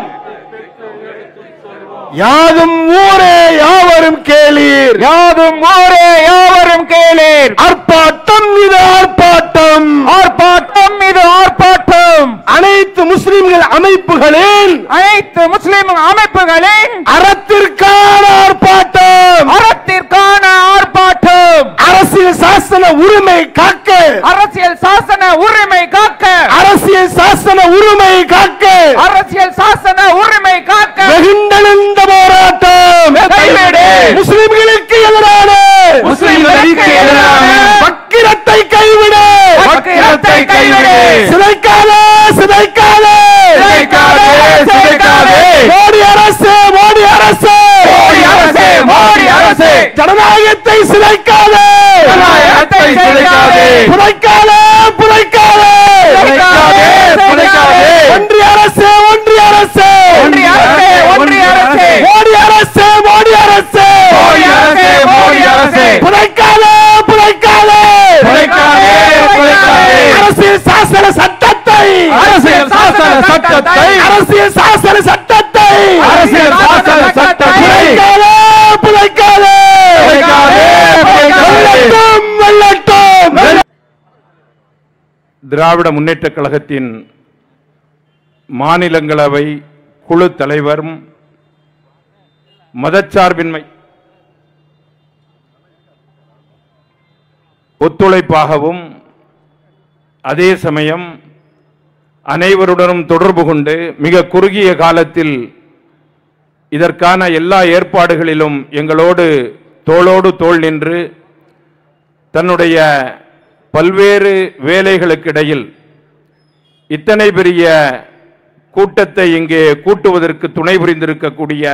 யாதும் ஊரே யாவரும் கேளீர் யாதும் ஊரே யாவரும் கேளீர் ஆர்ப்பாட்டம் இது ஆர்ப்பாட்டம் ஆர்ப்பாட்டம் இது ஆர்ப்பாட்டம் அனைத்து முஸ்லிம்கள் அமைப்புகளின் அனைத்து முஸ்லிம் அமைப்புகளின் அறத்திற்கான ஆர்ப்பாட்டம் அறத்திற்கான ஆர்ப்பாட்டம் அரசியல் சாசன உரிமை காக்க அரசியல் சாசன உரிமை காக்க அரசியல் சாசன உரிமை காக்க அரசியல் சாசன உரிமை காக்க வெகுண்டெழுந்த போராட்டம் முஸ்லிம்களுக்கு எதிரான முஸ்லிம்களுக்கு எதிரான வக்கிரத்தை கைவிட அரசியல் சாசன சட்டத்தை அரசியல் சாசன சட்டத்தை புதைக்காதே புதைக்காதே வெல்லட்டும் வெல்லட்டும் திராவிட முன்னேற்றக் கழகத்தின் மாநிலங்களவை குழு தலைவரும் மதச்சார்பின்மை ஒத்துழைப்பாகவும் அதே சமயம் அனைவருடனும் தொடர்பு கொண்டு மிக குறுகிய காலத்தில் இதற்கான எல்லா ஏற்பாடுகளிலும் எங்களோடு தோளோடு தோள் நின்று தன்னுடைய பல்வேறு வேலைகளுக்கிடையில் இத்தனை பெரிய கூட்டத்தை இங்கே கூட்டுவதற்கு துணை புரிந்திருக்கக்கூடிய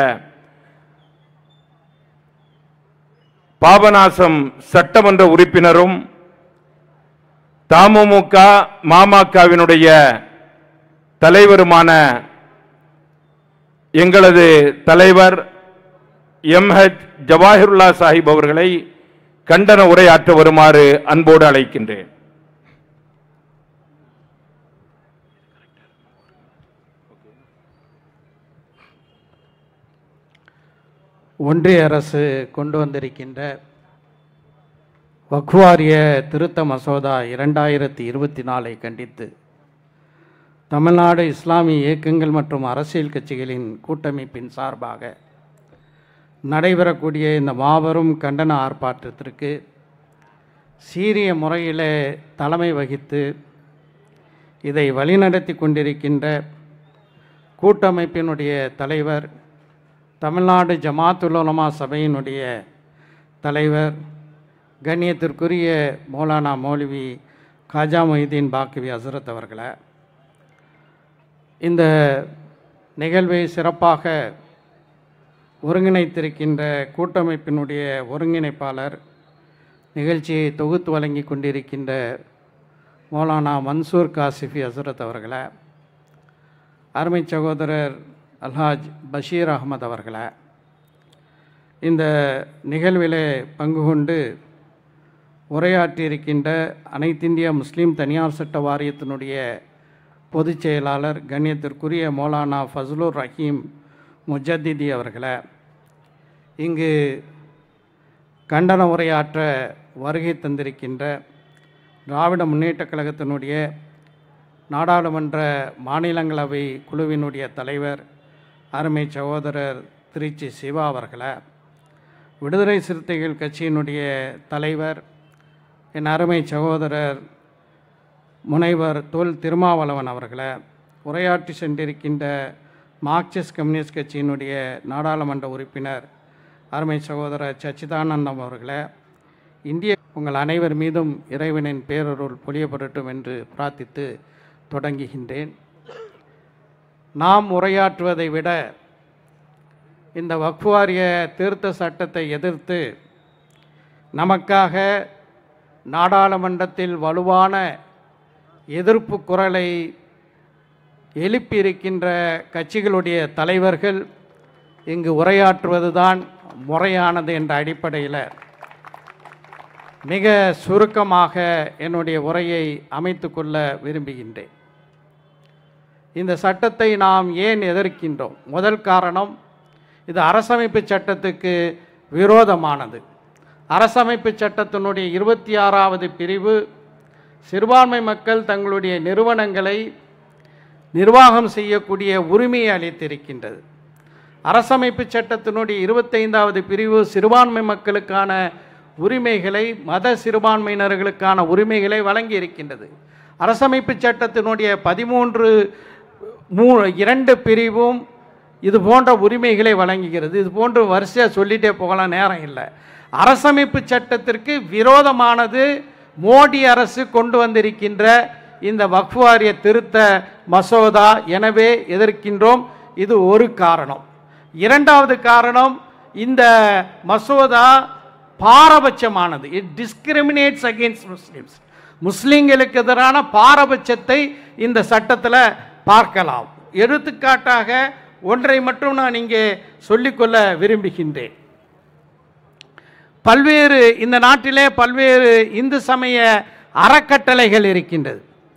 பாபநாசம் சட்டமன்ற உறுப்பினரும் தமுமுக மாமகவினுடைய தலைவருமான எங்களது தலைவர் எம்ஹெச் ஜவாஹிருல்லா சாஹிப் அவர்களை கண்டன உரையாற்ற வருமாறு அன்போடு அழைக்கின்றேன் ஒன்றிய அரசு கொண்டு வந்திருக்கின்ற வக்வாரிய திருத்த மசோதா இரண்டாயிரத்தி இருபத்தி நாலை கண்டித்து தமிழ்நாடு இஸ்லாமிய இயக்கங்கள் மற்றும் அரசியல் கட்சிகளின் கூட்டமைப்பின் சார்பாக நடைபெறக்கூடிய இந்த மாபெரும் கண்டன ஆர்ப்பாட்டத்திற்கு சீரிய முறையில் தலைமை வகித்து இதை வழிநடத்தி கொண்டிருக்கின்ற கூட்டமைப்பினுடைய தலைவர் தமிழ்நாடு ஜமாத்துல் உலமா சபையினுடைய தலைவர் கண்ணியத்திற்குரிய மௌலானா மௌலவி காஜா மொஹிதீன் பாக்கவி ஹசரத் அவர்களை இந்த நிகழ்வை சிறப்பாக ஒருங்கிணைத்திருக்கின்ற கூட்டமைப்பினுடைய ஒருங்கிணைப்பாளர் நிகழ்ச்சியை தொகுத்து வழங்கி கொண்டிருக்கின்ற மௌலானா மன்சூர் காசிஃபி ஹசரத் அவர்களை அருமை சகோதரர் அல்ஹாஜ் பஷீர் அகமது அவர்களை இந்த நிகழ்விலே பங்கு கொண்டு உரையாற்றியிருக்கின்ற அனைத்திந்திய முஸ்லீம் தனியார் சட்ட வாரியத்தினுடைய பொதுச் செயலாளர் கண்ணியத்திற்குரிய மௌலானா ஃபஸ்லுர் ரஹீம் முஜத்திதி அவர்களை இங்கு கண்டன உரையாற்ற வருகை தந்திருக்கின்ற திராவிட முன்னேற்றக் கழகத்தினுடைய நாடாளுமன்ற மாநிலங்களவை குழுவினுடைய தலைவர் அருமை சகோதரர் திருச்சி சிவா அவர்களை விடுதலை சிறுத்தைகள் கட்சியினுடைய தலைவர் என் அருமை சகோதரர் முனைவர் தொல் திருமாவளவன் அவர்களை உரையாற்றி சென்றிருக்கின்ற மார்க்சிஸ்ட் கம்யூனிஸ்ட் கட்சியினுடைய நாடாளுமன்ற உறுப்பினர் அருமை சகோதரர் சச்சிதானந்தம் அவர்களை இந்திய உங்கள் அனைவர் மீதும் இறைவனின் பேரருள் பொழியப்படட்டும் என்று பிரார்த்தித்து தொடங்குகின்றேன் நாம் உரையாற்றுவதை விட இந்த வக்வாரிய திருத்த சட்டத்தை எதிர்த்து நமக்காக நாடாளுமன்றத்தில் வலுவான எதிர்ப்பு குரலை எழுப்பியிருக்கின்ற கட்சிகளுடைய தலைவர்கள் இங்கு உரையாற்றுவதுதான் முறையானது என்ற அடிப்படையில் மிக சுருக்கமாக என்னுடைய உரையை அமைத்துக்கொள்ள விரும்புகின்றேன் இந்த சட்டத்தை நாம் ஏன் எதிர்க்கின்றோம் முதல் காரணம் இது அரசமைப்பு சட்டத்துக்கு விரோதமானது அரசமைப்பு சட்டத்தினுடைய இருபத்தி ஆறாவது பிரிவு சிறுபான்மை மக்கள் தங்களுடைய நிறுவனங்களை நிர்வாகம் செய்யக்கூடிய உரிமையை அளித்திருக்கின்றது அரசமைப்பு சட்டத்தினுடைய இருபத்தைந்தாவது பிரிவு சிறுபான்மை மக்களுக்கான உரிமைகளை மத சிறுபான்மையினர்களுக்கான உரிமைகளை வழங்கி இருக்கின்றது அரசமைப்பு சட்டத்தினுடைய பதிமூன்று மூ இரண்டு பிரிவும் இது போன்ற உரிமைகளை வழங்குகிறது இது போன்று வரிசையாக சொல்லிட்டே போகலாம் நேரம் இல்லை அரசமைப்பு சட்டத்திற்கு விரோதமானது மோடி அரசு கொண்டு வந்திருக்கின்ற இந்த வக்ஃப் வாரிய திருத்த மசோதா எனவே எதிர்க்கின்றோம் இது ஒரு காரணம் இரண்டாவது காரணம் இந்த மசோதா பாரபட்சமானது இட் டிஸ்கிரிமினேட்ஸ் அகெயின்ஸ்ட் முஸ்லிம்ஸ் முஸ்லிம்களுக்கு எதிரான பாரபட்சத்தை இந்த சட்டத்தில் பார்க்கலாம் எடுத்துக்காட்டாக ஒன்றை மட்டும் நான் இங்கே சொல்லிக்கொள்ள விரும்புகின்றேன் பல்வேறு இந்த நாட்டிலே பல்வேறு இந்து சமய அறக்கட்டளைகள் இருக்கின்றது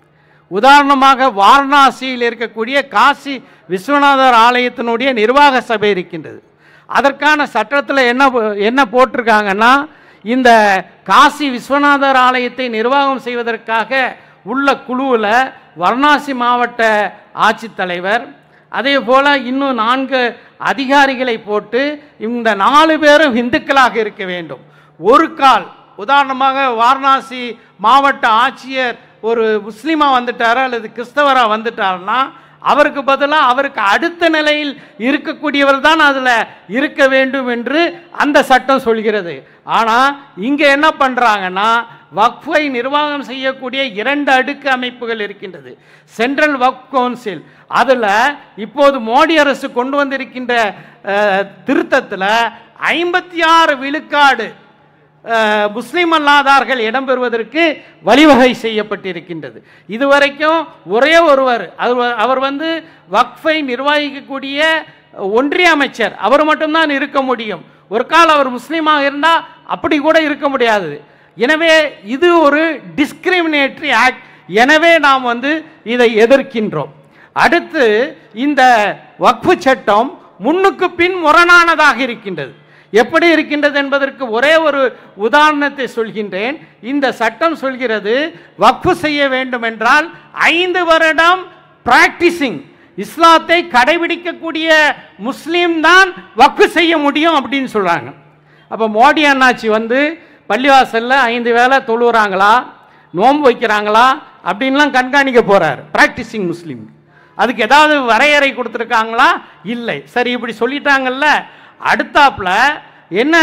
உதாரணமாக வாரணாசியில் இருக்கக்கூடிய காசி விஸ்வநாதர் ஆலயத்தினுடைய நிர்வாக சபை இருக்கின்றது அதற்கான சட்டத்தில் என்ன போ- என்ன போட்டிருக்காங்கன்னா இந்த காசி விஸ்வநாதர் ஆலயத்தை நிர்வாகம் செய்வதற்காக உள்ள குழுவில் வாரணாசி மாவட்ட ஆட்சித்தலைவர் அதே போல் இன்னும் நான்கு அதிகாரிகளை போட்டு இந்த நாலு பேரும் இந்துக்களாக இருக்க வேண்டும் ஒரு கால் உதாரணமாக வாரணாசி மாவட்ட ஆட்சியர் ஒரு முஸ்லீமா வந்துட்டாரா அல்லது கிறிஸ்தவரா வந்துட்டாருன்னா அவருக்கு பதிலாக அவருக்கு அடுத்த நிலையில் இருக்கக்கூடியவர் தான் அதில் இருக்க வேண்டும் என்று அந்த சட்டம் சொல்கிறது ஆனால் இங்கே என்ன பண்ணுறாங்கன்னா வக்ஃபை நிர்வாகம் செய்யக்கூடிய இரண்டு அடுக்கு அமைப்புகள் இருக்கின்றது சென்ட்ரல் வக்ஃப் கவுன்சில் அதில் இப்போது மோடி அரசு கொண்டு வந்திருக்கின்ற திருத்தத்தில் ஐம்பத்தி ஆறு விழுக்காடு அஹ், முஸ்லிம் அல்லாதார்கள் இடம்பெறுவதற்கு வழிவகை செய்யப்பட்டிருக்கின்றது இதுவரைக்கும் ஒரே ஒருவர் அவர் அவர் வந்து வக்ஃபை நிர்வகிக்கக்கூடிய ஒன்றிய அமைச்சர் அவர் மட்டும்தான் இருக்க முடியும் ஒரு கால் அவர் முஸ்லீமாக இருந்தால் அப்படி கூட இருக்க முடியாது எனவே இது ஒரு டிஸ்கிரிமினேட்டரி ஆக்ட் எனவே நாம் வந்து இதை எதிர்க்கின்றோம் அடுத்து இந்த வக்ஃபு சட்டம் முன்னுக்கு பின் முரணானதாக இருக்கின்றது எப்படி இருக்கின்றது என்பதற்கு ஒரே ஒரு உதாரணத்தை சொல்கின்றேன் இந்த சட்டம் சொல்கிறது வக்ஃபு செய்ய வேண்டும் என்றால் ஐந்து வருடம் பிராக்டிசிங் இஸ்லாத்தை கடைபிடிக்கக்கூடிய முஸ்லீம் தான் வக்ஃபு செய்ய முடியும் அப்படின்னு சொல்றாங்க அப்போ மோடி அண்ணாச்சி வந்து பள்ளிவாசல்ல ஐந்து வேளை தொழுகிறாங்களா நோன்பு வைக்கிறாங்களா அப்படின்லாம் கண்காணிக்க போறார் பிராக்டிசிங் முஸ்லீம் அதுக்கு ஏதாவது வரையறை கொடுத்துருக்காங்களா இல்லை சரி இப்படி சொல்லிட்டாங்கல்ல அடுத்தாப்புல என்ன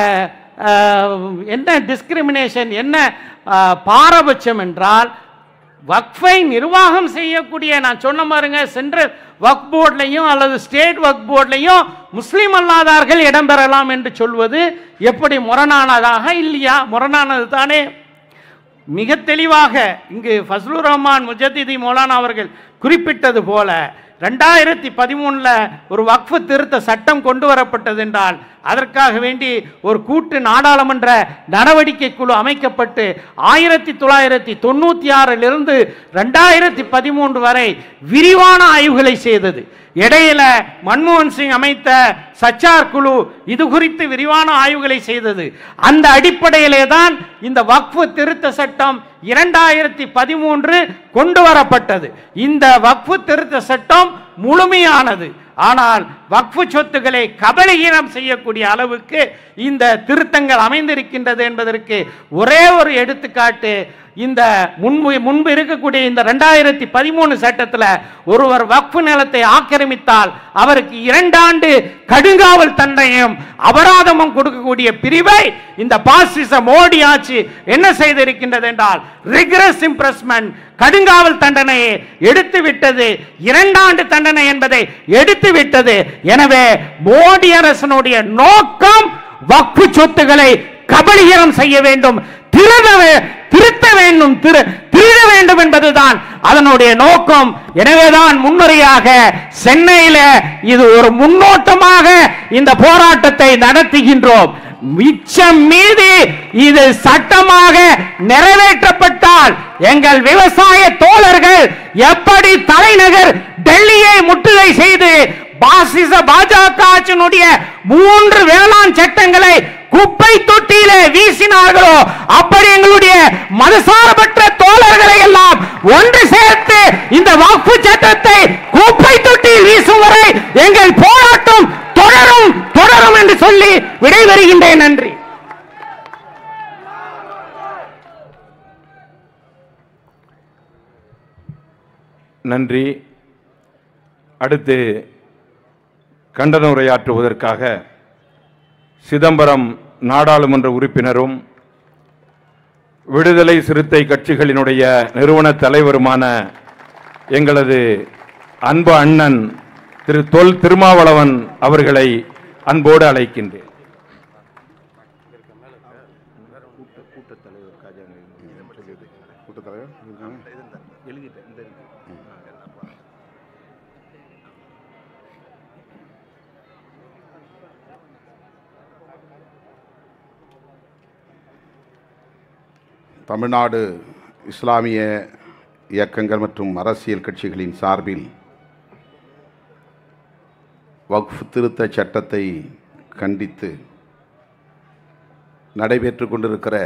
அஹ், என்ன டிஸ்கிரிமினேஷன் என்ன அஹ், பாரபட்சம் என்றால் வக்ஃபை நிர்வாகம் செய்யக்கூடிய நான் சொன்ன பாருங்க சென்ட்ரல் வக் போர்ட்லையும் அல்லது ஸ்டேட் வக் போர்ட்லையும் முஸ்லீம் அல்லாதார்கள் இடம்பெறலாம் என்று சொல்வது எப்படி முரணானதாக இல்லையா முரணானது தானே மிக தெளிவாக இங்கு ஃபஸ்லுர் ரஹ்மான் முஜத்திதி மௌலானா அவர்கள் குறிப்பிட்டது போல ரெண்டாயிரத்தி பதிமூணில் ஒரு வக்ஃபு திருத்த சட்டம் கொண்டு வரப்பட்டது என்றால் அதற்காக வேண்டி ஒரு கூட்டு நாடாளுமன்ற நடவடிக்கை குழு அமைக்கப்பட்டு ஆயிரத்தி தொள்ளாயிரத்தி தொண்ணூற்றி ஆறிலிருந்து ரெண்டாயிரத்தி பதிமூன்று வரை விரிவான ஆய்வுகளை செய்தது இடையில மன்மோகன் சிங் அமைத்த சச்சார் குழு இது குறித்து விரிவான ஆய்வுகளை செய்தது அந்த அடிப்படையிலே தான் இந்த வக்ஃபு திருத்த சட்டம் இரண்டாயிரத்தி பதிமூன்று கொண்டு வரப்பட்டது இந்த வக்ஃபு திருத்த சட்டம் முழுமையானது ஆனால் வக்ஃபு சொத்துக்களை கபலீனம் செய்யக்கூடிய அளவுக்கு இந்த திருத்தங்கள் அமைந்திருக்கின்றது என்பதற்கு ஒரே ஒரு எடுத்துக்காட்டு இந்த முன்பு முன்பு இருக்கக்கூடிய இந்த ரெண்டாயிரத்தி பதிமூணு சட்டத்தில் ஒருவர் வக்ஃபு நிலத்தை ஆக்கிரமித்தால் அவருக்கு இரண்டாண்டு கடுங்காவல் தண்டனையும் அபராதமும் கொடுக்கக்கூடிய பிரிவை இந்த பாசிச மோடி ஆட்சி என்ன செய்திருக்கின்றது என்றால் ரிக்ரஸ் இம்ப்ரெஸ்மெண்ட் கடுங்காவல் தண்டனையை எடுத்து விட்டது இரண்டாண்டு தண்டனை என்பதை எடுத்து விட்டது எனவே மோடி அரசனுடைய நோக்கம் வக்ஃபு சொத்துக்களை கபலீகரம் செய்ய வேண்டும் திருட வே- திருத்த வேண்டும் திரு திருட வேண்டும் என்பதுதான் அதனுடைய நோக்கம் எனவேதான் முன்னுரையாக சென்னையில இது ஒரு முன்னோட்டமாக இந்த போராட்டத்தை நடத்துகின்றோம் மிச்சம் மீது இது சட்டமாக நிறைவேற்றப்பட்டால் எங்கள் விவசாய தோழர்கள் எப்படி தலைநகர் டெல்லியை முற்றுகை செய்து பாசிச பாஜக ஆட்சியினுடைய மூன்று வேளாண் சட்டங்களை குப்பை தொட்டியிலே வீசினார்களோ அப்படி எங்களுடைய மதசார்பற்ற தோழர்களை எல்லாம் ஒன்று சேர்த்து இந்த வக்ஃபு சட்டத்தை குப்பை தொட்டியில் வீசும் வரை எங்கள் போராட்டம் தொடரும் தொடரும் என்று சொல்லி விடைபெறுகின்றேன் நன்றி நன்றி அடுத்து கண்டன உரையாற்றுவதற்காக சிதம்பரம் நாடாளுமன்ற உறுப்பினரும் விடுதலை சிறுத்தை கட்சிகளினுடைய நிறுவன தலைவருமான எங்களது அன்பு அண்ணன் திரு தொல் திருமாவளவன் அவர்களை அன்போடு அழைக்கின்றேன் தமிழ்நாடு இஸ்லாமிய இயக்கங்கள் மற்றும் அரசியல் கட்சிகளின் சார்பில் வக்ஃப் திருத்த சட்டத்தை கண்டித்து நடைபெற்று கொண்டிருக்கிற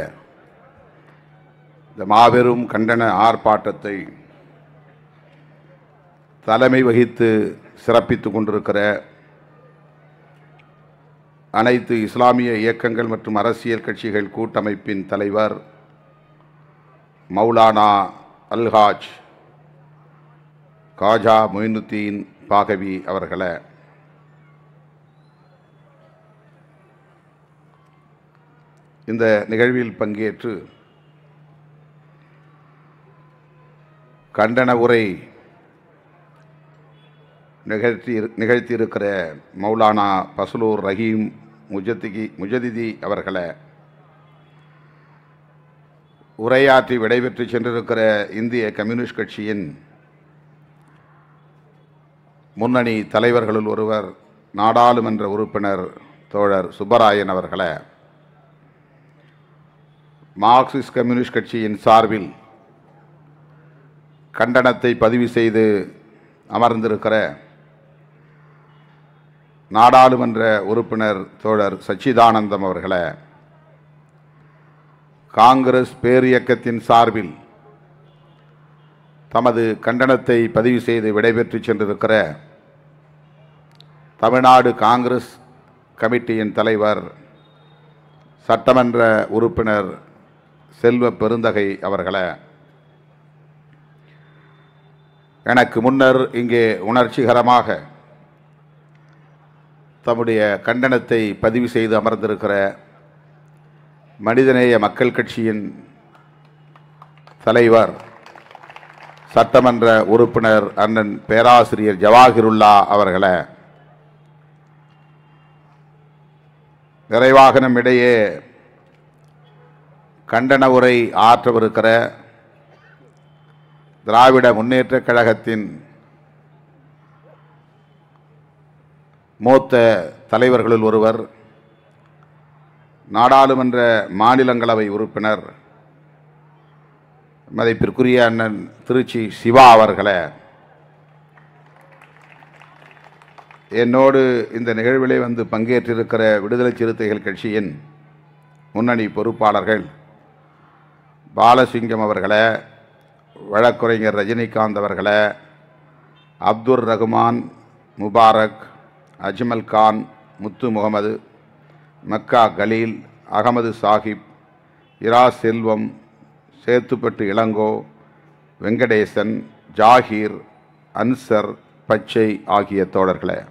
இந்த மாபெரும் கண்டன ஆர்ப்பாட்டத்தை தலைமை வகித்து சிறப்பித்துக் கொண்டிருக்கிற அனைத்து இஸ்லாமிய இயக்கங்கள் மற்றும் அரசியல் கட்சிகள் கூட்டமைப்பின் தலைவர் மௌலானா அல்ஹாஜ் காஜா மொயினுத்தீன் பாகவி அவர்களை இந்த நிகழ்வில் பங்கேற்று கண்டன உரை நிகழ்த்தி நிகழ்த்தியிருக்கிற மௌலானா பசலூர் ரஹீம் முஜத்திகி முஜதிதி அவர்களை உரையாற்றி விடைபெற்று சென்றிருக்கிற இந்திய கம்யூனிஸ்ட் கட்சியின் முன்னணி தலைவர்களுள் ஒருவர் நாடாளுமன்ற உறுப்பினர் தோழர் சுப்பராயன் அவர்களை மார்க்சிஸ்ட் கம்யூனிஸ்ட் கட்சியின் சார்பில் கண்டனத்தை பதிவு செய்து அமர்ந்திருக்கிற நாடாளுமன்ற உறுப்பினர் தோழர் சச்சிதானந்தம் அவர்களை காங்கிரஸ் பேரியக்கத்தின் சார்பில் தமது கண்டனத்தை பதிவு செய்து விடைபெற்று சென்றிருக்கிற தமிழ்நாடு காங்கிரஸ் கமிட்டியின் தலைவர் சட்டமன்ற உறுப்பினர் செல்வ பெருந்தகை அவர்களை எனக்கு முன்னர் இங்கே உணர்ச்சிகரமாக தம்முடைய கண்டனத்தை பதிவு செய்து அமர்ந்திருக்கிற மனிதநேய மக்கள் கட்சியின் தலைவர் சட்டமன்ற உறுப்பினர் அண்ணன் பேராசிரியர் ஜவாஹிருல்லா அவர்களை நிறைவாக நம்மிடையே கண்டன உரை ஆற்றவிருக்கிற திராவிட முன்னேற்றக் கழகத்தின் மூத்த தலைவர்களுள் ஒருவர் நாடாளுமன்ற மாநிலங்களவை உறுப்பினர் மதிப்பிற்குரிய அண்ணன் திருச்சி சிவா அவர்களை என்னோடு இந்த நிகழ்விலே வந்து பங்கேற்றிருக்கிற விடுதலை சிறுத்தைகள் கட்சியின் முன்னணி பொறுப்பாளர்கள் பாலசிங்கம் அவர்களை வழக்குரைஞர் ரஜினிகாந்த் அவர்களை அப்துல் ரகுமான் முபாரக் அஜ்மல் கான் முத்து முகமது மக்கா கலீல் அகமது சாஹிப் இரா செல்வம் சேத்துப்பட்டு இளங்கோ வெங்கடேசன் ஜாகீர் அன்சர் பச்சை ஆகிய தோழர்களே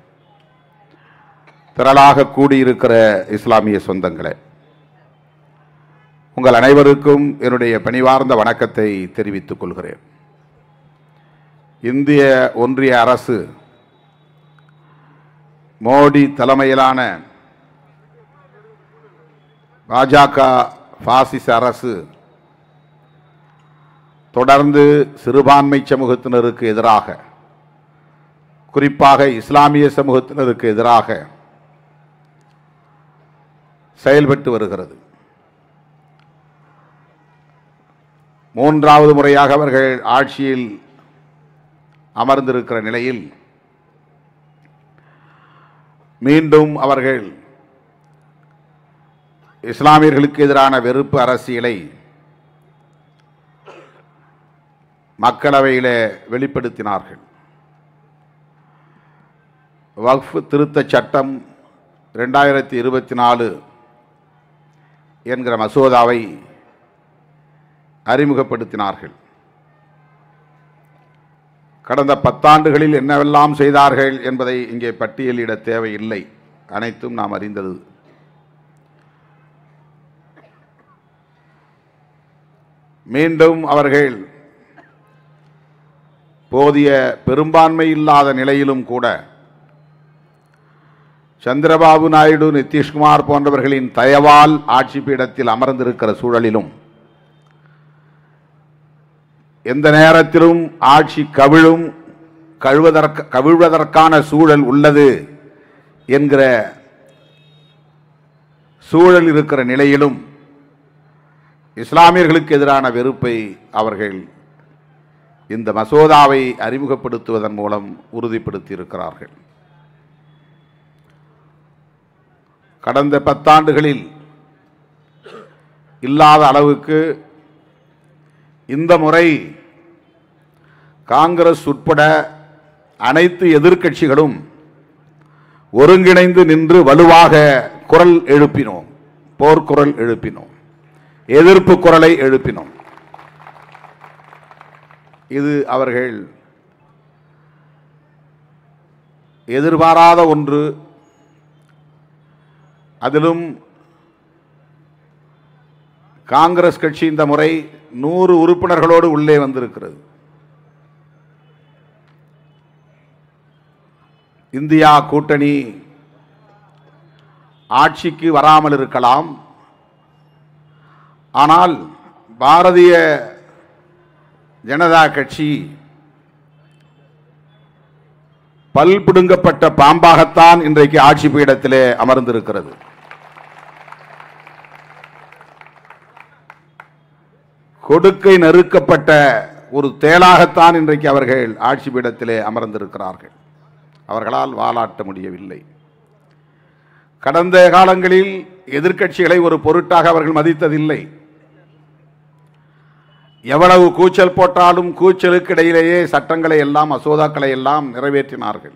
திரளாக கூடியிருக்கிற இஸ்லாமிய சொந்தங்களே உங்கள் அனைவருக்கும் என்னுடைய பணிவார்ந்த வணக்கத்தை தெரிவித்துக் கொள்கிறேன் இந்திய ஒன்றிய அரசு மோடி தலைமையிலான பாஜக பாசிச அரசு தொடர்ந்து சிறுபான்மை சமூகத்தினருக்கு எதிராக குறிப்பாக இஸ்லாமிய சமூகத்தினருக்கு எதிராக செயல்பட்டு வருகிறது மூன்றாவது முறையாக அவர்கள் ஆட்சியில் அமர்ந்திருக்கிற நிலையில் மீண்டும் அவர்கள் இஸ்லாமியர்களுக்கு எதிரான வெறுப்பு அரசியலை மக்களவையில் வெளிப்படுத்தினார்கள் வக்ஃப் திருத்தச் சட்டம் ரெண்டாயிரத்தி இருபத்தி நாலு என்கிற மசோதாவை அறிமுகப்படுத்தினார்கள் கடந்த பத்தாண்டுகளில் என்னவெல்லாம் செய்தார்கள் என்பதை இங்கே பட்டியலிட தேவையில்லை அனைத்தும் நாம் அறிந்தது மீண்டும் அவர்கள் போதிய பெரும்பான்மை இல்லாத நிலையிலும் கூட சந்திரபாபு நாயுடு நிதிஷ்குமார் போன்றவர்களின் தயவால் ஆட்சி பீடத்தில் அமர்ந்திருக்கிற சூழலிலும் எந்த நேரத்திலும் ஆட்சி கவிழும் கழுவதற்கு கவிழ்வதற்கான சூழல் உள்ளது என்கிற சூழல் இருக்கிற நிலையிலும் இஸ்லாமியர்களுக்கு எதிரான வெறுப்பை அவர்கள் இந்த மசோதாவை அறிமுகப்படுத்துவதன் மூலம் உறுதிப்படுத்தி இருக்கிறார்கள் கடந்த பத்தாண்டுகளில் இல்லாத அளவுக்கு இந்த முறை காங்கிரஸ் உட்பட அனைத்து எதிர்க்கட்சிகளும் ஒருங்கிணைந்து நின்று வலுவாக குரல் எழுப்பினோம் போர்க்குரல் எழுப்பினோம் எதிர்ப்பு குரலை எழுப்பினோம் இது அவர்கள் எதிர்பாராத ஒன்று அதிலும் காங்கிரஸ் கட்சி இந்த முறை நூறு உறுப்பினர்களோடு உள்ளே வந்திருக்கிறது இந்தியா கூட்டணி ஆட்சிக்கு வராமல் இருக்கலாம் ஆனால் பாரதிய ஜனதா கட்சி பல் பிடுங்கப்பட்ட பாம்பாகத்தான் இன்றைக்கு ஆட்சி பீடத்திலே அமர்ந்திருக்கிறது கொடுக்கை நறுக்கப்பட்ட ஒரு தேளாகத்தான் இன்றைக்கு அவர்கள் ஆட்சி பீடத்திலே அமர்ந்திருக்கிறார்கள் அவர்களால் வாலாட்ட முடியவில்லை கடந்த காலங்களில் எதிர்க்கட்சிகளை ஒரு பொருட்டாக அவர்கள் மதித்ததில்லை எவ்வளவு கூச்சல் போட்டாலும் கூச்சலுக்கு இடையிலேயே சட்டங்களை எல்லாம் மசோதாக்களை எல்லாம் நிறைவேற்றினார்கள்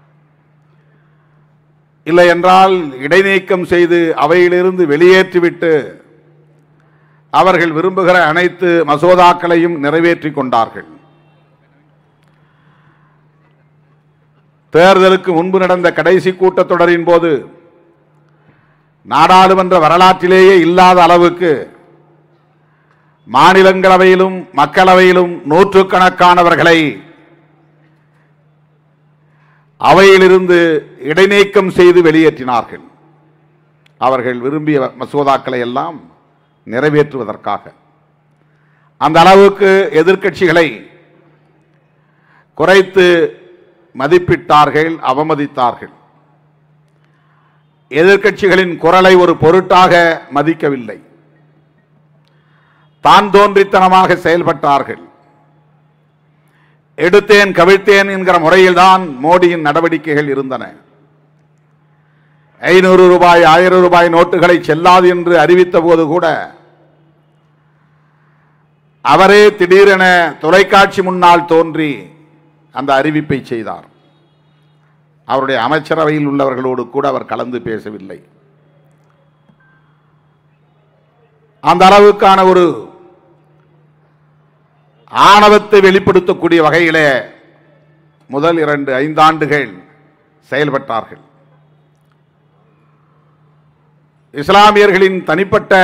இல்லை என்றால் இடைநீக்கம் செய்து அவையிலிருந்து வெளியேற்றிவிட்டு அவர்கள் விரும்புகிற அனைத்து மசோதாக்களையும் நிறைவேற்றி கொண்டார்கள் தேர்தலுக்கு முன்பு நடந்த கடைசி கூட்டத்தொடரின் போது நாடாளுமன்ற வரலாற்றிலேயே இல்லாத அளவுக்கு மாநிலங்களவையிலும் மக்களவையிலும் நூற்றுக்கணக்கானவர்களை அவையிலிருந்து இடைநீக்கம் செய்து வெளியேற்றினார்கள் அவர்கள் விரும்பிய மசோதாக்களை எல்லாம் நிறைவேற்றுவதற்காக அந்த அளவுக்கு எதிர்க்கட்சிகளை குறைத்து மதிப்பிட்டார்கள் அவமதித்தார்கள் எதிர்க்கட்சிகளின் குரலை ஒரு பொருட்டாக மதிக்கவில்லை தான் தோன்றித்தனமாக செயல்பட்டார்கள் எடுத்தேன் கவிழ்த்தேன் என்கிற முறையில்தான் மோடியின் நடவடிக்கைகள் இருந்தன ஐநூறு ரூபாய் ஆயிரம் ரூபாய் நோட்டுகளை செல்லாது என்று அறிவித்த போது கூட அவரே திடீரென தொலைக்காட்சி முன்னால் தோன்றி அந்த அறிவிப்பை செய்தார் அவருடைய அமைச்சரவையில் உள்ளவர்களோடு கூட அவர் கலந்து பேசவில்லை அந்த அளவுக்கான ஒரு ஆணவத்தை வெளிப்படுத்தக்கூடிய வகையிலே முதல் இரண்டு ஐந்தாண்டுகள் செயல்பட்டார்கள் இஸ்லாமியர்களின் தனிப்பட்ட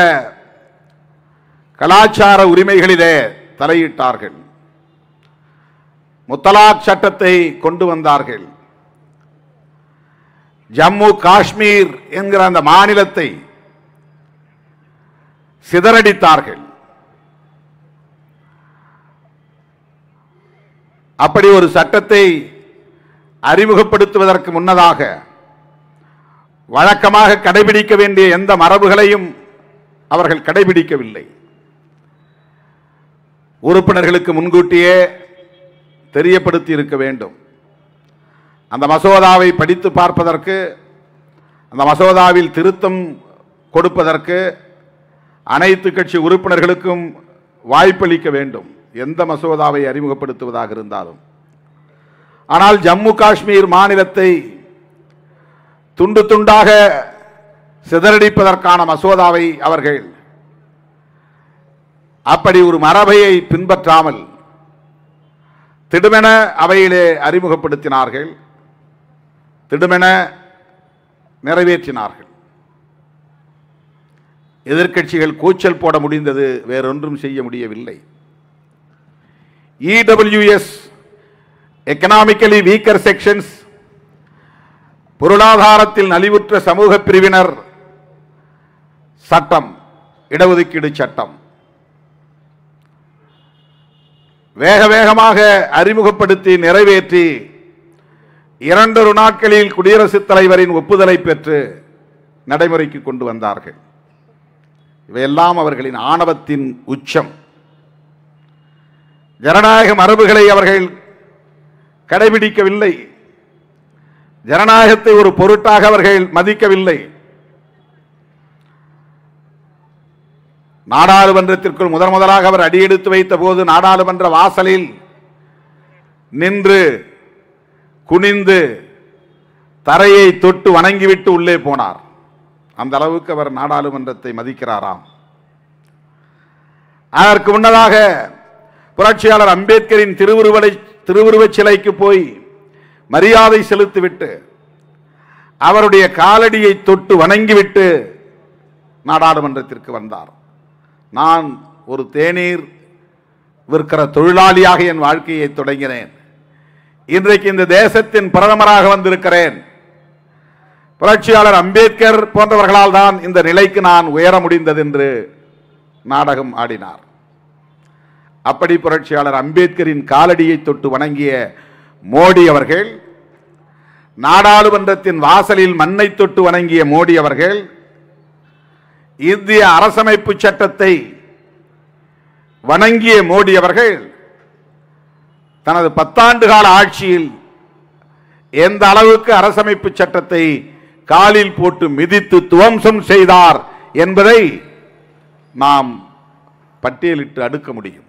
கலாச்சார உரிமைகளிலே தலையிட்டார்கள் முத்தலாக் சட்டத்தை கொண்டு வந்தார்கள் ஜம்மு காஷ்மீர் என்கிற அந்த மாநிலத்தை சிதறடித்தார்கள் அப்படி ஒரு சட்டத்தை அறிமுகப்படுத்துவதற்கு முன்னதாக வழக்கமாக கடைபிடிக்க வேண்டிய எந்த மரபுகளையும் அவர்கள் கடைபிடிக்கவில்லை உறுப்பினர்களுக்கு முன்கூட்டியே தெரியப்படுத்தி இருக்க வேண்டும் அந்த மசோதாவை படித்து பார்ப்பதற்கு அந்த மசோதாவில் திருத்தம் கொடுப்பதற்கு அனைத்து கட்சி உறுப்பினர்களுக்கும் வாய்ப்பளிக்க வேண்டும் எந்த மசோதாவை அறிமுகப்படுத்துவதாக இருந்தாலும் ஆனால் ஜம்மு காஷ்மீர் மாநிலத்தை துண்டு துண்டாக சிதறடிப்பதற்கான மசோதாவை அவர்கள் அப்படி ஒரு மரபையை பின்பற்றாமல் திடுமென அவையிலே அறிமுகப்படுத்தினார்கள் திடுமென நிறைவேற்றினார்கள் எதிர்க்கட்சிகள் கூச்சல் போட முடிந்தது வேறொன்றும் செய்ய முடியவில்லை இடபிள்யூஎஸ் எக்கனாமிக்கலி வீக்கர் செக்ஷன்ஸ் பொருளாதாரத்தில் நலிவுற்ற சமூக பிரிவினர் சட்டம் இடஒதுக்கீடு சட்டம் வேக வேகமாக அறிமுகப்படுத்தி நிறைவேற்றி இரண்டொரு நாட்களில் குடியரசுத் தலைவரின் ஒப்புதலை பெற்று நடைமுறைக்கு கொண்டு வந்தார்கள் இவையெல்லாம் அவர்களின் ஆணவத்தின் உச்சம் ஜனநாயக மரபுகளை அவர்கள் கடைபிடிக்கவில்லை ஜனநாயகத்தை ஒரு பொருட்டாக அவர்கள் மதிக்கவில்லை நாடாளுமன்றத்திற்குள் முதன் முதலாக அவர் அடியெடுத்து வைத்த போது நாடாளுமன்ற வாசலில் நின்று குனிந்து தரையை தொட்டு வணங்கிவிட்டு உள்ளே போனார் அந்த அளவுக்கு அவர் நாடாளுமன்றத்தை மதிக்கிறாராம் அதற்கு முன்னதாக புரட்சியாளர் அம்பேத்கரின் திருவுருவலை திருவுருவச் சிலைக்கு போய் மரியாதை செலுத்திவிட்டு அவருடைய காலடியை தொட்டு வணங்கிவிட்டு நாடாளுமன்றத்திற்கு வந்தார் நான் ஒரு தேநீர் விற்கிற தொழிலாளியாக என் வாழ்க்கையை தொடங்கினேன் இன்றைக்கு இந்த தேசத்தின் பிரதமராக வந்திருக்கிறேன் புரட்சியாளர் அம்பேத்கர் போன்றவர்களால் தான் இந்த நிலைக்கு நான் உயர முடிந்தது என்று நாடகம் ஆடினார் அப்படி புரட்சியாளர் அம்பேத்கரின் காலடியை தொட்டு வணங்கிய மோடி அவர்கள் நாடாளுமன்றத்தின் வாசலில் மண்ணை தொட்டு வணங்கிய மோடி அவர்கள் இந்திய அரசமைப்பு சட்டத்தை வணங்கிய மோடி அவர்கள் தனது பத்தாண்டு கால ஆட்சியில் எந்த அளவுக்கு அரசமைப்பு சட்டத்தை காலில் போட்டு மிதித்து துவம்சம் செய்தார் என்பதை நாம் பட்டியலிட்டு அடுக்க முடியும்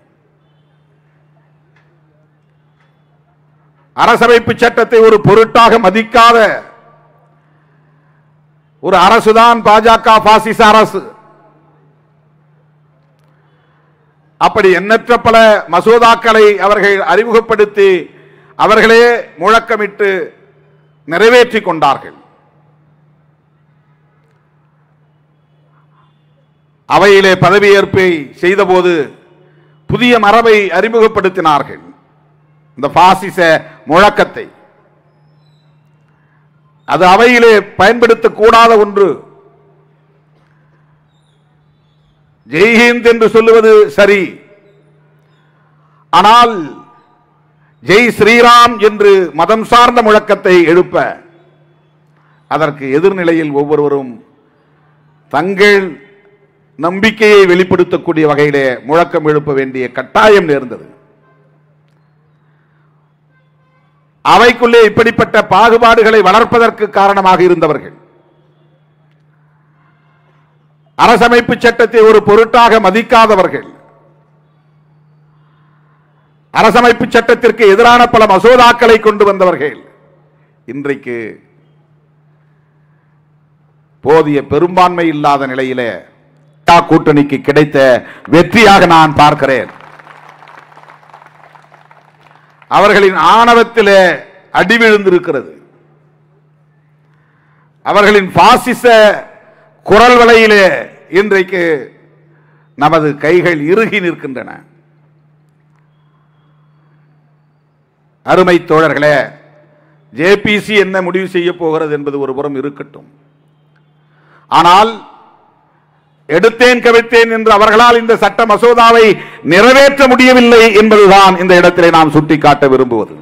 அரசமைப்பு சட்டத்தை ஒரு பொருட்டாக மதிக்காத ஒரு அரசுதான் பாஜக பாசிச அரசு அப்படி எண்ணற்ற பல மசோதாக்களை அவர்கள் அறிமுகப்படுத்தி அவர்களே முழக்கமிட்டு நிறைவேற்றிக் கொண்டார்கள் அவையிலே பதவியேற்பை செய்தபோது புதிய மரபை அறிமுகப்படுத்தினார்கள் இந்த பாசிச முழக்கத்தை அது அவையிலே பயன்படுத்தக்கூடாத ஒன்று ஜெய்ஹிந்த் என்று சொல்லுவது சரி ஆனால் ஜெய் ஸ்ரீராம் என்று மதம் சார்ந்த முழக்கத்தை எழுப்ப அதற்கு எதிர்நிலையில் ஒவ்வொருவரும் தங்கள் நம்பிக்கையை வெளிப்படுத்தக்கூடிய வகையிலே முழக்கம் எழுப்ப வேண்டிய கட்டாயம் நேர்ந்தது அவைக்குள்ளே இப்படிப்பட்ட பாகுபாடுகளை வளர்ப்பதற்கு காரணமாக இருந்தவர்கள் அரசமைப்பு சட்டத்தை ஒரு பொருட்டாக மதிக்காதவர்கள் அரசமைப்பு சட்டத்திற்கு எதிரான பல மசோதாக்களை கொண்டு வந்தவர்கள் இன்றைக்கு போதிய பெரும்பான்மை இல்லாத நிலையிலே தா கூட்டணிக்கு கிடைத்த வெற்றியாக நான் பார்க்கிறேன் அவர்களின் ஆணவத்திலே அடி விழுந்திருக்கிறது அவர்களின் பாசிச குரல் வலையிலே இன்றைக்கு நமது கைகள் இறுகி நிற்கின்றன அருமை தோழர்களே ஜேபிசி என்ன முடிவு செய்ய போகிறது என்பது ஒரு புறம் இருக்கட்டும் ஆனால் எடுத்தேன் கவிழ்த்தேன் என்று அவர்களால் இந்த சட்ட மசோதாவை நிறைவேற்ற முடியவில்லை என்பதுதான் இந்த இடத்திலே நாம் சுட்டிக்காட்ட விரும்புவது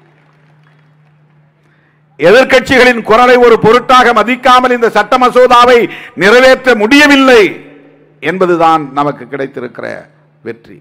எதிர்க்கட்சிகளின் குரலை ஒரு பொருட்டாக மதிக்காமல் இந்த சட்ட மசோதாவை நிறைவேற்ற முடியவில்லை என்பதுதான் நமக்கு கிடைத்திருக்கிற வெற்றி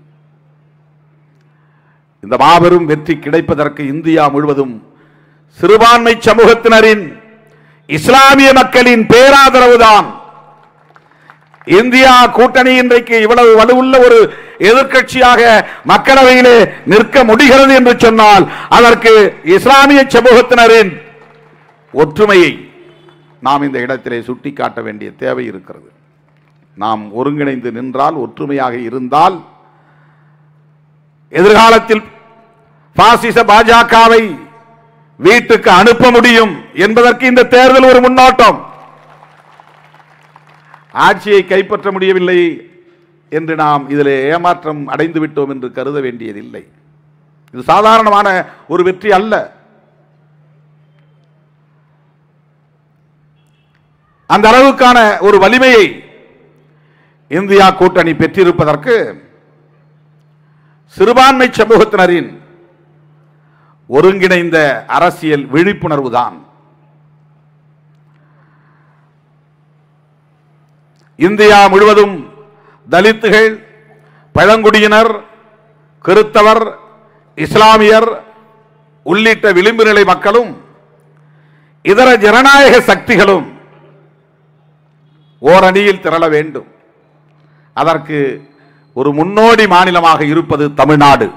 இந்த மாபெரும் வெற்றி கிடைப்பதற்கு இந்தியா முழுவதும் சிறுபான்மை சமூகத்தினரின் இஸ்லாமிய மக்களின் பேராதரவுதான் இந்தியா கூட்டணி இன்றைக்கு இவ்வளவு வலுவுள்ள ஒரு எதிர்க்கட்சியாக மக்களவையிலே நிற்க முடிகிறது என்று சொன்னால் அதற்கு இஸ்லாமிய சமூகத்தினரின் ஒற்றுமையை நாம் இந்த இடத்திலே சுட்டிக்காட்ட வேண்டிய தேவை இருக்கிறது நாம் ஒருங்கிணைந்து நின்றால் ஒற்றுமையாக இருந்தால் எதிர்காலத்தில் பாசிச பாஜகவை வீட்டுக்கு அனுப்ப முடியும் என்பதற்கு இந்த தேர்தல் ஒரு முன்னோட்டம் ஆட்சியை கைப்பற்ற முடியவில்லை என்று நாம் இதில் ஏமாற்றம் அடைந்து விட்டோம் என்று கருத வேண்டியதில்லை இது சாதாரணமான ஒரு வெற்றி அல்ல அந்த அளவுக்கான ஒரு வலிமையை இந்தியா கூட்டணி பெற்றிருப்பதற்கு சிறுபான்மை சமூகத்தினரின் ஒருங்கிணைந்த அரசியல் விழிப்புணர்வு தான் இந்தியா முழுவதும் தலித்துகள் பழங்குடியினர் கிறித்தவர் இஸ்லாமியர் உள்ளிட்ட விளிம்பு நிலை மக்களும் இதர ஜனநாயக சக்திகளும் ஓரணியில் திரள வேண்டும் அதற்கு ஒரு முன்னோடி மாநிலமாக இருப்பது தமிழ்நாடு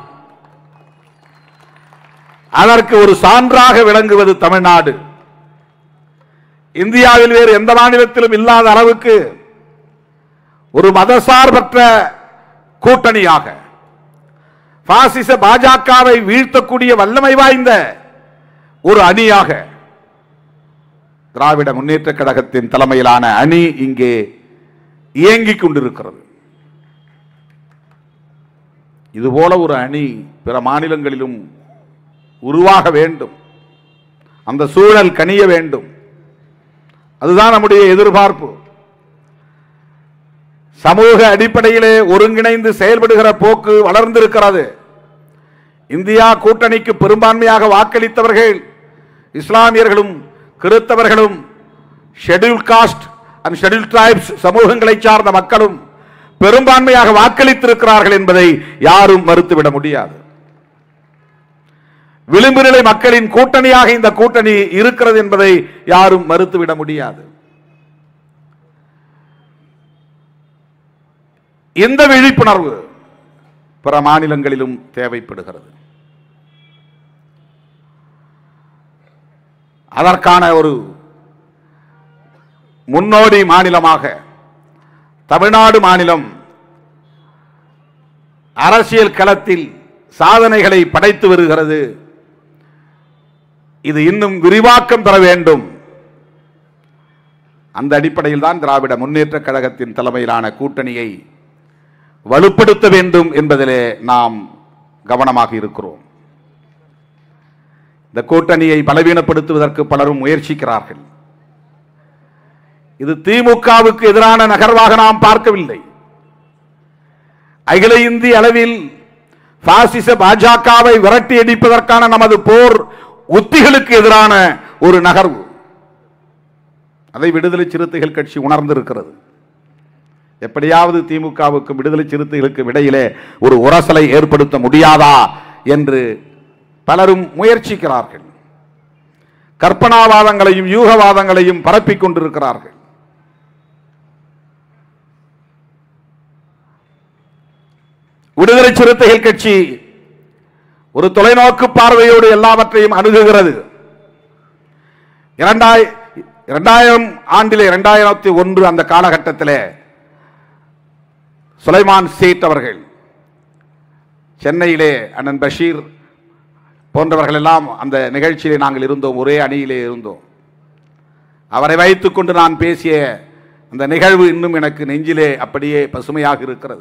அதற்கு ஒரு சான்றாக விளங்குவது தமிழ்நாடு இந்தியாவில் வேறு எந்த மாநிலத்திலும் இல்லாத அளவுக்கு ஒரு மதசார்பற்ற கூட்டணியாக பாசிச பாஜகவை வீழ்த்தக்கூடிய வல்லமை வாய்ந்த ஒரு அணியாக திராவிட முன்னேற்ற கழகத்தின் தலைமையிலான அணி இங்கே இயங்கிக் கொண்டிருக்கிறது இதுபோல ஒரு அணி பிற மாநிலங்களிலும் உருவாக வேண்டும் அந்த சூழல் கனிய வேண்டும் அதுதான் நம்முடைய எதிர்பார்ப்பு சமூக அடிப்படையிலே ஒருங்கிணைந்து செயல்படுகிற போக்கு வளர்ந்திருக்கிறது இந்தியா கூட்டணிக்கு பெரும்பான்மையாக வாக்களித்தவர்கள் இஸ்லாமியர்களும் கிறித்தவர்களும் schedule caste and schedule tribes சமூகங்களை சார்ந்த மக்களும் பெரும்பான்மையாக வாக்களித்திருக்கிறார்கள் என்பதை யாரும் மறுத்துவிட முடியாது விளிம்பு நிலை மக்களின் கூட்டணியாக இந்த கூட்டணி இருக்கிறது என்பதை யாரும் மறுத்துவிட முடியாது இந்த விழிப்புணர்வு பிற மாநிலங்களிலும் தேவைப்படுகிறது அதற்கான ஒரு முன்னோடி மாநிலமாக தமிழ்நாடு மாநிலம் அரசியல் களத்தில் சாதனைகளை படைத்து வருகிறது இது இன்னும் விரிவாக்கம் பெற வேண்டும் அந்த அடிப்படையில் தான் திராவிட முன்னேற்ற கழகத்தின் தலைமையிலான கூட்டணியை வலுப்படுத்த வேண்டும் என்பதிலே நாம் கவனமாக இருக்கிறோம் இந்த கூட்டணியை பலவீனப்படுத்துவதற்கு பலரும் முயற்சிக்கிறார்கள் இது திமுகவுக்கு எதிரான நகர்வாக நாம் பார்க்கவில்லை அகில இந்திய அளவில் பாசிச பாஜகவை விரட்டி அடிப்பதற்கான நமது போர் உத்திகளுக்கு எதிரான ஒரு நகர்வு அதை விடுதலை சிறுத்தைகள் கட்சி உணர்ந்திருக்கிறது எப்படியாவது திமுகவுக்கும் விடுதலை சிறுத்தைகளுக்கும் இடையிலே ஒரு உரசலை ஏற்படுத்த முடியாதா என்று பலரும் முயற்சிக்கிறார்கள் கற்பனாவாதங்களையும் யூகவாதங்களையும் பரப்பிக் கொண்டிருக்கிறார்கள் விடுதலை சிறுத்தைகள் கட்சி ஒரு தொலைநோக்கு பார்வையோடு எல்லாவற்றையும் அணுகுகிறது இரண்டாய் இரண்டாயிரம் ஆண்டிலே இரண்டாயிரத்தி ஒன்று அந்த காலகட்டத்திலே சுலைமான் சேட் அவர்கள் சென்னையிலே அண்ணன் பஷீர் போன்றவர்கள் எல்லாம் அந்த நிகழ்ச்சியிலே நாங்கள் இருந்தோம் ஒரே அணியிலே இருந்தோம் அவரை வைத்துக்கொண்டு நான் பேசிய அந்த நிகழ்வு இன்னும் எனக்கு நெஞ்சிலே அப்படியே பசுமையாக இருக்கிறது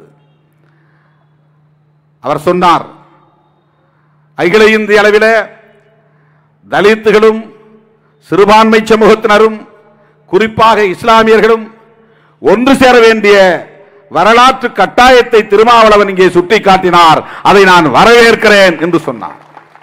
அவர் சொன்னார் அகில இந்திய அளவில் தலித்துகளும் சிறுபான்மை சமூகத்தினரும் குறிப்பாக இஸ்லாமியர்களும் ஒன்று சேர வேண்டிய வரலாற்று கட்டாயத்தை திருமாவளவன் இங்கே சுட்டிக்காட்டினார் அதை நான் வரவேற்கிறேன் என்று சொன்னார்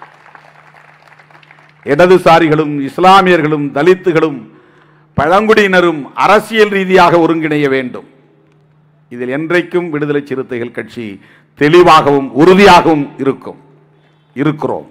இடதுசாரிகளும் இஸ்லாமியர்களும் தலித்துகளும் பழங்குடியினரும் அரசியல் ரீதியாக ஒருங்கிணைய வேண்டும் இதில் என்றைக்கும் விடுதலை சிறுத்தைகள் கட்சி தெளிவாகவும் உறுதியாகவும் இருக்கும் இருக்கிறோம்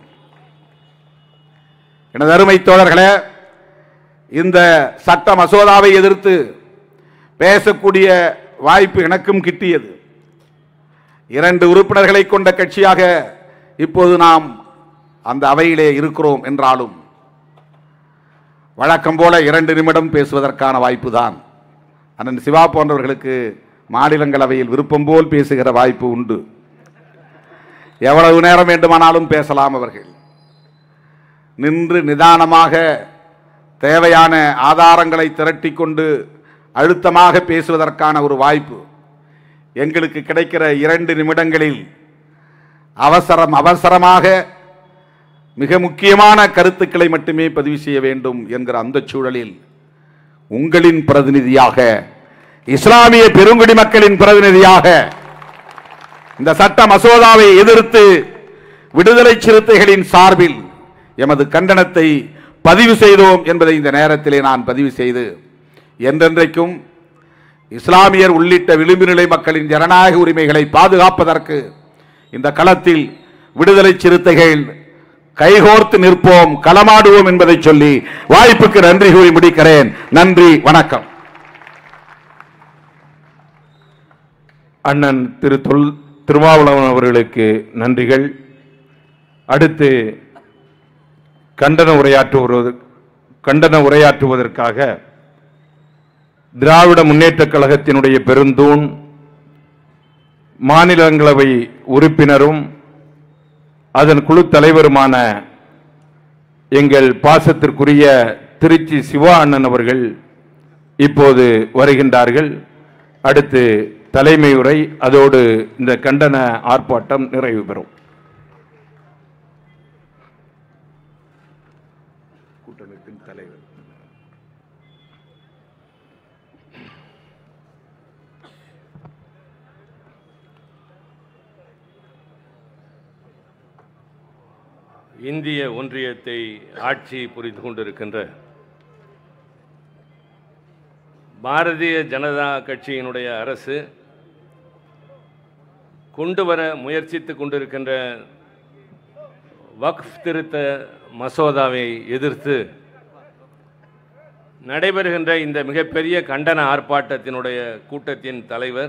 எனது அருமை தோழர்களே இந்த சட்ட மசோதாவை எதிர்த்து பேசக்கூடிய வாய்ப்பு எனக்கும் கிட்டியது இரண்டு உறுப்பினர்களை கொண்ட கட்சியாக இப்போது நாம் அந்த அவையிலே இருக்கிறோம் என்றாலும் வழக்கம் போல இரண்டு நிமிடம் பேசுவதற்கான வாய்ப்பு தான் அண்ணன் சிவா போன்றவர்களுக்கு மாநிலங்களவையில் விருப்பம் போல் பேசுகிற வாய்ப்பு உண்டு எவ்வளவு நேரம் வேண்டுமானாலும் பேசலாம் அவர்கள் நின்று நிதானமாக தேவையான ஆதாரங்களை திரட்டி கொண்டு அழுத்தமாக பேசுவதற்கான ஒரு வாய்ப்பு எங்களுக்கு கிடைக்கிற இரண்டு நிமிடங்களில் அவசரம் அவசரமாக மிக முக்கியமான கருத்துக்களை மட்டுமே பதிவு செய்ய வேண்டும் என்கிற அந்த சூழலில் உங்களின் பிரதிநிதியாக இஸ்லாமிய பெருங்குடி மக்களின் பிரதிநிதியாக இந்த சட்ட மசோதாவை எதிர்த்து விடுதலை சிறுத்தைகளின் சார்பில் எமது கண்டனத்தை பதிவு செய்தோம் என்பதை இந்த நேரத்திலே நான் பதிவு செய்து என்றென்றைக்கும் இஸ்லாமியர் உள்ளிட்ட விளிம்பு நிலை மக்களின் ஜனநாயக உரிமைகளை பாதுகாப்பதற்கு இந்த களத்தில் விடுதலை சிறுத்தைகள் கைகோர்த்து நிற்போம் களமாடுவோம் என்பதை சொல்லி வாய்ப்புக்கு நன்றி கூறி முடிக்கிறேன் நன்றி வணக்கம் அண்ணன் திரு தொல் திருமாவளவன் அவர்களுக்கு நன்றிகள் அடுத்து கண்டன உரையாற்றுவது கண்டன உரையாற்றுவதற்காக திராவிட முன்னேற்றக் கழகத்தினுடைய பெருந்தூண் மாநிலங்களவை உறுப்பினரும் அதன் குழு தலைவருமான எங்கள் பாசத்திற்குரிய திருச்சி சிவா அண்ணன் அவர்கள் இப்போது வருகின்றார்கள் அடுத்து தலைமை உரை அதோடு இந்த கண்டன ஆர்ப்பாட்டம் நிறைவு பெறும் கூட்டமைப்பின் தலைவர் இந்திய ஒன்றியத்தை ஆட்சி புரிந்து கொண்டிருக்கின்ற பாரதிய ஜனதா கட்சியினுடைய அரசு கொண்டு வர முயற்சித்து கொண்டிருக்கின்ற வக்ஃப் திருத்த மசோதாவை எதிர்த்து நடைபெறுகின்ற இந்த மிகப்பெரிய கண்டன ஆர்ப்பாட்டத்தினுடைய கூட்டத்தின் தலைவர்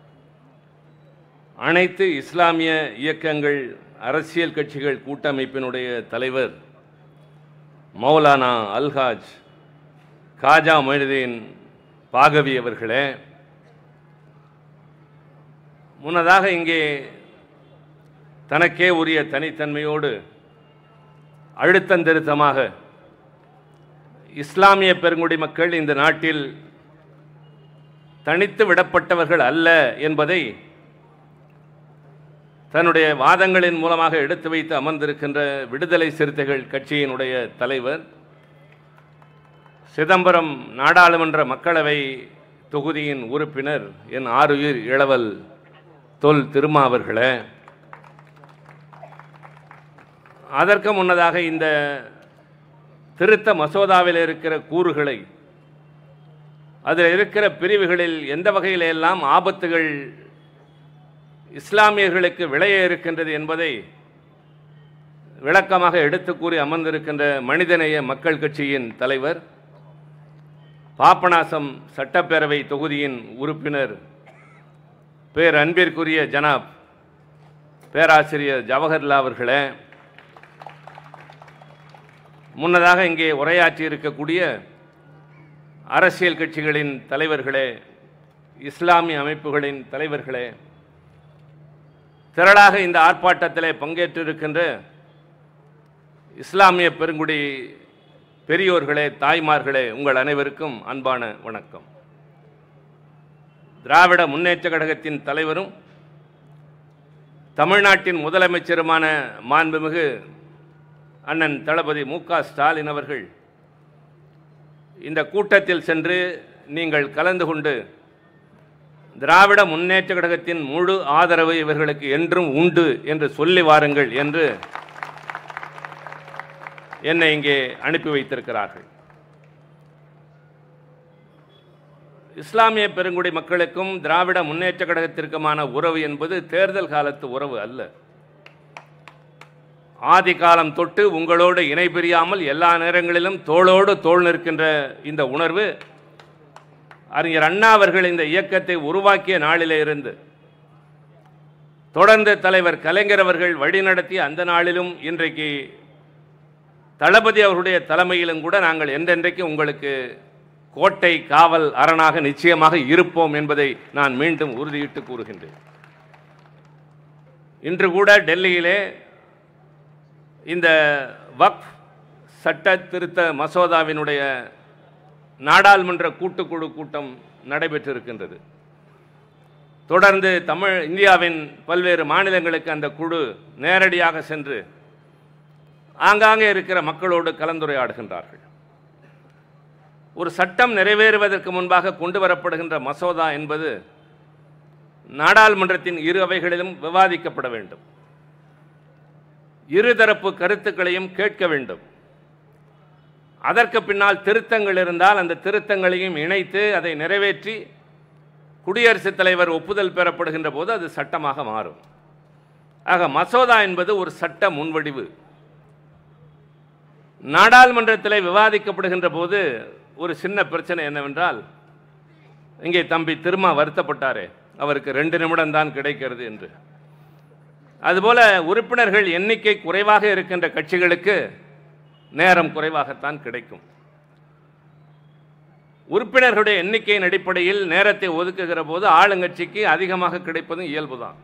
அனைத்து இஸ்லாமிய இயக்கங்கள் அரசியல் கட்சிகள் கூட்டமைப்பினுடைய தலைவர் மௌலானா அல்ஹாஜ் காஜா மொய்னுதீன் பாகவி அவர்களே முன்னதாக இங்கே தனக்கே உரிய தனித்தன்மையோடு அழுத்தந்திருத்தமாக இஸ்லாமிய பெருங்குடி மக்கள் இந்த நாட்டில் தனித்து விடப்பட்டவர்கள் அல்ல என்பதை தன்னுடைய வாதங்களின் மூலமாக எடுத்து வைத்து அமர்ந்திருக்கின்ற விடுதலை சிறுத்தைகள் கட்சியினுடைய தலைவர் சிதம்பரம் நாடாளுமன்ற மக்களவை தொகுதியின் உறுப்பினர் என் ஆறுயிர் இளவல் தொல் திருமா அவர்களே அதற்கு முன்னதாக இந்த திருத்த மசோதாவில் இருக்கிற கூறுகளை அதில் இருக்கிற பிரிவுகளில் எந்த வகையில் எல்லாம் ஆபத்துகள் இஸ்லாமியர்களுக்கு விளைய இருக்கின்றது என்பதை விளக்கமாக எடுத்து கூறி அமர்ந்திருக்கின்ற மனிதநேய மக்கள் கட்சியின் தலைவர் பாபநாசம் சட்டப்பேரவை தொகுதியின் உறுப்பினர் பேர் அன்பிற்குரிய ஜனாப் பேராசிரியர் ஜவஹர்லா அவர்களே முன்னதாக இங்கே உரையாற்றி இருக்கக்கூடிய அரசியல் கட்சிகளின் தலைவர்களே இஸ்லாமிய அமைப்புகளின் தலைவர்களே திரளாக இந்த ஆர்ப்பாட்டத்திலே பங்கேற்றிருக்கின்ற இஸ்லாமிய பெருங்குடி பெரியோர்களே தாய்மார்களே உங்கள் அனைவருக்கும் அன்பான வணக்கம் திராவிட முன்னேற்ற கழகத்தின் தலைவரும் தமிழ்நாட்டின் முதலமைச்சருமான மாண்புமிகு அண்ணன் தளபதி மு க ஸ்டாலின் அவர்கள் இந்த கூட்டத்தில் சென்று நீங்கள் கலந்து கொண்டு திராவிட முன்னேற்ற கழகத்தின் முழு ஆதரவு இவர்களுக்கு என்றும் உண்டு என்று சொல்லி வாருங்கள் என்று என்னை இங்கே அனுப்பி வைத்திருக்கிறார்கள் இஸ்லாமிய பெருங்குடி மக்களுக்கும் திராவிட முன்னேற்ற கழகத்திற்குமான உறவு என்பது தேர்தல் காலத்து உறவு அல்ல ஆதி காலம் தொட்டு உங்களோடு இணை பிரியாமல் எல்லா நேரங்களிலும் தோளோடு தோள் நிற்கின்ற இந்த உணர்வு அறிஞர் அண்ணா அவர்கள் இந்த இயக்கத்தை உருவாக்கிய நாளிலே இருந்து தொடர்ந்து தலைவர் கலைஞர் அவர்கள் வழிநடத்திய அந்த நாளிலும் இன்றைக்கு தளபதி அவருடைய தலைமையிலும் கூட நாங்கள் என்றென்றைக்கு உங்களுக்கு கோட்டை காவல் அரணாக நிச்சயமாக இருப்போம் என்பதை நான் மீண்டும் உறுதியிட்டு கூறுகின்றேன் இன்று கூட டெல்லியிலே இந்த வக்ஃப் சட்ட திருத்த மசோதாவினுடைய நாடாளுமன்ற கூட்டுக்குழு கூட்டம் நடைபெற்றிருக்கின்றது தொடர்ந்து தமிழ் இந்தியாவின் பல்வேறு மாநிலங்களுக்கு அந்த குழு நேரடியாக சென்று ஆங்காங்கே இருக்கிற மக்களோடு கலந்துரையாடுகின்றார்கள் ஒரு சட்டம் நிறைவேறுவதற்கு முன்பாக கொண்டு வரப்படுகின்ற மசோதா என்பது நாடாளுமன்றத்தின் இரு அவைகளிலும் விவாதிக்கப்பட வேண்டும் இருதரப்பு கருத்துக்களையும் கேட்க வேண்டும் அதற்கு பின்னால் திருத்தங்கள் இருந்தால் அந்த திருத்தங்களையும் இணைத்து அதை நிறைவேற்றி குடியரசுத் தலைவர் ஒப்புதல் பெறப்படுகின்ற போது அது சட்டமாக மாறும் ஆக மசோதா என்பது ஒரு சட்ட முன்வடிவு நாடாளுமன்றத்தில் விவாதிக்கப்படுகின்ற போது ஒரு சின்ன பிரச்சனை என்னவென்றால் இங்கே தம்பி திருமா வருத்தப்பட்டாரே அவருக்கு ரெண்டு நிமிடம் தான் கிடைக்கிறது என்று அதுபோல உறுப்பினர்கள் எண்ணிக்கை குறைவாக இருக்கின்ற கட்சிகளுக்கு நேரம் குறைவாகத்தான் கிடைக்கும் உறுப்பினர்களுடைய எண்ணிக்கையின் அடிப்படையில் நேரத்தை ஒதுக்குகிற போது ஆளுங்கட்சிக்கு அதிகமாக கிடைப்பதும் இயல்புதான்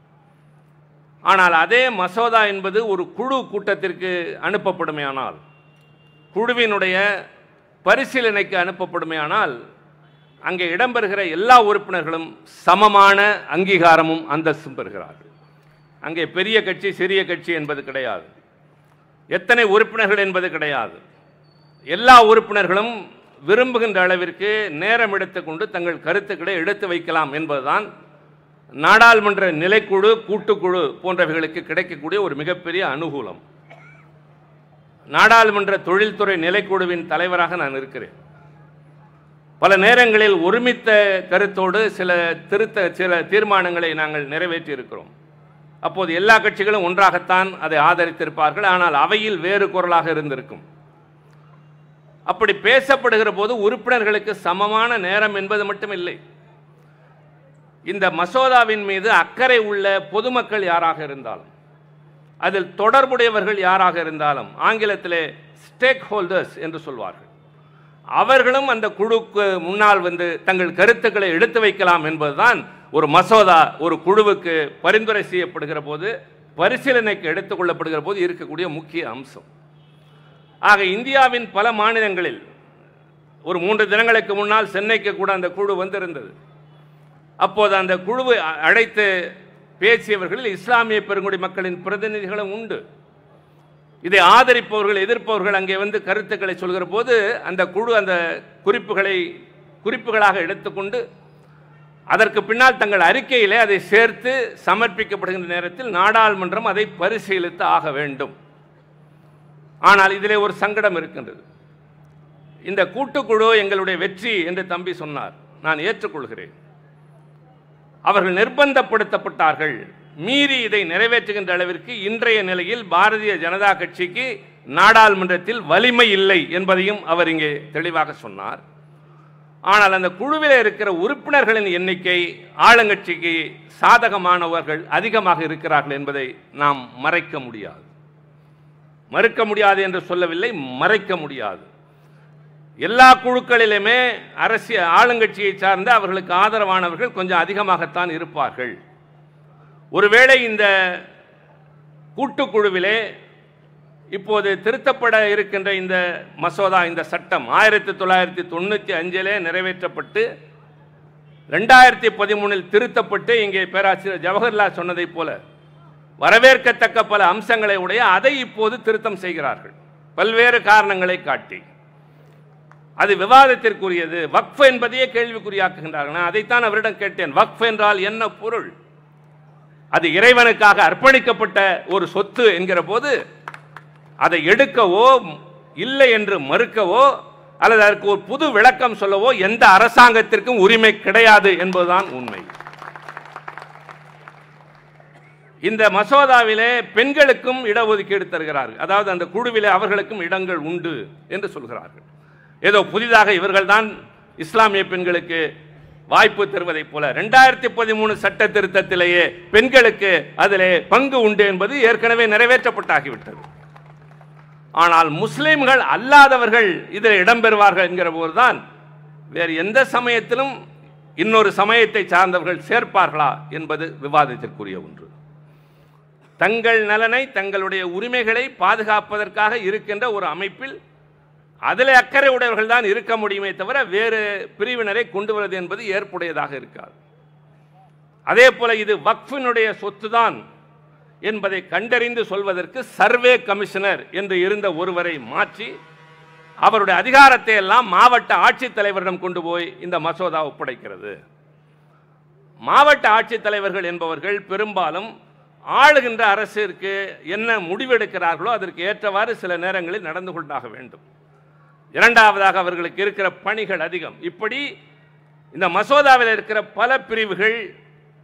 ஆனால் அதே மசோதா என்பது ஒரு குழு கூட்டத்திற்கு அனுப்பப்படுமையானால் குழுவினுடைய பரிசீலனைக்கு அனுப்பப்படுமையானால் அங்கே இடம்பெறுகிற எல்லா உறுப்பினர்களும் சமமான அங்கீகாரமும் அந்தஸ்தும் பெறுகிறார்கள் அங்கே பெரிய கட்சி சிறிய கட்சி என்பது கிடையாது எத்தனை உறுப்பினர்கள் என்பது கிடையாது எல்லா உறுப்பினர்களும் விரும்புகின்ற அளவிற்கு நேரம் எடுத்துக்கொண்டு தங்கள் கருத்துக்களை எடுத்து வைக்கலாம் என்பதுதான் நாடாளுமன்ற நிலைக்குழு கூட்டுக்குழு போன்றவைகளுக்கு கிடைக்கக்கூடிய ஒரு மிகப்பெரிய அனுகூலம் நாடாளுமன்ற தொழில்துறை நிலைக்குழுவின் தலைவராக நான் இருக்கிறேன் பல நேரங்களில் ஒருமித்த கருத்தோடு சில திருத்த சில தீர்மானங்களை நாங்கள் நிறைவேற்றி இருக்கிறோம் அப்போது எல்லா கட்சிகளும் ஒன்றாகத்தான் அதை ஆதரித்திருப்பார்கள் ஆனால் அவையில் வேறு குரலாக இருந்திருக்கும் அப்படி பேசப்படுகிற போது உறுப்பினர்களுக்கு சமமான நேரம் என்பது மட்டும் இல்லை இந்த மசோதாவின் மீது அக்கறை உள்ள பொதுமக்கள் யாராக இருந்தாலும் அதில் தொடர்புடையவர்கள் யாராக இருந்தாலும் ஆங்கிலத்திலே ஸ்டேக் ஹோல்டர்ஸ் என்று சொல்வார்கள் அவர்களும் அந்த குழுக்கு முன்னால் வந்து தங்கள் கருத்துக்களை எடுத்து வைக்கலாம் என்பதுதான் ஒரு மசோதா ஒரு குழுவுக்கு பரிந்துரை செய்யப்படுகிற போது பரிசீலனைக்கு எடுத்துக்கொள்ளப்படுகிற போது இருக்கக்கூடிய முக்கிய அம்சம் ஆக இந்தியாவின் பல மாநிலங்களில் ஒரு மூன்று தினங்களுக்கு முன்னால் சென்னைக்கு கூட அந்த குழு வந்திருந்தது அப்போது அந்த குழுவை அ- அழைத்து பேசியவர்களில் இஸ்லாமிய பெருங்குடி மக்களின் பிரதிநிதிகளும் உண்டு இதை ஆதரிப்பவர்கள் எதிர்ப்பவர்கள் அங்கே வந்து கருத்துக்களை சொல்கிற போது அந்த குழு அந்த குறிப்புகளை குறிப்புகளாக எடுத்துக்கொண்டு அதற்கு பின்னால் தங்கள் அறிக்கையிலே அதை சேர்த்து சமர்ப்பிக்கப்படுகின்ற நேரத்தில் நாடாளுமன்றம் அதை பரிசீலித்து ஆக வேண்டும் ஆனால் இதிலே ஒரு சங்கடம் இருக்கின்றது இந்த கூட்டுக்குழு எங்களுடைய வெற்றி என்று தம்பி சொன்னார் நான் ஏற்றுக்கொள்கிறேன் அவர்கள் நிர்பந்தப்படுத்தப்பட்டார்கள் மீறி இதை நிறைவேற்றுகின்ற அளவிற்கு இன்றைய நிலையில் பாரதிய ஜனதா கட்சிக்கு நாடாளுமன்றத்தில் வலிமை இல்லை என்பதையும் அவர் இங்கே தெளிவாக சொன்னார் ஆனால் அந்த குழுவில் இருக்கிற உறுப்பினர்களின் எண்ணிக்கை ஆளுங்கட்சிக்கு சாதகமானவர்கள் அதிகமாக இருக்கிறார்கள் என்பதை நாம் மறைக்க முடியாது மறுக்க முடியாது என்று சொல்லவில்லை மறைக்க முடியாது எல்லா குழுக்களிலுமே அரசியல் ஆளுங்கட்சியை சார்ந்த அவர்களுக்கு ஆதரவானவர்கள் கொஞ்சம் அதிகமாகத்தான் இருப்பார்கள் ஒருவேளை இந்த கூட்டுக்குழுவிலே இப்போது திருத்தப்பட இருக்கின்ற இந்த மசோதா இந்த சட்டம் ஆயிரத்தி தொள்ளாயிரத்தி தொண்ணூற்றி அஞ்சிலே நிறைவேற்றப்பட்டு ரெண்டாயிரத்தி பதிமூணில் திருத்தப்பட்டு இங்கே பேராசிரியர் ஜவஹர்லால் சொன்னதைப் போல வரவேற்கத்தக்க பல அம்சங்களை உடைய அதை இப்போது திருத்தம் செய்கிறார்கள் பல்வேறு காரணங்களை காட்டி அது விவாதத்திற்குரியது வக்ஃப் என்பதையே கேள்விக்குறியாக்குகின்றார்கள் நான் அதைத்தான் அவரிடம் கேட்டேன் வக்ஃப் என்றால் என்ன பொருள் அது இறைவனுக்காக அர்ப்பணிக்கப்பட்ட ஒரு சொத்து என்கிற போது அதை எடுக்கவோ இல்லை என்று மறுக்கவோ அல்லது அதற்கு ஒரு புது விளக்கம் சொல்லவோ எந்த அரசாங்கத்திற்கும் உரிமை கிடையாது என்பதுதான் உண்மை இந்த மசோதாவிலே பெண்களுக்கும் இடஒதுக்கீடு தருகிறார்கள் அதாவது அந்த குழுவிலே அவர்களுக்கும் இடங்கள் உண்டு என்று சொல்கிறார்கள் ஏதோ புதிதாக இவர்கள்தான் இஸ்லாமிய பெண்களுக்கு வாய்ப்பு தருவதைப் போல ரெண்டாயிரத்தி பதிமூணு சட்ட திருத்தத்திலேயே பெண்களுக்கு அதிலே பங்கு உண்டு என்பது ஏற்கனவே நிறைவேற்றப்பட்டாகிவிட்டது ஆனால் முஸ்லிம்கள் அல்லாதவர்கள் இதில் இடம்பெறுவார்கள் என்கிற போதுதான் வேறு எந்த சமயத்திலும் இன்னொரு சமயத்தை சார்ந்தவர்கள் சேர்ப்பார்களா என்பது விவாதத்திற்குரிய ஒன்று தங்கள் நலனை தங்களுடைய உரிமைகளை பாதுகாப்பதற்காக இருக்கின்ற ஒரு அமைப்பில் அதில் அக்கறை உடையவர்கள் தான் இருக்க முடியுமே தவிர வேறு பிரிவினரை கொண்டு வருவது என்பது ஏற்புடையதாக இருக்காது அதே போல இது வக்ஃபினுடைய சொத்து தான் என்பதை கண்டறிந்து சொல்வதற்கு சர்வே கமிஷனர் என்று இருந்த ஒருவரை மாற்றி அவருடைய அதிகாரத்தை எல்லாம் மாவட்ட ஆட்சித்தலைவரிடம் கொண்டு போய் இந்த மசோதா ஒப்படைக்கிறது மாவட்ட ஆட்சித்தலைவர்கள் என்பவர்கள் பெரும்பாலும் ஆளுகின்ற அரசிற்கு என்ன முடிவெடுக்கிறார்களோ அதற்கு ஏற்றவாறு சில நேரங்களில் நடந்து கொண்டாக வேண்டும் இரண்டாவதாக அவர்களுக்கு இருக்கிற பணிகள் அதிகம் இப்படி இந்த மசோதாவில் இருக்கிற பல பிரிவுகள்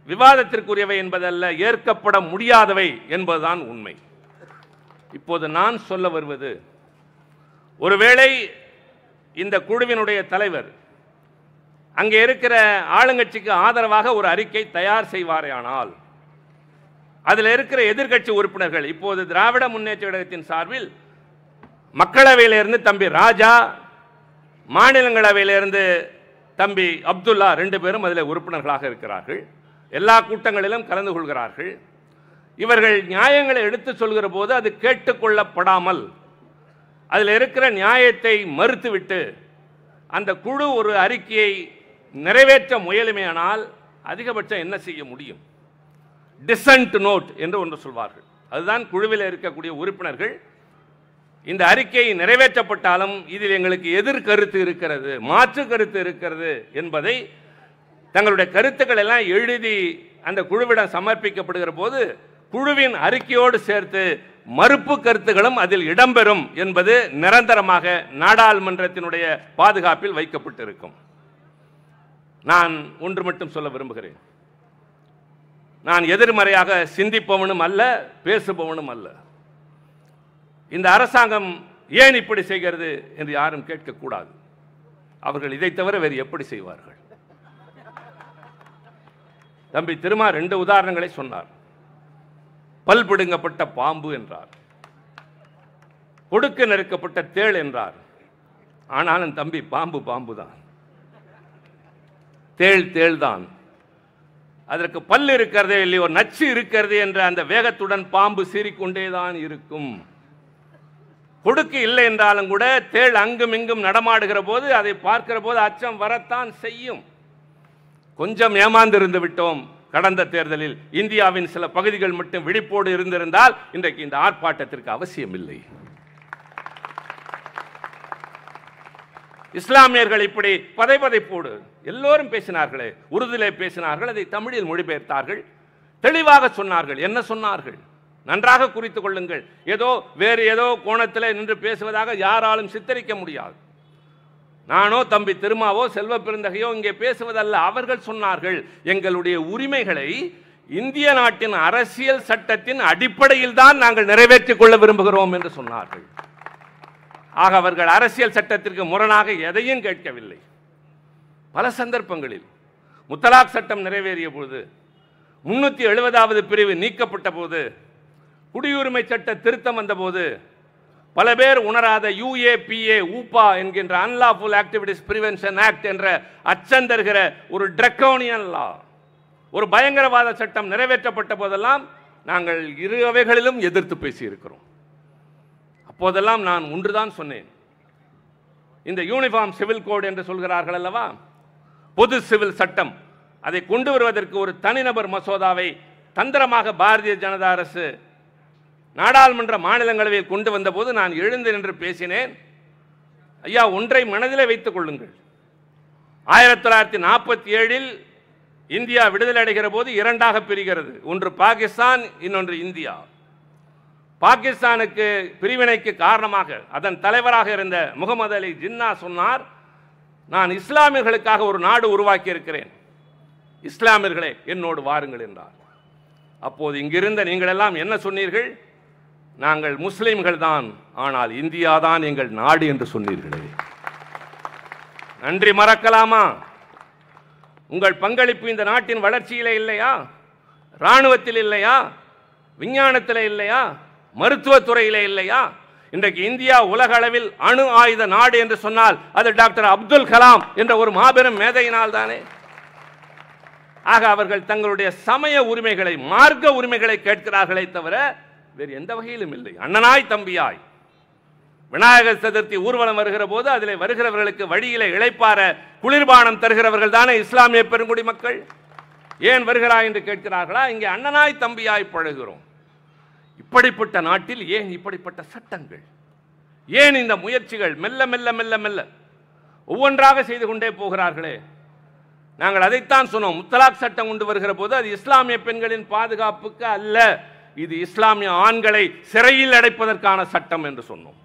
விவாதத்திற்குரியவை என்பதல்ல ஏற்கப்பட முடியாதவை என்பதுதான் உண்மை இப்போது நான் சொல்ல வருவது ஒருவேளை இந்த குழுவினுடைய தலைவர் அங்கே இருக்கிற ஆளுங்கட்சிக்கு ஆதரவாக ஒரு அறிக்கை தயார் செய்வாரேயானால் அதில் இருக்கிற எதிர்க்கட்சி உறுப்பினர்கள் இப்போது திராவிட முன்னேற்ற கழகத்தின் சார்பில் மக்களவையிலிருந்து தம்பி ராஜா மாநிலங்களவையிலிருந்து தம்பி அப்துல்லா ரெண்டு பேரும் அதில் உறுப்பினர்களாக இருக்கிறார்கள் எல்லா கூட்டங்களிலும் கலந்து கொள்கிறார்கள் இவர்கள் நியாயங்களை எடுத்து சொல்கிற போது அது கேட்டுக்கொள்ளப்படாமல் அதில் இருக்கிற நியாயத்தை மறுத்துவிட்டு அந்த குழு ஒரு அறிக்கையை நிறைவேற்ற முயலுமேயானால் அதிகபட்சம் என்ன செய்ய முடியும் டிசன்ட் நோட் என்று ஒன்று சொல்வார்கள் அதுதான் குழுவில் இருக்கக்கூடிய உறுப்பினர்கள் இந்த அறிக்கை நிறைவேற்றப்பட்டாலும் இதில் எங்களுக்கு எதிர் கருத்து இருக்கிறது மாற்று கருத்து இருக்கிறது என்பதை தங்களுடைய கருத்துக்கள் எல்லாம் எழுதி அந்த குழுவிடம் சமர்ப்பிக்கப்படுகிற போது குழுவின் அறிக்கையோடு சேர்த்து மறுப்பு கருத்துகளும் அதில் இடம்பெறும் என்பது நிரந்தரமாக நாடாளுமன்றத்தினுடைய பாதுகாப்பில் வைக்கப்பட்டிருக்கும் நான் ஒன்று மட்டும் சொல்ல விரும்புகிறேன் நான் எதிர்மறையாக சிந்திப்பவனும் அல்ல பேசுபவனும் அல்ல இந்த அரசாங்கம் ஏன் இப்படி செய்கிறது என்று யாரும் கேட்கக்கூடாது அவர்கள் இதை தவிர வேறு எப்படி செய்வார்கள் தம்பி திருமா ரெண்டு உதாரணங்களை சொன்னார் பல் பிடுங்கப்பட்ட பாம்பு என்றார் கொடுக்க நெருக்கப்பட்ட தேள் என்றார் ஆனாலும் தம்பி பாம்பு பாம்பு தான் தேள் தேள் தான் அதற்கு பல் இருக்கிறதே இல்லையோ நச்சு இருக்கிறது என்ற அந்த வேகத்துடன் பாம்பு சீறிக்கொண்டே தான் இருக்கும் கொடுக்கு இல்லை என்றாலும் கூட தேள் அங்கும் இங்கும் நடமாடுகிற போது அதை பார்க்கிற போது அச்சம் வரத்தான் செய்யும் கொஞ்சம் ஏமாந்திருந்து விட்டோம் கடந்த தேர்தலில் இந்தியாவின் சில பகுதிகள் மட்டும் விழிப்போடு இருந்திருந்தால் இன்றைக்கு இந்த ஆர்ப்பாட்டத்திற்கு அவசியம் இல்லை இஸ்லாமியர்கள் இப்படி பதைபதைப்போடு எல்லோரும் பேசினார்களே உருதிலே பேசினார்கள் அதை தமிழில் மொழிபெயர்த்தார்கள் தெளிவாக சொன்னார்கள் என்ன சொன்னார்கள் நன்றாக குறித்துக் கொள்ளுங்கள் ஏதோ வேறு ஏதோ கோணத்தில் நின்று பேசுவதாக யாராலும் சித்தரிக்க முடியாது நானோ தம்பி திருமாவோ செல்வ பெருந்தகையோ இங்கே பேசுவதல்ல அவர்கள் சொன்னார்கள் எங்களுடைய உரிமைகளை இந்திய நாட்டின் அரசியல் சட்டத்தின் அடிப்படையில் தான் நாங்கள் நிறைவேற்றிக் கொள்ள விரும்புகிறோம் என்று சொன்னார்கள் ஆக அவர்கள் அரசியல் சட்டத்திற்கு முரணாக எதையும் கேட்கவில்லை பல சந்தர்ப்பங்களில் முத்தலாக் சட்டம் நிறைவேறிய பொழுது முன்னூத்தி எழுபதாவது பிரிவு நீக்கப்பட்ட போது குடியுரிமை சட்ட திருத்தம் வந்தபோது பல பேர் உணராத யூஏபிஏ ஊபா என்கின்ற அன்லாஃபுல் ஆக்டிவிட்டிஸ் பிரிவென்ஷன் ஆக்ட் என்ற அச்சம் தருகிற ஒரு ட்ரக்கோனியன் லா ஒரு பயங்கரவாத சட்டம் நிறைவேற்றப்பட்ட போதெல்லாம் நாங்கள் இரு அவைகளிலும் எதிர்த்து பேசியிருக்கிறோம் அப்போதெல்லாம் நான் ஒன்றுதான் சொன்னேன் இந்த யூனிஃபார்ம் சிவில் கோட் என்று சொல்கிறார்கள் அல்லவா பொது சிவில் சட்டம் அதை கொண்டு வருவதற்கு ஒரு தனிநபர் மசோதாவை தந்திரமாக பாரதிய ஜனதா அரசு நாடாளுமன்ற மாநிலங்களவையில் கொண்டு வந்தபோது நான் எழுந்து நின்று பேசினேன் ஐயா ஒன்றை மனதிலே வைத்துக் கொள்ளுங்கள் ஆயிரத்தி தொள்ளாயிரத்தி நாற்பத்தி ஏழில் இந்தியா விடுதலை அடைகிற போது இரண்டாக பிரிகிறது ஒன்று பாகிஸ்தான் இன்னொன்று இந்தியா பாகிஸ்தானுக்கு பிரிவினைக்கு காரணமாக அதன் தலைவராக இருந்த முகமது அலி ஜின்னா சொன்னார் நான் இஸ்லாமியர்களுக்காக ஒரு நாடு உருவாக்கி இருக்கிறேன் இஸ்லாமியர்களே என்னோடு வாருங்கள் என்றார் அப்போது இங்கிருந்த நீங்கள் எல்லாம் என்ன சொன்னீர்கள் நாங்கள் முஸ்லிம்கள் தான் ஆனால் இந்தியா தான் எங்கள் நாடு என்று சொன்னீர்களே நன்றி மறக்கலாமா உங்கள் பங்களிப்பு இந்த நாட்டின் வளர்ச்சியிலே இல்லையா இராணுவத்தில் இல்லையா விஞ்ஞானத்தில் இல்லையா மருத்துவத்துறையிலே இல்லையா இன்றைக்கு இந்தியா உலக அளவில் அணு ஆயுத நாடு என்று சொன்னால் அது டாக்டர் அப்துல் கலாம் என்ற ஒரு மாபெரும் மேதையினால் தானே ஆக அவர்கள் தங்களுடைய சமய உரிமைகளை மார்க்க உரிமைகளை கேட்கிறார்களே தவிர வேறு எந்த வகையிலும் இல்லை அண்ணனாய் தம்பியாய் விநாயகர் சதுர்த்தி ஊர்வலம் வருகிற போது அதில் வருகிறவர்களுக்கு வழியிலே இளைப்பார குளிர்பானம் தருகிறவர்கள் தானே இஸ்லாமிய பெருங்குடி மக்கள் ஏன் வருகிறாய் என்று கேட்கிறார்களா இங்கே அண்ணனாய் தம்பியாய் பழகிறோம் இப்படிப்பட்ட நாட்டில் ஏன் இப்படிப்பட்ட சட்டங்கள் ஏன் இந்த முயற்சிகள் மெல்ல மெல்ல மெல்ல மெல்ல ஒவ்வொன்றாக செய்து கொண்டே போகிறார்களே நாங்கள் அதைத்தான் சொன்னோம் முத்தலாக் சட்டம் கொண்டு வருகிற போது அது இஸ்லாமிய பெண்களின் பாதுகாப்புக்கு அல்ல இது இஸ்லாமிய ஆண்களை சிறையில் அடைப்பதற்கான சட்டம் என்று சொன்னோம்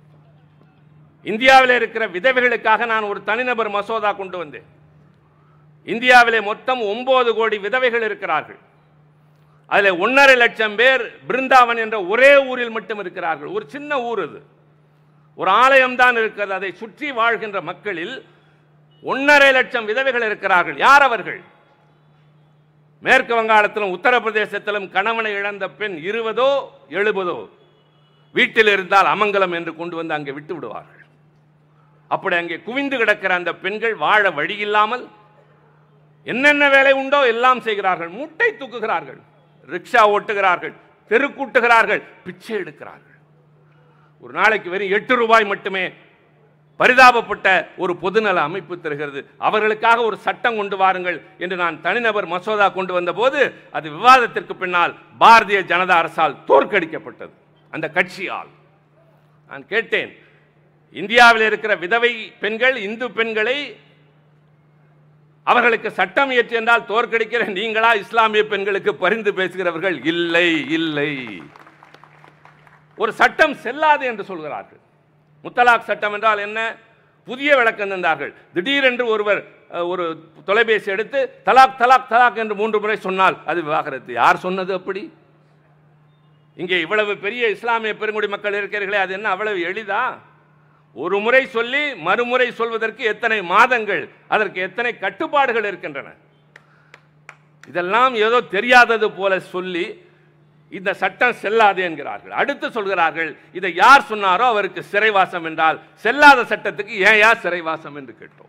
இந்தியாவில் இருக்கிற விதவைகளுக்காக நான் ஒரு தனிநபர் மசோதா கொண்டு வந்தேன் இந்தியாவிலே மொத்தம் ஒன்பது கோடி விதவைகள் இருக்கிறார்கள் அதில் ஒன்றரை லட்சம் பேர் பிருந்தாவன் என்ற ஒரே ஊரில் மட்டும் இருக்கிறார்கள் ஒரு சின்ன ஊர் அது ஒரு ஆலயம் தான் இருக்கிறது அதை சுற்றி வாழ்கின்ற மக்களில் ஒன்றரை லட்சம் விதவைகள் இருக்கிறார்கள் யார் அவர்கள் மேற்கு வங்காளத்திலும் உத்தரப்பிரதேசத்திலும் கணவனை இழந்த பெண் இருபதோ எழுபதோ வீட்டில் இருந்தால் அமங்கலம் என்று கொண்டு வந்து அங்கே விட்டு விடுவார்கள் அப்படி அங்கே குவிந்து கிடக்கிற அந்த பெண்கள் வாழ வழி இல்லாமல் என்னென்ன வேலை உண்டோ எல்லாம் செய்கிறார்கள் மூட்டை தூக்குகிறார்கள் ரிக்ஷா ஓட்டுகிறார்கள் தெருக்கூட்டுகிறார்கள் பிச்சை எடுக்கிறார்கள் ஒரு நாளைக்கு வெறும் எட்டு ரூபாய் மட்டுமே பரிதாபப்பட்ட ஒரு பொதுநல அமைப்பு தருகிறது அவர்களுக்காக ஒரு சட்டம் கொண்டு வாருங்கள் என்று நான் தனிநபர் மசோதா கொண்டு வந்தபோது அது விவாதத்திற்கு பின்னால் பாரதிய ஜனதா அரசால் தோற்கடிக்கப்பட்டது அந்த கட்சியால் நான் கேட்டேன் இந்தியாவில் இருக்கிற விதவை பெண்கள் இந்து பெண்களை அவர்களுக்கு சட்டம் இயற்றி என்றால் தோற்கடிக்கிற நீங்களா இஸ்லாமிய பெண்களுக்கு பரிந்து பேசுகிறவர்கள் இல்லை இல்லை ஒரு சட்டம் செல்லாது என்று சொல்கிறார்கள் முத்தலாக் சட்டம் என்றால் என்ன புதிய விளக்கம் தந்தார்கள் திடீரென்று ஒருவர் அஹ், ஒரு தொலைபேசி எடுத்து தலாக் தலாக் தலாக் என்று மூன்று முறை சொன்னால் அது விவாகரத்து யார் சொன்னது அப்படி இங்கே இவ்வளவு பெரிய இஸ்லாமிய பெருங்குடி மக்கள் இருக்கிறீர்களே அது என்ன அவ்வளவு எளிதா ஒரு முறை சொல்லி மறுமுறை சொல்வதற்கு எத்தனை மாதங்கள் அதற்கு எத்தனை கட்டுப்பாடுகள் இருக்கின்றன இதெல்லாம் ஏதோ தெரியாதது போல சொல்லி இந்த சட்டம் செல்லாது என்கிறார்கள் அடுத்து சொல்கிறார்கள் இதை யார் சொன்னாரோ அவருக்கு சிறைவாசம் என்றால் செல்லாத சட்டத்துக்கு ஏன் யார் சிறைவாசம் என்று கேட்டோம்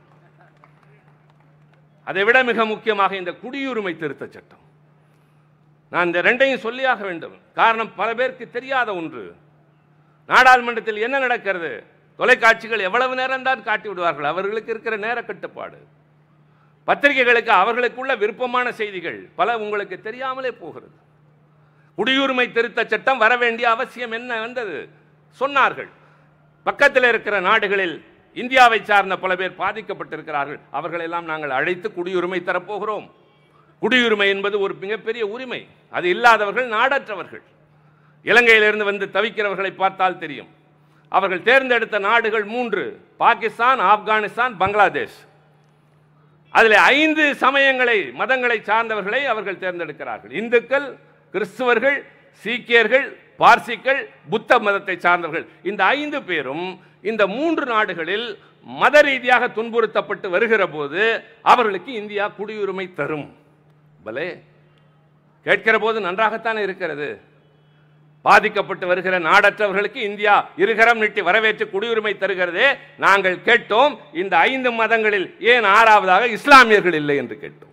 அதை விட மிக முக்கியமாக இந்த குடியுரிமை திருத்த சட்டம் நான் இந்த ரெண்டையும் சொல்லியாக வேண்டும் காரணம் பல பேருக்கு தெரியாத ஒன்று நாடாளுமன்றத்தில் என்ன நடக்கிறது தொலைக்காட்சிகள் எவ்வளவு நேரம் தான் காட்டி விடுவார்கள் அவர்களுக்கு இருக்கிற நேர கட்டுப்பாடு பத்திரிகைகளுக்கு அவர்களுக்குள்ள விருப்பமான செய்திகள் பல உங்களுக்கு தெரியாமலே போகிறது குடியுரிமை திருத்த சட்டம் வர வேண்டிய அவசியம் என்ன வந்தது சொன்னார்கள் பக்கத்தில் இருக்கிற நாடுகளில் இந்தியாவை சார்ந்த பல பேர் பாதிக்கப்பட்டிருக்கிறார்கள் அவர்களெல்லாம் நாங்கள் அழைத்து குடியுரிமை தரப்போகிறோம் குடியுரிமை என்பது ஒரு மிகப்பெரிய உரிமை அது இல்லாதவர்கள் நாடற்றவர்கள் இலங்கையிலிருந்து வந்து தவிக்கிறவர்களை பார்த்தால் தெரியும் அவர்கள் தேர்ந்தெடுத்த நாடுகள் மூன்று பாகிஸ்தான் ஆப்கானிஸ்தான் பங்களாதேஷ் அதில் ஐந்து சமயங்களை மதங்களை சார்ந்தவர்களை அவர்கள் தேர்ந்தெடுக்கிறார்கள் இந்துக்கள் கிறிஸ்துவர்கள் சீக்கியர்கள் பார்சிகள் புத்த மதத்தை சார்ந்தவர்கள் இந்த ஐந்து பேரும் இந்த மூன்று நாடுகளில் மத ரீதியாக துன்புறுத்தப்பட்டு வருகிற போது அவர்களுக்கு இந்தியா குடியுரிமை தரும் பலே கேட்கிற போது நன்றாகத்தான் இருக்கிறது பாதிக்கப்பட்டு வருகிற நாடற்றவர்களுக்கு இந்தியா இருகரம் நீட்டி வரவேற்று குடியுரிமை தருகிறதே நாங்கள் கேட்டோம் இந்த ஐந்து மதங்களில் ஏன் ஆறாவதாக இஸ்லாமியர்கள் இல்லை என்று கேட்டோம்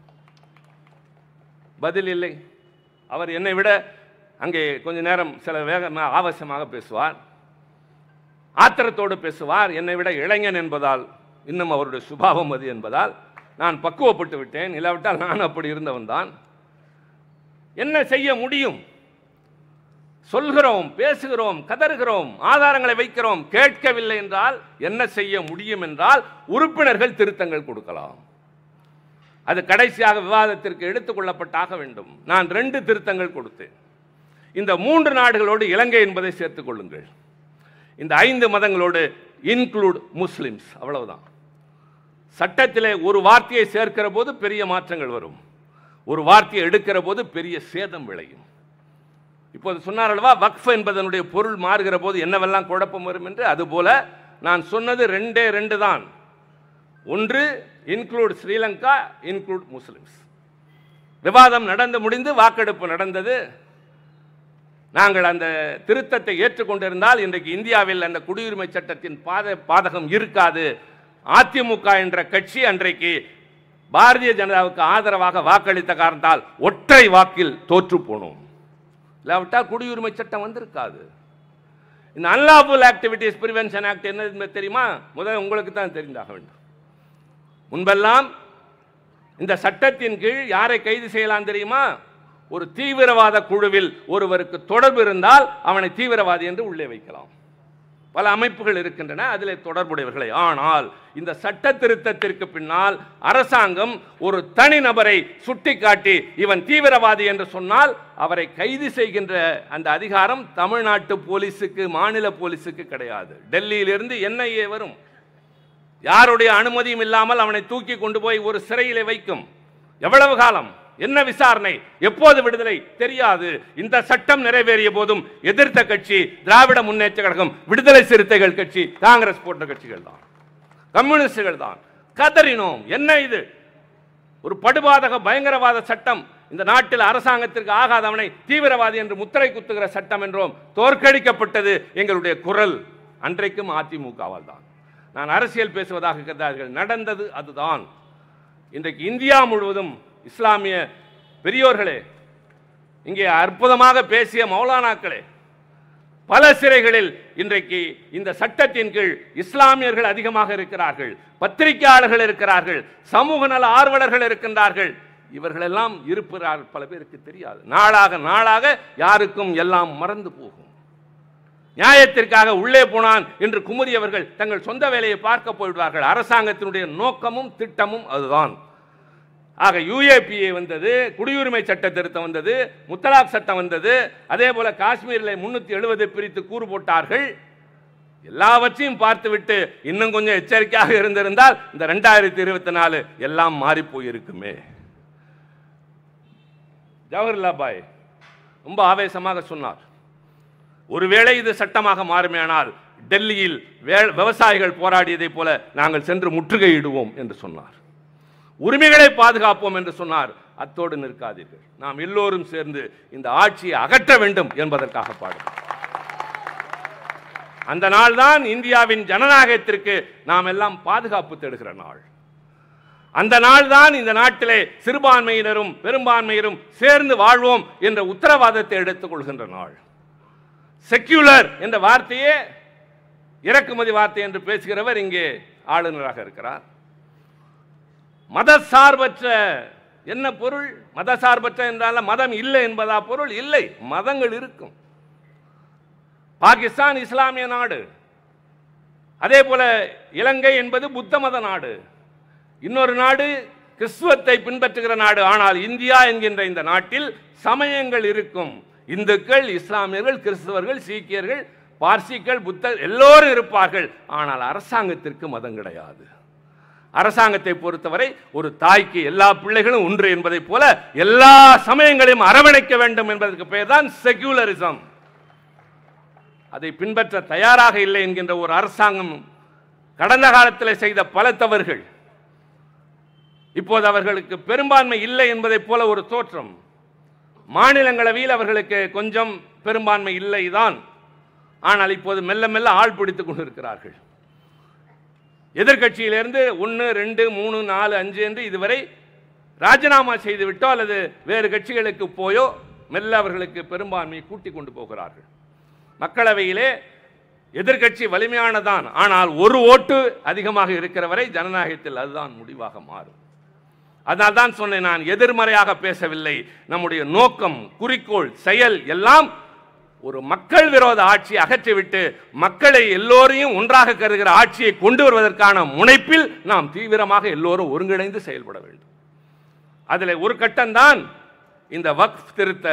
பதில் இல்லை அவர் என்னை விட அங்கே கொஞ்ச நேரம் சில வேக ஆவசியமாக பேசுவார் ஆத்திரத்தோடு பேசுவார் என்னை விட இளைஞன் என்பதால் இன்னும் அவருடைய சுபாவம் அது என்பதால் நான் பக்குவப்பட்டு விட்டேன் இல்லாவிட்டால் நான் அப்படி இருந்தவன் தான் என்ன செய்ய முடியும் சொல்கிறோம் பேசுகிறோம் கதறுகிறோம் ஆதாரங்களை வைக்கிறோம் கேட்கவில்லை என்றால் என்ன செய்ய முடியும் என்றால் உறுப்பினர்கள் திருத்தங்கள் கொடுக்கலாம் அது கடைசியாக விவாதத்திற்கு எடுத்துக்கொள்ளப்பட்டாக வேண்டும் நான் ரெண்டு திருத்தங்கள் கொடுத்தேன் இந்த மூன்று நாடுகளோடு இலங்கை என்பதை சேர்த்துக் கொள்ளுங்கள் இந்த ஐந்து மதங்களோடு இன்க்ளூட் முஸ்லிம்ஸ் அவ்வளவுதான் சட்டத்திலே ஒரு வார்த்தையை சேர்க்கிற போது பெரிய மாற்றங்கள் வரும் ஒரு வார்த்தையை எடுக்கிற போது பெரிய சேதம் விளையும் இப்போது சொன்னார் அல்லவா வக்ஃப் என்பதனுடைய பொருள் மாறுகிற போது என்னவெல்லாம் குழப்பம் வரும் என்று அதுபோல நான் சொன்னது ரெண்டே ரெண்டு தான் ஒன்று இன்க்ளூட் ஸ்ரீலங்கா இன்க்ளூட் முஸ்லிம்ஸ் விவாதம் நடந்து முடிந்து வாக்கெடுப்பு நடந்தது நாங்கள் அந்த திருத்தத்தை ஏற்றுக்கொண்டிருந்தால் இன்றைக்கு இந்தியாவில் அந்த குடியுரிமை சட்டத்தின் பாத பாதகம் இருக்காது அதிமுக என்ற கட்சி அன்றைக்கு பாரதிய ஜனதாவுக்கு ஆதரவாக வாக்களித்த காரணத்தால் ஒற்றை வாக்கில் தோற்று போனோம் இல்லாவிட்டால் குடியுரிமை சட்டம் வந்திருக்காது இந்த அன்லாபுல் ஆக்டிவிட்டிஸ் பிரிவென்ஷன் ஆக்ட் என்ன என்பது தெரியுமா முதல்ல உங்களுக்கு தான் தெரிந்தாக வேண்டும் முன்பெல்லாம் இந்த சட்டத்தின் கீழ் யாரை கைது செய்யலாம் தெரியுமா ஒரு தீவிரவாத குழுவில் ஒருவருக்கு தொடர்பு இருந்தால் அவனை தீவிரவாதி என்று உள்ளே வைக்கலாம் பல அமைப்புகள் இருக்கின்றன அதில் தொடர்புடையவர்களை ஆனால் இந்த சட்ட திருத்தத்திற்கு பின்னால் அரசாங்கம் ஒரு தனிநபரை சுட்டிக்காட்டி இவன் தீவிரவாதி என்று சொன்னால் அவரை கைது செய்கின்ற அந்த அதிகாரம் தமிழ்நாட்டு போலீஸுக்கு மாநில போலீஸுக்கு கிடையாது டெல்லியிலிருந்து என்ஐஏ வரும் யாருடைய அனுமதியும் இல்லாமல் அவனை தூக்கி கொண்டு போய் ஒரு சிறையிலே வைக்கும் எவ்வளவு காலம் என்ன விசாரணை எப்போது விடுதலை தெரியாது இந்த சட்டம் நிறைவேறிய போதும் எதிர்த்த கட்சி திராவிட முன்னேற்ற கழகம் விடுதலை சிறுத்தைகள் கட்சி காங்கிரஸ் போன்ற கட்சிகள் தான் கம்யூனிஸ்டுகள் தான் கதறினோம் என்ன இது ஒரு படுபாதக பயங்கரவாத சட்டம் இந்த நாட்டில் அரசாங்கத்திற்கு ஆகாதவனை தீவிரவாதி என்று முத்திரை குத்துகிற சட்டம் என்றோம் தோற்கடிக்கப்பட்டது எங்களுடைய குரல் அன்றைக்கும் அதிமுகவால் தான் நான் அரசியல் பேசுவதாக கருதார்கள் நடந்தது அதுதான் இன்றைக்கு இந்தியா முழுவதும் இஸ்லாமிய பெரியோர்களே இங்கே அற்புதமாக பேசிய மௌலானாக்களே பல சிறைகளில் இன்றைக்கு இந்த சட்டத்தின் கீழ் இஸ்லாமியர்கள் அதிகமாக இருக்கிறார்கள் பத்திரிகையாளர்கள் இருக்கிறார்கள் சமூக நல ஆர்வலர்கள் இருக்கின்றார்கள் இவர்களெல்லாம் இருப்பார்கள் பல பேருக்கு தெரியாது நாளாக நாளாக யாருக்கும் எல்லாம் மறந்து போகும் நியாயத்திற்காக உள்ளே போனான் என்று குமுறியவர்கள் தங்கள் சொந்த வேலையை பார்க்க போய்விடுவார்கள் அரசாங்கத்தினுடைய நோக்கமும் திட்டமும் அதுதான் ஆக யுஏபிஏ வந்தது குடியுரிமை சட்ட திருத்தம் வந்தது முத்தலாக் சட்டம் வந்தது அதே போல காஷ்மீரில் முன்னூத்தி எழுபது பிரித்து கூறு போட்டார்கள் எல்லாவற்றையும் பார்த்துவிட்டு இன்னும் கொஞ்சம் எச்சரிக்கையாக இருந்திருந்தால் இந்த ரெண்டாயிரத்தி இருபத்தி நாலு எல்லாம் மாறி போயிருக்குமே ஜவஹர்லால் பாய் ரொம்ப ஆவேசமாக சொன்னார் ஒருவேளை இது சட்டமாக மாறுமேயானால் டெல்லியில் வே- விவசாயிகள் போராடியதைப் போல நாங்கள் சென்று முற்றுகையிடுவோம் என்று சொன்னார் உரிமைகளை பாதுகாப்போம் என்று சொன்னார் அத்தோடு நிற்காதீர்கள் நாம் எல்லோரும் சேர்ந்து இந்த ஆட்சியை அகற்ற வேண்டும் என்பதற்காக பாடும் அந்த நாள் தான் இந்தியாவின் ஜனநாயகத்திற்கு நாம் எல்லாம் பாதுகாப்பு தேடுகிற நாள் அந்த நாள் தான் இந்த நாட்டிலே சிறுபான்மையினரும் பெரும்பான்மையினரும் சேர்ந்து வாழ்வோம் என்ற உத்தரவாதத்தை எடுத்துக் கொள்கின்ற நாள் செக்யூலர் என்ற வார்த்தையே இறக்குமதி வார்த்தை என்று பேசுகிறவர் இங்கே ஆளுநராக இருக்கிறார் மதசார்பற்ற என்ன பொருள் மதசார்பற்ற என்றால மதம் இல்லை என்பதா பொருள் இல்லை மதங்கள் இருக்கும் பாகிஸ்தான் இஸ்லாமிய நாடு அதே போல இலங்கை என்பது புத்த மத நாடு இன்னொரு நாடு கிறிஸ்துவத்தை பின்பற்றுகிற நாடு ஆனால் இந்தியா என்கின்ற இந்த நாட்டில் சமயங்கள் இருக்கும் இந்துக்கள் இஸ்லாமியர்கள் கிறிஸ்தவர்கள் சீக்கியர்கள் பார்சிகள் புத்தர் எல்லோரும் இருப்பார்கள் ஆனால் அரசாங்கத்திற்கு மதம் கிடையாது அரசாங்கத்தை பொறுத்தவரை ஒரு தாய்க்கு எல்லா பிள்ளைகளும் ஒன்று என்பதைப் போல எல்லா சமயங்களையும் அரவணைக்க வேண்டும் என்பதற்கு பெயர் தான் செக்யூலரிசம் அதை பின்பற்ற தயாராக இல்லை என்கின்ற ஒரு அரசாங்கம் கடந்த காலத்தில் செய்த பல தவறுகள் இப்போது அவர்களுக்கு பெரும்பான்மை இல்லை என்பதைப் போல ஒரு தோற்றம் மாநிலங்களவையில் அவர்களுக்கு கொஞ்சம் பெரும்பான்மை இல்லை தான் ஆனால் இப்போது மெல்ல மெல்ல ஆள் பிடித்துக் கொண்டிருக்கிறார்கள் எதிர்க்கட்சியிலிருந்து ஒன்று ரெண்டு மூணு நாலு அஞ்சு என்று இதுவரை ராஜினாமா செய்துவிட்டோ அல்லது வேறு கட்சிகளுக்கு போயோ மெல்ல அவர்களுக்கு பெரும்பான்மையை கூட்டிக் கொண்டு போகிறார்கள் மக்களவையிலே எதிர்க்கட்சி வலிமையானதான் ஆனால் ஒரு ஓட்டு அதிகமாக இருக்கிற வரை ஜனநாயகத்தில் அதுதான் முடிவாக மாறும் அதனால் தான் சொன்னேன் நான் எதிர்மறையாக பேசவில்லை நம்முடைய நோக்கம் குறிக்கோள் செயல் எல்லாம் ஒரு மக்கள் விரோத ஆட்சியை அகற்றிவிட்டு மக்களை எல்லோரையும் ஒன்றாக கருதுகிற ஆட்சியை கொண்டு வருவதற்கான முனைப்பில் நாம் தீவிரமாக எல்லோரும் ஒருங்கிணைந்து செயல்பட வேண்டும் அதில் ஒரு கட்டம்தான் இந்த வக்ஃப் திருத்த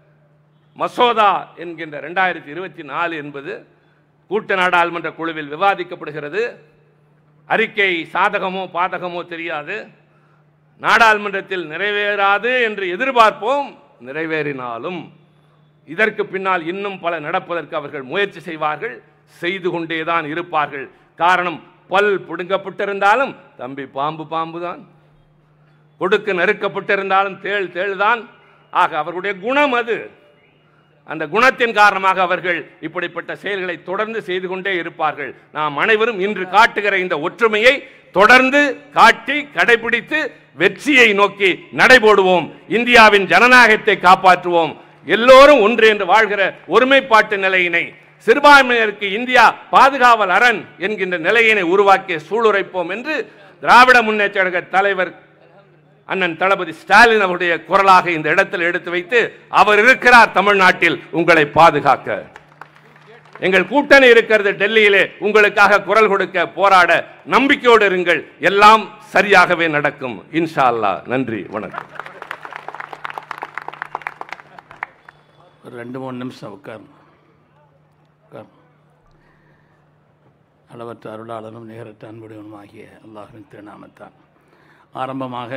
மசோதா என்கின்ற ரெண்டாயிரத்தி இருபத்தி நாலு என்பது கூட்ட நாடாளுமன்ற குழுவில் விவாதிக்கப்படுகிறது அறிக்கை சாதகமோ பாதகமோ தெரியாது நாடாளுமன்றத்தில் நிறைவேறாது என்று எதிர்பார்ப்போம் நிறைவேறினாலும் இதற்கு பின்னால் இன்னும் பல நடப்பதற்கு அவர்கள் முயற்சி செய்வார்கள் செய்து கொண்டேதான் இருப்பார்கள் காரணம் பல் பிடுங்கப்பட்டிருந்தாலும் தம்பி பாம்பு பாம்பு தான் கொடுக்கு நெருக்கப்பட்டிருந்தாலும் தேள் தேள்தான் ஆக அவர்களுடைய குணம் அது அந்த குணத்தின் காரணமாக அவர்கள் இப்படிப்பட்ட செயல்களை தொடர்ந்து செய்து கொண்டே இருப்பார்கள் நாம் அனைவரும் இன்று காட்டுகிற இந்த ஒற்றுமையை தொடர்ந்து காட்டி கடைபிடித்து வெற்றியை நோக்கி நடைபோடுவோம் இந்தியாவின் ஜனநாயகத்தை காப்பாற்றுவோம் எல்லோரும் ஒன்று என்று வாழ்கிற ஒருமைப்பாட்டு நிலையினை சிறுபான்மையினருக்கு இந்தியா பாதுகாவல் அரண் என்கின்ற நிலையினை உருவாக்கிய சூளுரைப்போம் என்று திராவிட முன்னேற்ற கழக தலைவர் அண்ணன் தளபதி ஸ்டாலின் அவருடைய குரலாக இந்த இடத்தில் எடுத்து வைத்து அவர் இருக்கிறார் தமிழ்நாட்டில் உங்களை பாதுகாக்க எங்கள் கூட்டணி இருக்கிறது டெல்லியிலே உங்களுக்காக குரல் கொடுக்க போராட நம்பிக்கையோடு இருங்கள் எல்லாம் சரியாகவே நடக்கும் இன்ஷா அல்லாஹ் நன்றி வணக்கம் ஒரு ரெண்டு மூணு நிமிஷம் உட்கார் உட்கார் அளவற்ற அருளாளனும் நிகரற்ற அன்புடையவனுமாகிய அல்லாஹ்வின் திருநாமத்தான் ஆரம்பமாக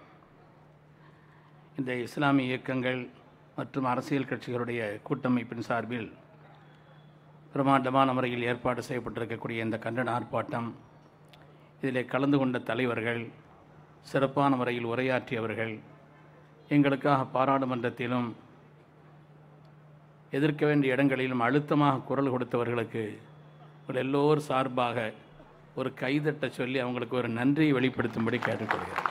இந்த இஸ்லாமிய இயக்கங்கள் மற்றும் அரசியல் கட்சிகளுடைய கூட்டமைப்பின் சார்பில் பிரமாண்டமான முறையில் ஏற்பாடு செய்யப்பட்டிருக்கக்கூடிய இந்த கண்டன ஆர்ப்பாட்டம் இதிலே கலந்து கொண்ட தலைவர்கள் சிறப்பான முறையில் உரையாற்றியவர்கள் எங்களுக்காக பாராளுமன்றத்திலும் எதிர்க்க வேண்டிய இடங்களிலும் அழுத்தமாக குரல் கொடுத்தவர்களுக்கு உங்கள் எல்லோர் சார்பாக ஒரு கைதட்ட சொல்லி அவங்களுக்கு ஒரு நன்றியை வெளிப்படுத்தும்படி கேட்டுக்கொள்கிறேன்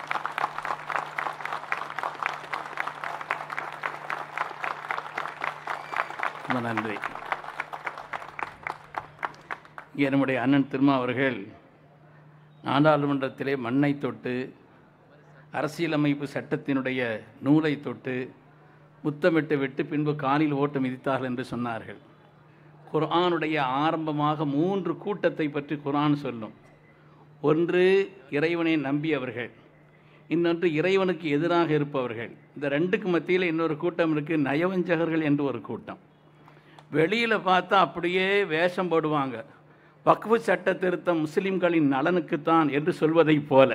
ரொம்ப நன்றி இங்கே நம்முடைய அண்ணன் திருமா அவர்கள் நாடாளுமன்றத்திலே மண்ணை தொட்டு அரசியலமைப்பு சட்டத்தினுடைய நூலை தொட்டு முத்தமிட்டு விட்டு பின்பு காலில் ஓட்டு மிதித்தார்கள் என்று சொன்னார்கள் குர்ஆனுடைய ஆரம்பமாக மூன்று கூட்டத்தை பற்றி குர்ஆன் சொல்லும் ஒன்று இறைவனை நம்பியவர்கள் இன்னொன்று இறைவனுக்கு எதிராக இருப்பவர்கள் இந்த ரெண்டுக்கு மத்தியில் இன்னொரு கூட்டம் இருக்குது நயவஞ்சகர்கள் என்று ஒரு கூட்டம் வெளியில் பார்த்தா அப்படியே வேஷம் போடுவாங்க வக்ஃபு சட்ட திருத்தம் முஸ்லிம்களின் நலனுக்குத்தான் என்று சொல்வதைப் போல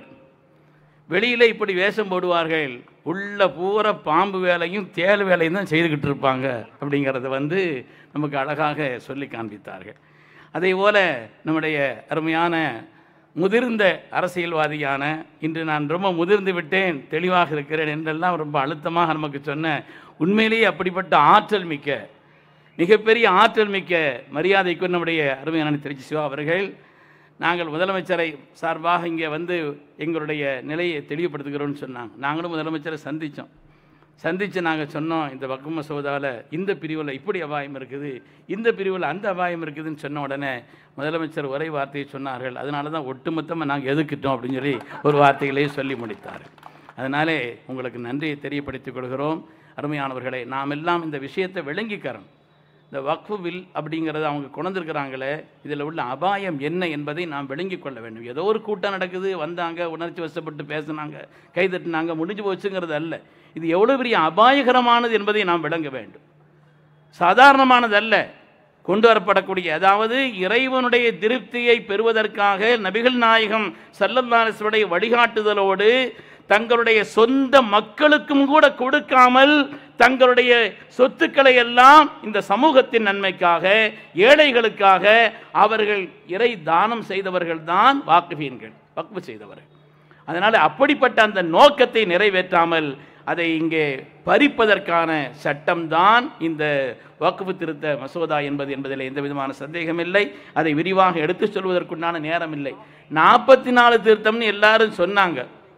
வெளியில் இப்படி வேஷம் போடுவார்கள் உள்ள பூரா பாம்பு வேலையும் தேல் வேலையும் தான் செய்துக்கிட்டு இருப்பாங்க அப்படிங்கிறத வந்து நமக்கு அழகாக சொல்லி காண்பித்தார்கள் அதே போல நம்முடைய அருமையான முதிர்ந்த அரசியல்வாதியான இன்று நான் ரொம்ப முதிர்ந்து விட்டேன் தெளிவாக இருக்கிறேன் என்றெல்லாம் ரொம்ப அழுத்தமாக நமக்கு சொன்ன உண்மையிலேயே அப்படிப்பட்ட ஆற்றல் மிக்க மிகப்பெரிய ஆற்றல் மிக்க மரியாதைக்கு நம்முடைய அருமையான திருச்சி சிவா அவர்கள் நாங்கள் முதலமைச்சரை சார்பாக இங்கே வந்து எங்களுடைய நிலையை தெளிவுபடுத்துகிறோம்னு சொன்னாங்க நாங்களும் முதலமைச்சரை சந்தித்தோம் சந்தித்து நாங்கள் சொன்னோம் இந்த வக்கு மசோதாவில் இந்த பிரிவில் இப்படி அபாயம் இருக்குது இந்த பிரிவில் அந்த அபாயம் இருக்குதுன்னு சொன்ன உடனே முதலமைச்சர் ஒரே வார்த்தையை சொன்னார்கள் அதனால தான் ஒட்டுமொத்தமாக நாங்கள் எதுக்கிட்டோம் அப்படின்னு சொல்லி ஒரு வார்த்தைகளையே சொல்லி முடித்தார்கள் அதனாலே உங்களுக்கு நன்றியை தெரியப்படுத்திக் கொள்கிறோம் அருமையானவர்களே நாம் எல்லாம் இந்த விஷயத்தை விளங்கிக்கிறோம் இந்த வக்ஃபு வில் அப்படிங்கிறத அவங்க கொண்டிருக்கிறாங்களே இதில் உள்ள அபாயம் என்ன என்பதை நாம் விளங்கி கொள்ள வேண்டும் ஏதோ ஒரு கூட்டம் நடக்குது வந்தாங்க உணர்ச்சி வசப்பட்டு பேசுனாங்க கைதட்டினாங்க முடிஞ்சு போச்சுங்கிறது அல்ல இது எவ்வளோ பெரிய அபாயகரமானது என்பதை நாம் விளங்க வேண்டும் சாதாரணமானது அல்ல கொண்டு வரப்படக்கூடிய அதாவது இறைவனுடைய திருப்தியை பெறுவதற்காக நபிகள் நாயகம் சல்லல்லாசுடைய வழிகாட்டுதலோடு தங்களுடைய சொந்த மக்களுக்கும் கூட கொடுக்காமல் தங்களுடைய சொத்துக்களை எல்லாம் இந்த சமூகத்தின் நன்மைக்காக ஏழைகளுக்காக அவர்கள் இறை தானம் செய்தவர்கள் தான் வாக்குவீன்கள் வக்ஃபு செய்தவர்கள் அதனால் அப்படிப்பட்ட அந்த நோக்கத்தை நிறைவேற்றாமல் அதை இங்கே பறிப்பதற்கான சட்டம்தான் இந்த வக்குஃபு திருத்த மசோதா என்பது என்பதில் எந்த விதமான சந்தேகமில்லை அதை விரிவாக எடுத்துச் சொல்வதற்குண்டான நேரம் இல்லை நாற்பத்தி நாலு திருத்தம்னு எல்லாரும் சொன்னாங்க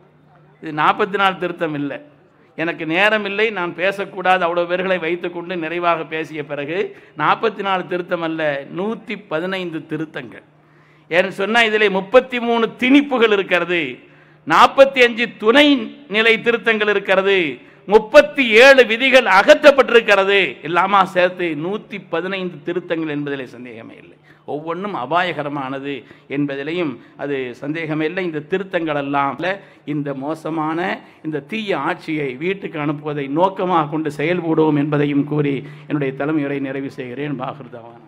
இது நாற்பத்தி நாலு திருத்தம் இல்லை எனக்கு நேரம் இல்லை நான் பேசக்கூடாது அவ்வளோ பேர்களை வைத்துக்கொண்டு நிறைவாக பேசிய பிறகு நாற்பத்தி நாலு திருத்தம் அல்ல நூற்றி பதினைந்து திருத்தங்கள் ஏன்னு சொன்னால் இதில் முப்பத்தி மூணு திணிப்புகள் இருக்கிறது நாற்பத்தி அஞ்சு துணை நிலை திருத்தங்கள் இருக்கிறது முப்பத்தி ஏழு விதிகள் அகற்றப்பட்டிருக்கிறது எல்லாமா சேர்த்து நூற்றி பதினைந்து திருத்தங்கள் என்பதிலே சந்தேகமே இல்லை ஒவ்வொன்றும் அபாயகரமானது என்பதிலையும் அது சந்தேகமே இல்லை இந்த திருத்தங்கள் எல்லாம் இந்த மோசமான இந்த தீய ஆட்சியை வீட்டுக்கு அனுப்புவதை நோக்கமாக கொண்டு செயல்படுவோம் என்பதையும் கூறி என்னுடைய தலைமையுரை நிறைவு செய்கிறேன் பாகிருதவான்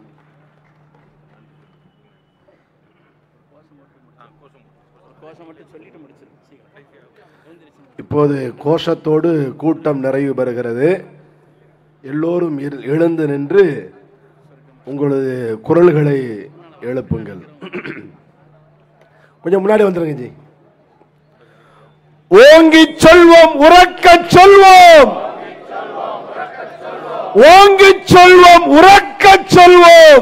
இப்போது கோஷத்தோடு கூட்டம் நிறைவு பெறுகிறது எல்லோரும் எழு- எழுந்து நின்று உங்களது குரல்களை எழுப்புங்கள் கொஞ்சம் முன்னாடி வந்துருங்க ஜி ஓங்கி சொல்வோம் உறக்க சொல்வோம் ஓங்கி சொல்வோம் உறக்க சொல்வோம்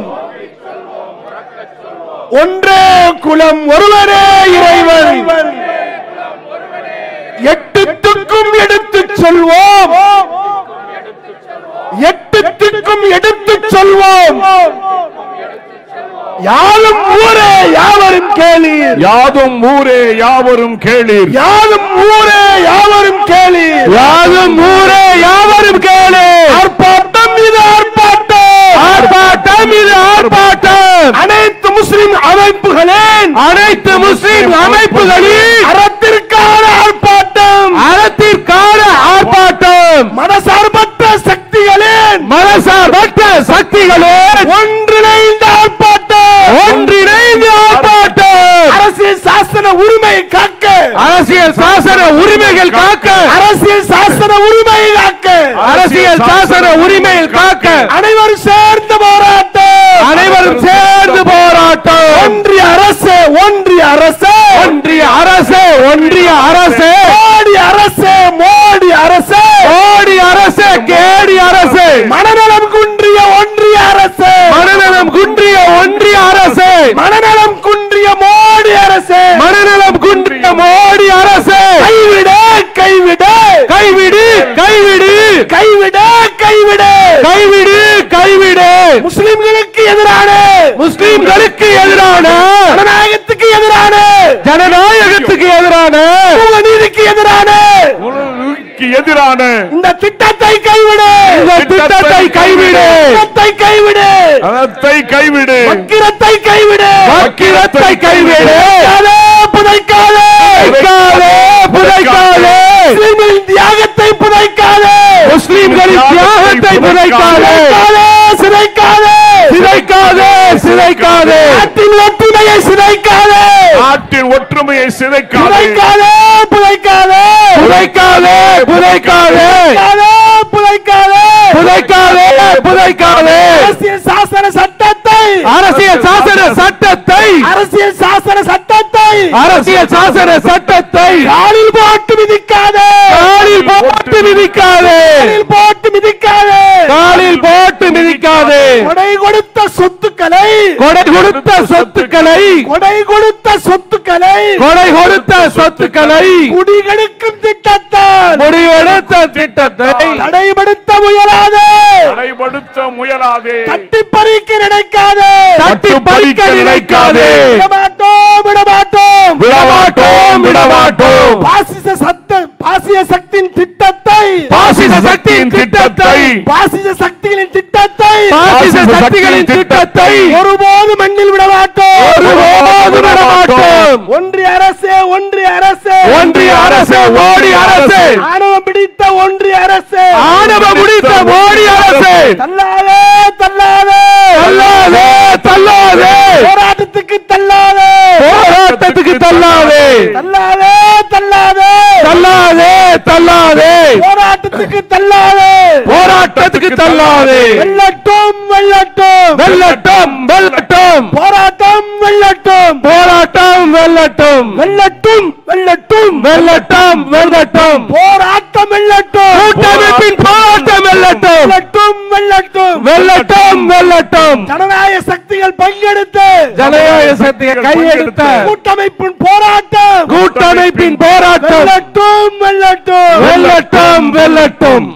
ஒன்றே குலம் ஒருவரே இறைவன் எட்டு திக்கும் எடுத்துச் சொல்வோம் எட்டு திக்கும் எடுத்துச் சொல்வோம் யாரும் ஊரே யாவரும் கேளீர் யாதும் ஊரே யாவரும் கேளீர் யாரும் ஊரே யாவரும் கேளீர் யாரும் ஊரே யாவரும் கேளீர் ஆர்ப்பாட்டம் இது ஆர்ப்பாட்டம் ஆர்ப்பாட்டம் இது ஆர்ப்பாட்டம் அனைத்து முஸ்லிம் அமைப்புகளின் அனைத்து முஸ்லிம் அமைப்புகளின் அறத்திற்கான ஆர்ப்பாட்டம் அறத்திற்கான ஆர்ப்பாட்டம் மனசார்பற்ற சக்திகளின் மனசார்பற்ற சக்திகளின் ஒன்றிணைந்த ஆர்ப்பாட்டம் ஒன்றிணைந்த உரிமையை காக்க அரசியல் சாசன உரிமைகள் காக்க அரசியல் சாசன உரிமையை காக்க அரசியல் சாசன உரிமையில் காக்க அனைவரும் சேர்ந்து போராட்டம் அனைவரும் சேர்ந்து போராட்டம் ஒன்றிய அரசு ஒன்றிய அரசு ஒன்றிய அரசு ஒன்றிய அரசு மோடி அரசு மோடி அரசு மோடி அரசு கேடி அரசு மனநலம் குன்றிய ஒன்றிய அரசு மனநலம் குன்றிய ஒன்றிய அரசு மனநலம் குன்றிய மோடி அரசு மனநலம் குன்றிய மோடி அரசு கைவிடு கைவிடு கைவிடு கைவிடு கைவிடு கைவிடு கைவிடு கைவிடு முஸ்லிம்களுக்கு எதிரான முஸ்லிம்களுக்கு எதிரான ஜனநாயகத்துக்கு எதிரான ஜனநாயகத்துக்கு எதிரான சமூக நீதிக்கு எதிரான உலகுக்கு எதிரான இந்த திட்டத்தை கைவிடு இந்த திட்டத்தை கைவிடு திட்டத்தை கைவிடு அறத்தை கைவிடு வக்கிரத்தை கைவிடு வக்கிரத்தை கைவிடு புதைக்காதே, புதைக்காதே புதைக்காதே புதைக்காதே முஸ்லிம்களின் தியாகத்தை புதைக்காதே முஸ்லிம்களின் தியாகத்தை புதைக்காதே சிதைக்காதே சிதைக்காதே சிதைக்காதே சிதைக்காதே நாட்டின் ஒற்றுமையை சிதைக்காதே நாட்டின் ஒற்றுமையை சிதைக்காதே புதைக்காதே புதைக்காதே புதைக்காதே புதைக்காதே புதைக்காதே புதைக்காதே புதைக்காதே புதைக்காதே அரசியல் சாசன சட்டத்தை அரசியல் சாசன சட்டத்தை அரசியல் சாசன சட்டத்தை அரசியல் சாசன சட்டத்தை காலில் போட்டு மிதிக்காதே காலில் போட்டு மிதிக்காதே காலில் போட்டு மிதிக்காதே காலில் போட்டு மிதிக்காதே கொடை கொடுத்த சொத்துக்களை கொடை கொடுத்த சொத்துக்களை கொடை கொடுத்த சொத்துக்களை கொடை கொடுத்த சொத்துக்களை குடிகளுக்கும் திட்டத்தால் முடிவெடுத்த திட்டத்தை தடைபடுத்த முயலாதே தடைபடுத்த முயலாதே தட்டி பறிக்க நினைக்காதே தட்டி பறிக்க நினைக்காதே விடமாட்டோம் விடமாட்டோம் விடமாட்டோம் விடமாட்டோம் பாசிச சத்த பாசிய சக்தியின் திட்டத்தை பாசிச சக்தியின் திட்டத்தை பாசிச சக்திகளின் திட்டத்தை பாசிச சக்திகளின் திட்டத்தை ஒருபோது மண்ணில் விடமாட்டோம் ஒருபோது விடமாட்டோம் ஒன்றிய அரசு ஒன்றிய அரசு ஒன்றிய அரசு மோடி அரசு ஆணவம் பிடித்த ஒன்றிய அரசு ஆணவம் முடித்த மோடி அரசு தள்ளாதே தள்ளாதே தள்ளாதே தள்ளாதே போராட்டத்துக்கு தள்ளாதே போராட்டத்துக்கு தள்ளாதே தள்ளாதே தள்ளாதே தள்ளாதே தள்ளாதே போராட்டத்துக்கு தள்ளாதே போராட்டத்துக்கு தள்ளாதே வெள்ளட்டும் வெள்ளட்டும் வெள்ளட்டும் வெள்ளட்டும் போராட்டம் வெள்ளட்டும் போராட்டம் வெள்ளட்டும் வெள்ளட்டும் வெள்ளட்டும் வெள்ளட்டம் வெள்ளட்டும் போராட்டம் வெள்ளட்டும் கூட்டமைப்பின் போராட்டம் வெள்ளட்டும் வெள்ளட்டும் வெள்ளட்டும் வெள்ளட்டும் வெள்ளட்டும் ஜனநாயக சக்திகள் பங்கெடுத்து ஜனநாயக சக்தியை கையெடுத்த கூட்டமைப்பின் போராட்டம் கூட்டமைப்பின் போராட்டம் வெள்ளட்டும் வெள்ளட்டும் வெள்ளட்டும் வெள்ளட்டும்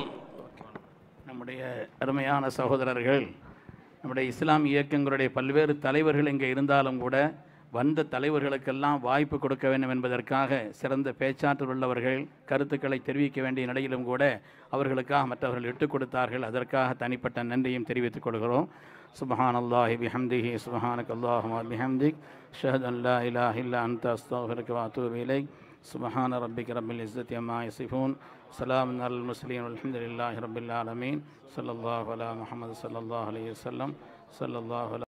நம்முடைய அருமையான சகோதரர்கள் நம்முடைய இஸ்லாம் இயக்கங்களுடைய பல்வேறு தலைவர்கள் இங்கே இருந்தாலும் கூட வந்த தலைவர்களுக்கெல்லாம் வாய்ப்பு கொடுக்க வேண்டும் என்பதற்காக சிறந்த பேச்சாற்றல் உள்ளவர்கள் கருத்துக்களை தெரிவிக்க வேண்டிய நிலையிலும் கூட அவர்களுக்காக மற்றவர்கள் விட்டுக் கொடுத்தார்கள் அதற்காக தனிப்பட்ட நன்றியும் தெரிவித்துக் கொள்கிறோம் சுபஹான் அல்லாஹி பிஹம்திஹி சுபஹானக் அல்லாஹுமா பிஹம்திக் ஷஹத் அல்லா இலாஹ இல்லா அன்த அஸ்தக்ஃபிருக வ அத்தூபு இலைக் சுபஹான ரப்பிக ரப்பில் இஸ்ஸத்தி அம்மா யசிஃபூன் சலாம் அல் முஸ்லிம் அல்ஹம்துலில்லாஹி ரப்பில் ஆலமீன் ஸல்லல்லாஹு அலா முஹம்மது ஸல்லல்லாஹு அலைஹி வஸல்லம் ஸல்லல்லாஹு அலா